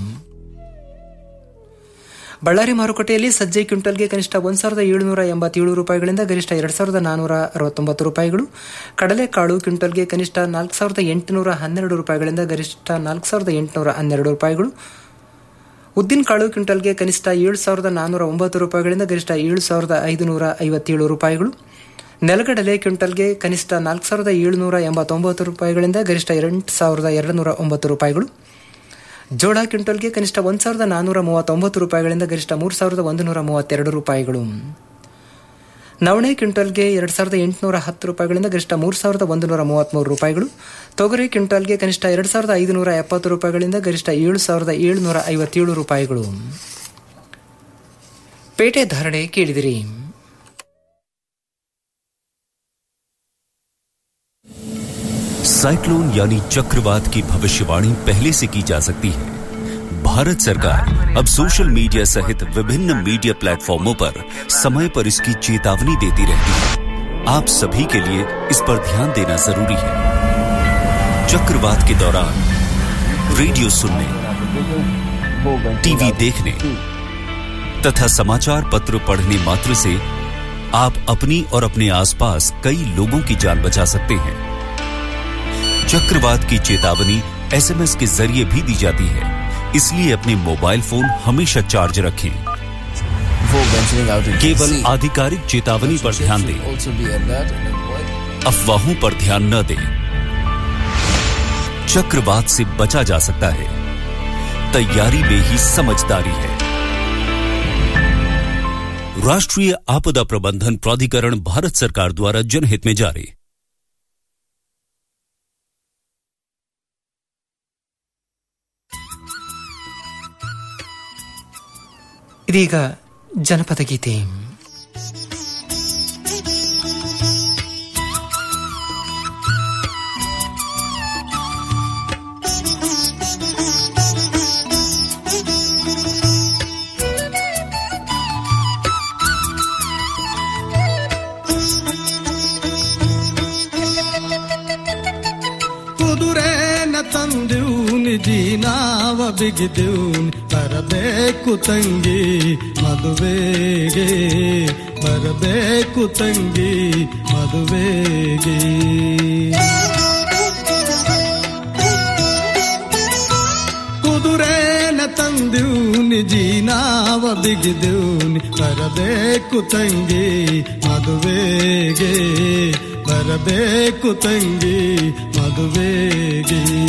ಬಳ್ಳಾರಿ ಮಾರುಕಟ್ಟೆಯಲ್ಲಿ ಸಜ್ಜೆ ಕ್ವಿಂಟಲ್ಗೆ ಕನಿಷ್ಠ ಒಂದು ಸಾವಿರದ ಏಳುನೂರ ಎಂಬತ್ತೇಳು ರೂಪಾಯಿಗಳಿಂದ ಗರಿಷ್ಠ ಎರಡು ಸಾವಿರದ ನಾನ್ನೂರ ಅರವತ್ತೊಂಬತ್ತು ರೂಪಾಯಿಗಳು ಕಡಲೆಕಾಳು ಕ್ವಿಂಟಲ್ಗೆ ಕನಿಷ್ಠ ನಾಲ್ಕು ಸಾವಿರದ ಎಂಟುನೂರ ಹನ್ನೆರಡು ರೂಪಾಯಿಗಳಿಂದ ಗರಿಷ್ಠ ನಾಲ್ಕು ಸಾವಿರದ ಎಂಟುನೂರ ಹನ್ನೆರಡು ರೂಪಾಯಿಗಳು ಉದ್ದಿನಕಾಳು ಕ್ವಿಂಟಲ್ಗೆ ಕನಿಷ್ಠ ಏಳು ಸಾವಿರದ ನಾನ್ನೂರ ಒಂಬತ್ತು ರೂಪಾಯಿಗಳಿಂದ ಗರಿಷ್ಠ ಏಳು ಸಾವಿರದ ಐದುನೂರ ಐವತ್ತೇಳು ರೂಪಾಯಿಗಳು ನೆಲಗಡಲೆ ಕ್ವಿಂಟಲ್ಗೆ ಕನಿಷ್ಠ ನಾಲ್ಕು ಸಾವಿರದ ಏಳುನೂರ ಎಂಬತ್ತೊಂಬತ್ತು ರೂಪಾಯಿಗಳಿಂದ ಗರಿಷ್ಠ ಎಂಟು ಸಾವಿರದ ಎರಡು ನೂರ ಒಂಬತ್ತು ರೂಪಾಯಿಗಳು ಜೋಳ ಕ್ವಿಂಟಲ್ಗೆ ಕನಿಷ್ಠ ಒಂದು ಸಾವಿರದ ನಾನ್ನೂರ ಮೂವತ್ತೊಂಬತ್ತು ರೂಪಾಯಿಗಳಿಂದ ಗರಿಷ್ಠ ಮೂರು ಸಾವಿರದ ಒಂದು ನೂರ ಮೂವತ್ತೆರಡು ರೂಪಾಯಿಗಳು ನವಣೆ ಕ್ವಿಂಟಲ್ಗೆ ಎರಡು ಸಾವಿರದ ಎಂಟುನೂರ ಹತ್ತು ರೂಪಾಯಿಗಳಿಂದ ಗರಿಷ್ಠ ಮೂರು ಸಾವಿರದ ಒಂದು ನೂರ ಮೂವತ್ತ್ಮೂರು ರೂಪಾಯಿಗಳು ತೊಗರಿ ಕ್ವಿಂಟಲ್ಗೆ ಕನಿಷ್ಠ ಎರಡು ಸಾವಿರದ ಐದುನೂರ ಎಪ್ಪತ್ತು ರೂಪಾಯಿಗಳಿಂದ ಗರಿಷ್ಠ ಏಳು ಸಾವಿರದ ಏಳುನೂರ ಐವತ್ತೇಳು ರೂಪಾಯಿಗಳು ಪೇಟೆ ಧಾರಣೆ ಕೇಳಿದಿರಿ साइक्लोन यानी चक्रवात की भविष्यवाणी पहले से की जा सकती है भारत सरकार अब सोशल मीडिया सहित विभिन्न मीडिया प्लेटफॉर्मों पर समय पर इसकी चेतावनी देती रहती है आप सभी के लिए इस पर ध्यान देना जरूरी है चक्रवात के दौरान रेडियो सुनने टीवी देखने तथा समाचार पत्र पढ़ने मात्र से आप अपनी और अपने आसपास कई लोगों की जान बचा सकते हैं चक्रवात की चेतावनी एसएमएस के जरिए भी दी जाती है इसलिए अपने मोबाइल फोन हमेशा चार्ज रखें केवल आधिकारिक चेतावनी पर ध्यान दें अफवाहों पर ध्यान न दें चक्रवात से बचा जा सकता है तैयारी में ही समझदारी है राष्ट्रीय आपदा प्रबंधन प्राधिकरण भारत सरकार द्वारा जनहित में जारी ಇದೀಗ ಜನಪದ ಗೀತೆ ಕುದುರೆನ ತಂದೂನಿ ಜೀನಾವ ಬಿಗಿದೂನಿ ಬರಬೇಕು ತಂಗಿ ಮದುವೆಗೆ ಬರಬೇಕು ತಂಗಿ ಮದುವೆಗೆ ಕುದುರೆನ ತಂದೂನಿ ಜೀನಾವ ಬಿಗಿದೂನಿ ಬರಬೇಕು ತಂಗಿ ಮದುವೆಗೆ ಬರಬೇಕು ತಂಗಿ ಮದುವೆಗೆ